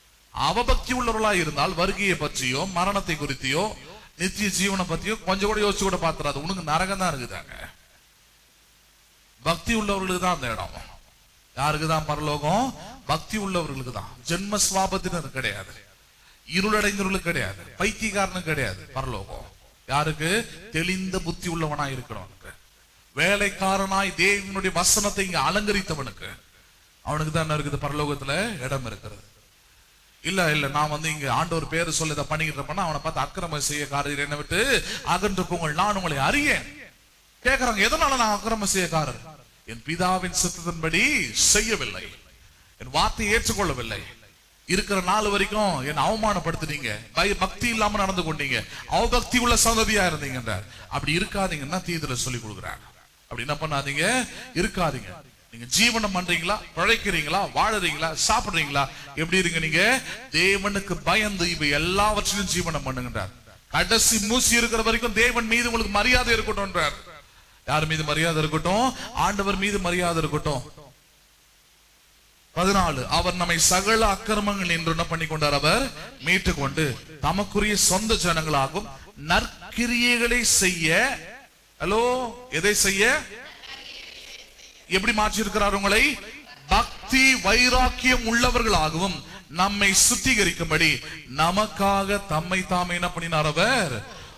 அவபக்தி உள்ளவர்களாய் இருந்தால் வருகையை பற்றியோ மரணத்தை குறித்தியோ நித்திய ஜீவனை பத்தியோ கொஞ்சம் கூட யோசிச்சு கூட பாத்துறாது உனக்கு நரகம் தான் இருக்குதாங்க பக்தி உள்ளவர்களுக்கு தான் அந்த இடம் யாருக்கு தான் பரலோகம் பக்தி உள்ளவர்களுக்கு தான் ஜென்ம சுவாபத்தினர் கிடையாது இருளடைந்தவர்களுக்கு கிடையாது பைத்தியக்காரனுக்கு கிடையாது பரலோகம் யாருக்கு தெளிந்த புத்தி உள்ளவனாய் இருக்கிறவனுக்கு வேலைக்காரனாய் தேவனுடைய வசனத்தை இங்க அலங்கரித்தவனுக்கு அவனுக்கு தான் என்ன இருக்குது பரலோகத்துல இடம் இருக்கிறது இல்ல இல்ல நான் வந்து இங்க ஆண்டவர் பேரு சொல்லி இதை பண்ணிக்கிட்டு இருப்பேன்னா அவனை பார்த்து அக்கிரம செய்ய காரர் என்ன விட்டு அகன்று போங்கள் நான் உங்களை அறியேன் கேக்குறாங்க எதனால நான் அக்கிரம செய்யக்காரர் என் பிதாவின் சித்தத்தின்படி செய்யவில்லை என் வார்த்தையை ஏற்றுக்கொள்ளவில்லை இருக்கிற நாள் வரைக்கும் என்னை அவமானப்படுத்துனீங்க பய பக்தி இல்லாம நடந்து கொண்டீங்க அவபக்தி உள்ள சந்ததியா இருந்தீங்கன்றார் அப்படி இருக்காதீங்கன்னா தீதுல சொல்லி கொடுக்குறாங்க அப்படி என்ன பண்ணாதீங்க இருக்காதீங்க நீங்க ஜீவனம் பண்றீங்களா பிழைக்கிறீங்களா வாழுறீங்களா சாப்பிடுறீங்களா எப்படி இருங்க நீங்க தேவனுக்கு பயந்து இவை எல்லாவற்றிலும் ஜீவனம் பண்ணுங்கன்றார் கடைசி மூசி இருக்கிற வரைக்கும் தேவன் மீது உங்களுக்கு மரியாதை இருக்கட்டும்ன்றார் யார் மீது மரியாதை இருக்கட்டும் ஆண்டவர் மீது மரியாதை இருக்கட்டும் பதினாலு அவர் நம்மை சகல அக்கிரமங்கள் என்று என்ன பண்ணி கொண்டார் அவர் மீட்டு கொண்டு தமக்குரிய சொந்த ஜனங்களாகும் நற்கிரியைகளை செய்ய ஹலோ எதை செய்ய எப்படி மாற்றியிருக்கிறார் உங்களை பக்தி வைராக்கியம் உள்ளவர்களாகவும் நம்மை சுத்திகரிக்கும்படி நமக்காக தம்மை தாமே என்ன பண்ணினார் அவர்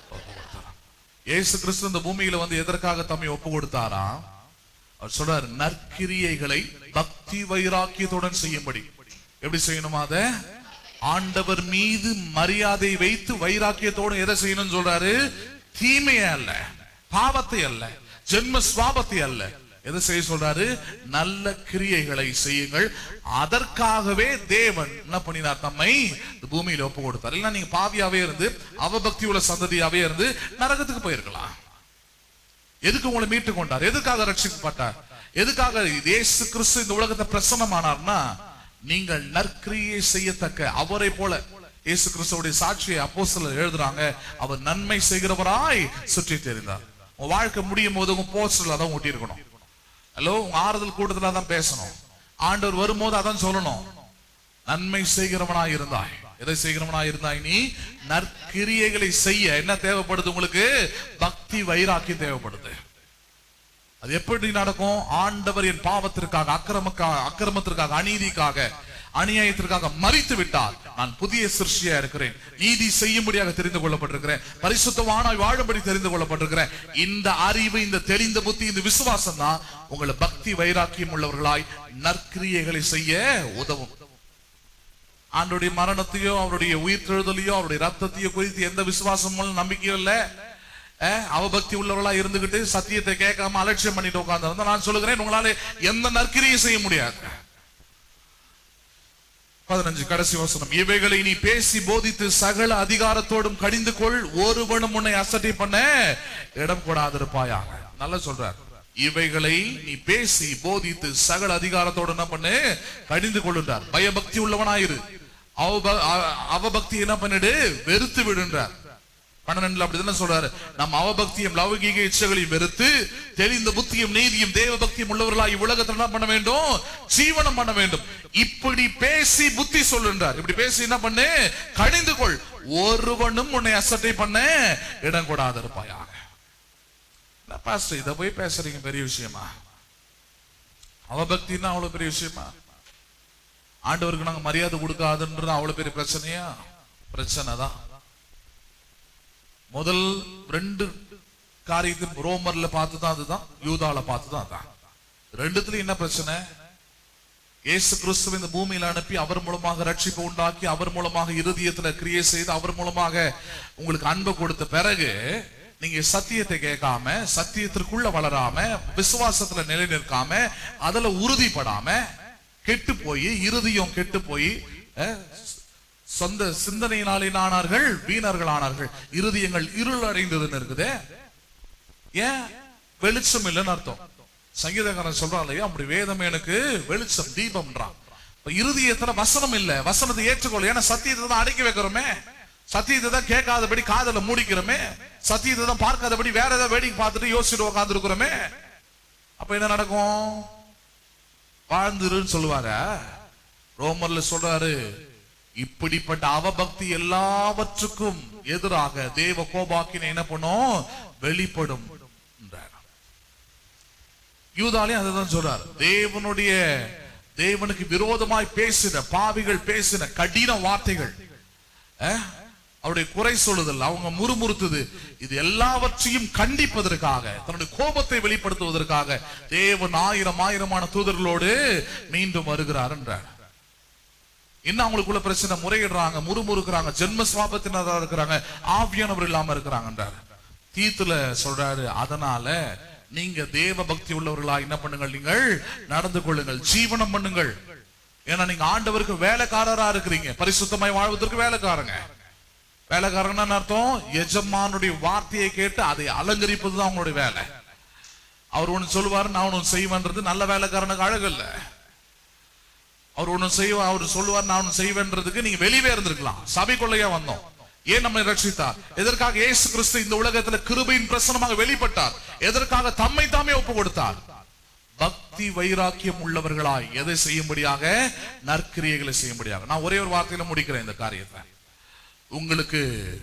இயேசு கிறிஸ்து இந்த பூமியில வந்து எதற்காக தம்மை ஒப்பு கொடுத்தாராம் அவர் சொல்றார் நற்கிரியைகளை பக்தி வைராக்கியத்துடன் செய்யும்படி எப்படி செய்யணுமா அத ஆண்டவர் மீது மரியாதை வைத்து வைராக்கியத்தோடு எதை செய்யணும்னு சொல்றாரு தீமையை அல்ல பாவத்தை அல்ல ஜென்ம சுவாபத்தை அல்ல எதை செய்ய சொல்றாரு நல்ல கிரியைகளை செய்யுங்கள் அதற்காகவே தேவன் என்ன பண்ணினார் தம்மை இந்த பூமியில ஒப்பு கொடுத்தார் இல்லைன்னா நீங்க பாவியாவே இருந்து அவபக்தி உள்ள சந்ததியாவே இருந்து நரகத்துக்கு போயிருக்கலாம் எதுக்கு உங்களை மீட்டு கொண்டார் எதுக்காக ரட்சிக்கப்பட்டார் எதுக்காக இயேசு கிறிஸ்து இந்த உலகத்தை பிரசன்னமானார்னா நீங்கள் நற்கிரியை செய்யத்தக்க அவரை போல இயேசு கிறிஸ்துவுடைய சாட்சியை அப்போஸ்தலர் எழுதுறாங்க அவர் நன்மை செய்கிறவராய் சுற்றி தெரிந்தார் உங்க வாழ்க்கை முடியும் போது உங்க போஸ்டர்ல தான் ஒட்டி இருக்கணும் ஹலோ உங்க ஆறுதல் கூட்டத்துல தான் பேசணும் ஆண்டவர் வரும்போது அதான் சொல்லணும் நன்மை செய்கிறவனாய் இருந்தாய் எதை செய்கிறவனாய் இருந்தாய் நீ நற்கிரியைகளை செய்ய என்ன தேவைப்படுது உங்களுக்கு பக்தி வைராக்கியம் தேவைப்படுது அது எப்படி நடக்கும் ஆண்டவர் என் பாவத்திற்காக அக்கிரமக்காக அக்கிரமத்திற்காக அநீதிக்காக அநியாயத்திற்காக மறித்து விட்டார் நான் புதிய சிருஷ்டியா இருக்கிறேன் நீதி செய்யும்படியாக தெரிந்து கொள்ளப்பட்டிருக்கிறேன் பரிசுத்தமானாய் வாழும்படி தெரிந்து கொள்ளப்பட்டிருக்கிறேன் இந்த அறிவு இந்த தெரிந்த புத்தி இந்த விசுவாசம் தான் உங்களை பக்தி வைராக்கியம் உள்ளவர்களாய் நற்கிரியைகளை செய்ய உதவும் ஆண்டுடைய மரணத்தையோ அவருடைய உயிர்த்தெழுதலையோ அவருடைய ரத்தத்தையோ குறித்து எந்த விசுவாசமும் நம்பிக்கையும் இல்ல அஹ், அவபக்தி உள்ளவர்களா இருந்துகிட்டு சத்தியத்தை கேட்காம அலட்சியம் பண்ணிட்டு உட்கார்ந்து நான் சொல்லுகிறேன் உங்களால எந்த நற்கிரியும் செய்ய முடியாது பதினஞ்சு கடைசி வசனம் இவைகளை நீ பேசி போதித்து சகல அதிகாரத்தோடும் கடிந்து கொள் ஒருவனும் உன்னை அசட்டை பண்ண இடம் கொடாதிருப்பாயாக நல்லா சொல்றார் இவைகளை நீ பேசி போதித்து சகல அதிகாரத்தோடு என்ன பண்ணு கடிந்து கொள்ளுன்றார் பயபக்தி உள்ளவனாயிரு அவப- அ- அவபக்தி என்ன பண்ணிடு வெறுத்து விடுன்றார் பன்னெண்டுல அப்படிதானே சொல்றாரு நம்ம அவபக்தியும் லௌகீக இச்சைகளையும் வெறுத்து தெரிந்த புத்தியும் நீதியும் தேவ பக்தியும் உள்ளவர்களாய் உலகத்தில் என்ன பண்ண வேண்டும் ஜீவனம் பண்ண வேண்டும் இப்படி பேசி புத்தி சொல்லுன்றார் இப்படி பேசி என்ன பண்ணு கடிந்து கொள் ஒருவனும் உன்னை அசட்டை பண்ண இடம் கூடாது இருப்பாயாக பாஸ்டர் இத போய் பேசுறீங்க பெரிய விஷயமா அவபக்தின்னா அவ்வளவு பெரிய விஷயமா ஆண்டவருக்கு நாங்க மரியாதை கொடுக்காதுன்றது அவ்வளவு பெரிய பிரச்சனையா பிரச்சனை தான் முதல் ரெண்டு காரியத்தையும் ரோமர்ல பார்த்து தான் அதுதான் யூதால பார்த்து தான் அதான் ரெண்டுத்துல என்ன பிரச்சனை இயேசு கிறிஸ்துவ இந்த பூமியில அனுப்பி அவர் மூலமாக ரட்சிப்பு உண்டாக்கி அவர் மூலமாக இருதயத்துல கிரியை செய்து அவர் மூலமாக உங்களுக்கு அன்பை கொடுத்த பிறகு நீங்க சத்தியத்தை கேட்காம சத்தியத்திற்குள்ள வளராம விசுவாசத்துல நிலை நிற்காம அதுல உறுதிப்படாம கெட்டு போய் இருதயம் கெட்டு போய் அஹ், சொந்த சிந்தனையினாலினானார்கள் வீணர்கள் ஆனார்கள் இருதயங்கள் இருள் அடைந்ததுன்னு இருக்குதே ஏன் வெளிச்சம் இல்லைன்னு அர்த்தம் சங்கீதக்காரன் சொல்றான் இல்லையா அப்படி வேதம் எனக்கு வெளிச்சம் தீபம்ன்றான் இப்ப இருதயத்துல வசனம் இல்ல வசனத்தை ஏற்றுக்கொள்ள ஏன்னா சத்தியத்தை தான் அடக்கி வைக்கிறோமே சத்தியத்தை தான் கேட்காதபடி காதல மூடிக்கிறோமே சத்தியத்தை தான் பார்க்காதபடி வேற ஏதாவது வேடிக்கை பார்த்துட்டு யோசிச்சுட்டு உட்கார்ந்து இருக்கிறோமே அப்ப என்ன நடக்கும் வாழ்ந்துருன்னு சொல்லுவாங்க ரோமர்ல சொல்றாரு இப்படிப்பட்ட அவபக்தி எல்லாவற்றுக்கும் எதிராக தேவ கோபாக்கினை என்ன பண்ணும் வெளிப்படும் என்றார். யூதாலையும் அதுதான் சொல்றார் தேவனுடைய தேவனுக்கு விரோதமாய் பேசின பாவிகள் பேசின கடின வார்த்தைகள் அஹ், அவருடைய குறை சொல்லுதல் அவங்க முறுமுறுத்துது இது எல்லாவற்றையும் கண்டிப்பதற்காக தன்னுடைய கோபத்தை வெளிப்படுத்துவதற்காக தேவன் ஆயிரம் ஆயிரமான தூதர்களோடு மீண்டும் வருகிறார் என்றார் இன்னும் அவங்களுக்குள்ள பிரச்சனை முறையிடுறாங்க முறுமுறுக்கிறாங்க ஜென்ம சுவாபத்தினரா இருக்கிறாங்க ஆவியானவர் இல்லாம இருக்கிறாங்கன்றாரு தீத்துல சொல்றாரு அதனால நீங்க தேவ பக்தி உள்ளவர்களா என்ன பண்ணுங்கள் நீங்கள் நடந்து கொள்ளுங்கள் ஜீவனம் பண்ணுங்கள் ஏன்னா நீங்க ஆண்டவருக்கு வேலைக்காரரா இருக்கிறீங்க பரிசுத்தமாய் வாழ்வதற்கு வேலைக்காரங்க வேலைக்காரங்கன்னா அர்த்தம் எஜமானுடைய வார்த்தையை கேட்டு அதை அலங்கரிப்பது தான் அவங்களுடைய வேலை அவர் ஒண்ணு சொல்லுவாரு நான் ஒண்ணு செய்வேன்றது நல்ல வேலைக்காரனுக்கு அழகு இல்ல அவர் ஒண்ணு செய்வா அவர் சொல்லுவார் நான் ஒண்ணு செய்வேன்றதுக்கு நீங்க வெளியே இருந்திருக்கலாம் சபைக்குள்ளையா வந்தோம் ஏன் நம்மை ரட்சித்தார் எதற்காக இயேசு கிறிஸ்து இந்த உலகத்துல கிருபையின் பிரசனமாக வெளிப்பட்டார் எதற்காக தம்மை தாமே ஒப்பு கொடுத்தார் பக்தி வைராக்கியம் உள்ளவர்களாய் எதை செய்யும்படியாக நற்கிரியைகளை செய்யும்படியாக நான் ஒரே ஒரு வார்த்தையில முடிக்கிறேன் இந்த காரியத்தை உங்களுக்கு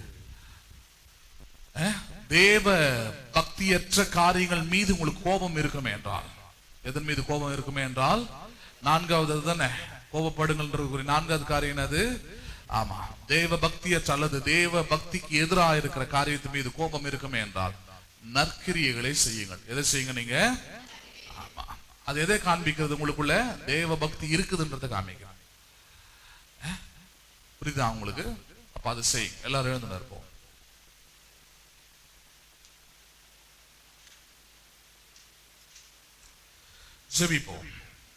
அஹ், தேவ பக்தியற்ற காரியங்கள் மீது உங்களுக்கு கோபம் இருக்குமே என்றால் எதன் மீது கோபம் இருக்குமே என்றால் நான்காவது தானே கோபப்படுங்கள்ன்றது நான்காவது காரியம் என்னது ஆமா தேவ பக்தியற்ற அல்லது தேவ பக்திக்கு எதிராக இருக்கிற காரியத்தின் மீது கோபம் இருக்குமே என்றால் நற்கிரியைகளை செய்யுங்கள் எதை செய்யுங்க நீங்க ஆமா அது எதை காண்பிக்கிறது உங்களுக்குள்ள தேவ பக்தி இருக்குதுன்றதை காமிக்கிறாங்க புரியுதா உங்களுக்கு அப்ப அதை செய் எல்லாரும் எழுந்து இருப்போம் ஜெபிப்போம்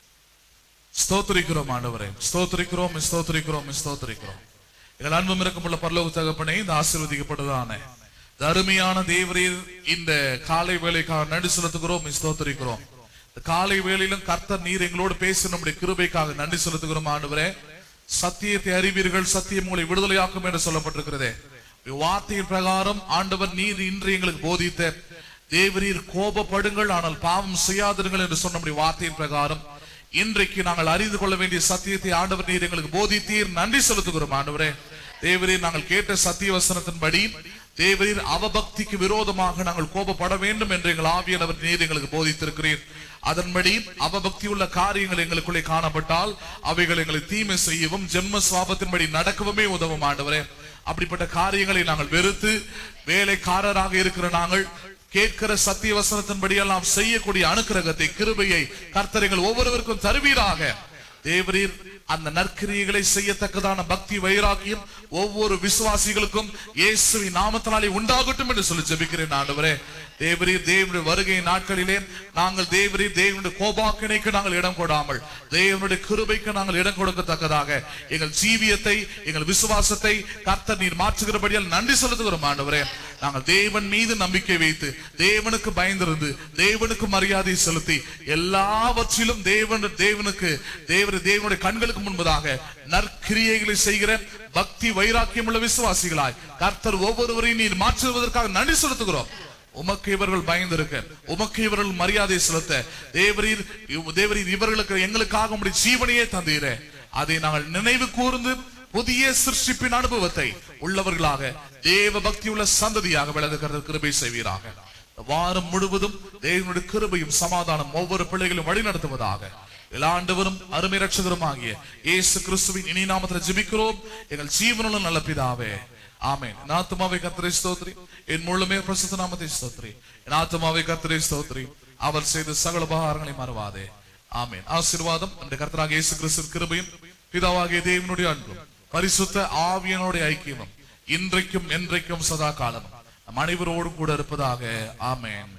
ஸ்தோத்திரிக்கிறோம் ஆண்டவரே ஸ்தோத்திரிக்கிறோம் ஸ்தோத்திரிக்கிறோம் ஸ்தோத்திரிக்கிறோம் எங்கள் அன்பும் இருக்குமுள்ள பரலோக தகப்பனே இந்த ஆசீர்வதிக்கப்பட்டதானே இந்த அருமையான தேவரீர் இந்த காலை வேலைக்காக நன்றி செலுத்துகிறோம் ஸ்தோத்திரிக்கிறோம் இந்த காலை வேளையிலும் கர்த்தர் நீர் எங்களோடு பேசி நம்முடைய கிருபைக்காக நன்றி செலுத்துகிறோம் ஆண்டவரே சத்தியத்தை அறிவீர்கள் சத்தியம் உங்களை விடுதலையாக்கும் என்று சொல்லப்பட்டிருக்கிறதே உம்முடைய வார்த்தையின் பிரகாரம் ஆண்டவர் நீர் இன்று எங்களுக்கு போதித்த தேவரீர் கோபப்படுங்கள் ஆனால் பாவம் செய்யாதிருங்கள் என்று சொன்ன நம்முடைய வார்த்தையின் பிரகாரம் இன்றைக்கு நாங்கள் அறிந்து கொள்ள வேண்டிய சத்தியத்தை ஆண்டவர் நீர் எங்களுக்கு போதித்தீர் நன்றி செலுத்துகிறோம் ஆண்டவரே தேவரீர் நாங்கள் கேட்ட சத்திய வசனத்தின்படி தேவரீர் அவபக்திக்கு விரோதமாக நாங்கள் கோபப்பட வேண்டும் என்று எங்கள் ஆவியானவர் நீர் எங்களுக்கு போதித்திருக்கிறீர் அதன்படி அவபக்தி உள்ள காரியங்கள் எங்களுக்குள்ளே காணப்பட்டால் அவைகள் எங்களை தீமை செய்யவும் ஜென்ம சுவாபத்தின்படி நடக்கவுமே உதவும் ஆண்டவரே அப்படிப்பட்ட காரியங்களை நாங்கள் வெறுத்து வேலைக்காரராக இருக்கிற நாங்கள் கேட்கிற சத்திய வசனத்தின்படி எல்லாம் செய்யக்கூடிய அனுக்கிரகத்தை கிருபையை கர்த்தரைகள் ஒவ்வொருவருக்கும் தருவீராக தேவரீர் அந்த நற்கிரியைகளை செய்யத்தக்கதான பக்தி வைராக்கியம் ஒவ்வொரு விசுவாசிகளுக்கும் இயேசுவின் நாமத்தினாலே உண்டாகட்டும் என்று சொல்லி ஜெபிக்கிறேன் ஆண்டவரே தேவரீர் தேவனுடைய வருகை நாட்களிலே நாங்கள் தேவரீர் தேவனுடைய கோபாக்கினைக்கு நாங்கள் இடம் கொடாமல் தேவனுடைய கிருபைக்கு நாங்கள் இடம் கொடுக்கத்தக்கதாக எங்கள் ஜீவியத்தை எங்கள் விசுவாசத்தை கர்த்தர் நீர் மாற்றுகிறபடியால் நன்றி செலுத்துகிறோம் ஆண்டவரே நாங்கள் தேவன் மீது நம்பிக்கை வைத்து தேவனுக்கு பயந்திருந்து தேவனுக்கு மரியாதை செலுத்தி எல்லாவற்றிலும் தேவன் தேவனுக்கு தேவ தேவனுடைய கண்களுக்கு முன்பதாக நற்கிரியைகளை செய்கிற பக்தி வைராக்கியம் உள்ள விசுவாசிகளாய் கர்த்தர் ஒவ்வொருவரையும் நீர் மாற்றுவதற்காக நன்றி செலுத்துகிறோம் உமக்கு இவர்கள் பயந்திருக்க உமக்கு இவர்கள் மரியாதை செலுத்த தேவரீர் தேவரீர் இவர்களுக்கு எங்களுக்காக உம்முடைய ஜீவனையே தந்தீரே அதை நாங்கள் நினைவு கூர்ந்து புதிய சிருஷ்டிப்பின் அனுபவத்தை உள்ளவர்களாக தேவ பக்தி உள்ள சந்ததியாக விளங்குகிறது கிருபை செய்வீராக வாரம் முழுவதும் தேவனுடைய கிருபையும் சமாதானம் ஒவ்வொரு பிள்ளைகளும் வழிநடத்துவதாக எல்லா ஆண்டவரும் அருமை ரட்சகரும் ஆகிய இயேசு கிறிஸ்துவின் இனி நாமத்தில் ஜெபிக்கிறோம் எங்கள் ஜீவனுள்ள நல்ல பிதாவே ஆமென் என் ஆத்துமாவை கர்த்தரை ஸ்தோத்ரி என் முழுமே பிரசுத்த நாமத்தை ஸ்தோத்ரி என் ஆத்துமாவை கர்த்தரை ஸ்தோத்ரி அவர் செய்த சகல உபகாரங்களை மறவாதே ஆமென் ஆசீர்வாதம் அந்த கர்த்தராக இயேசு கிறிஸ்து கிருபையும் பிதாவாகிய தேவனுடைய அன்பும் பரிசுத்த ஆவியனுடைய ஐக்கியமும் இன்றைக்கும் என்றைக்கும் சதா காலமும் நம் அனைவரோடும் கூட இருப்பதாக ஆமென்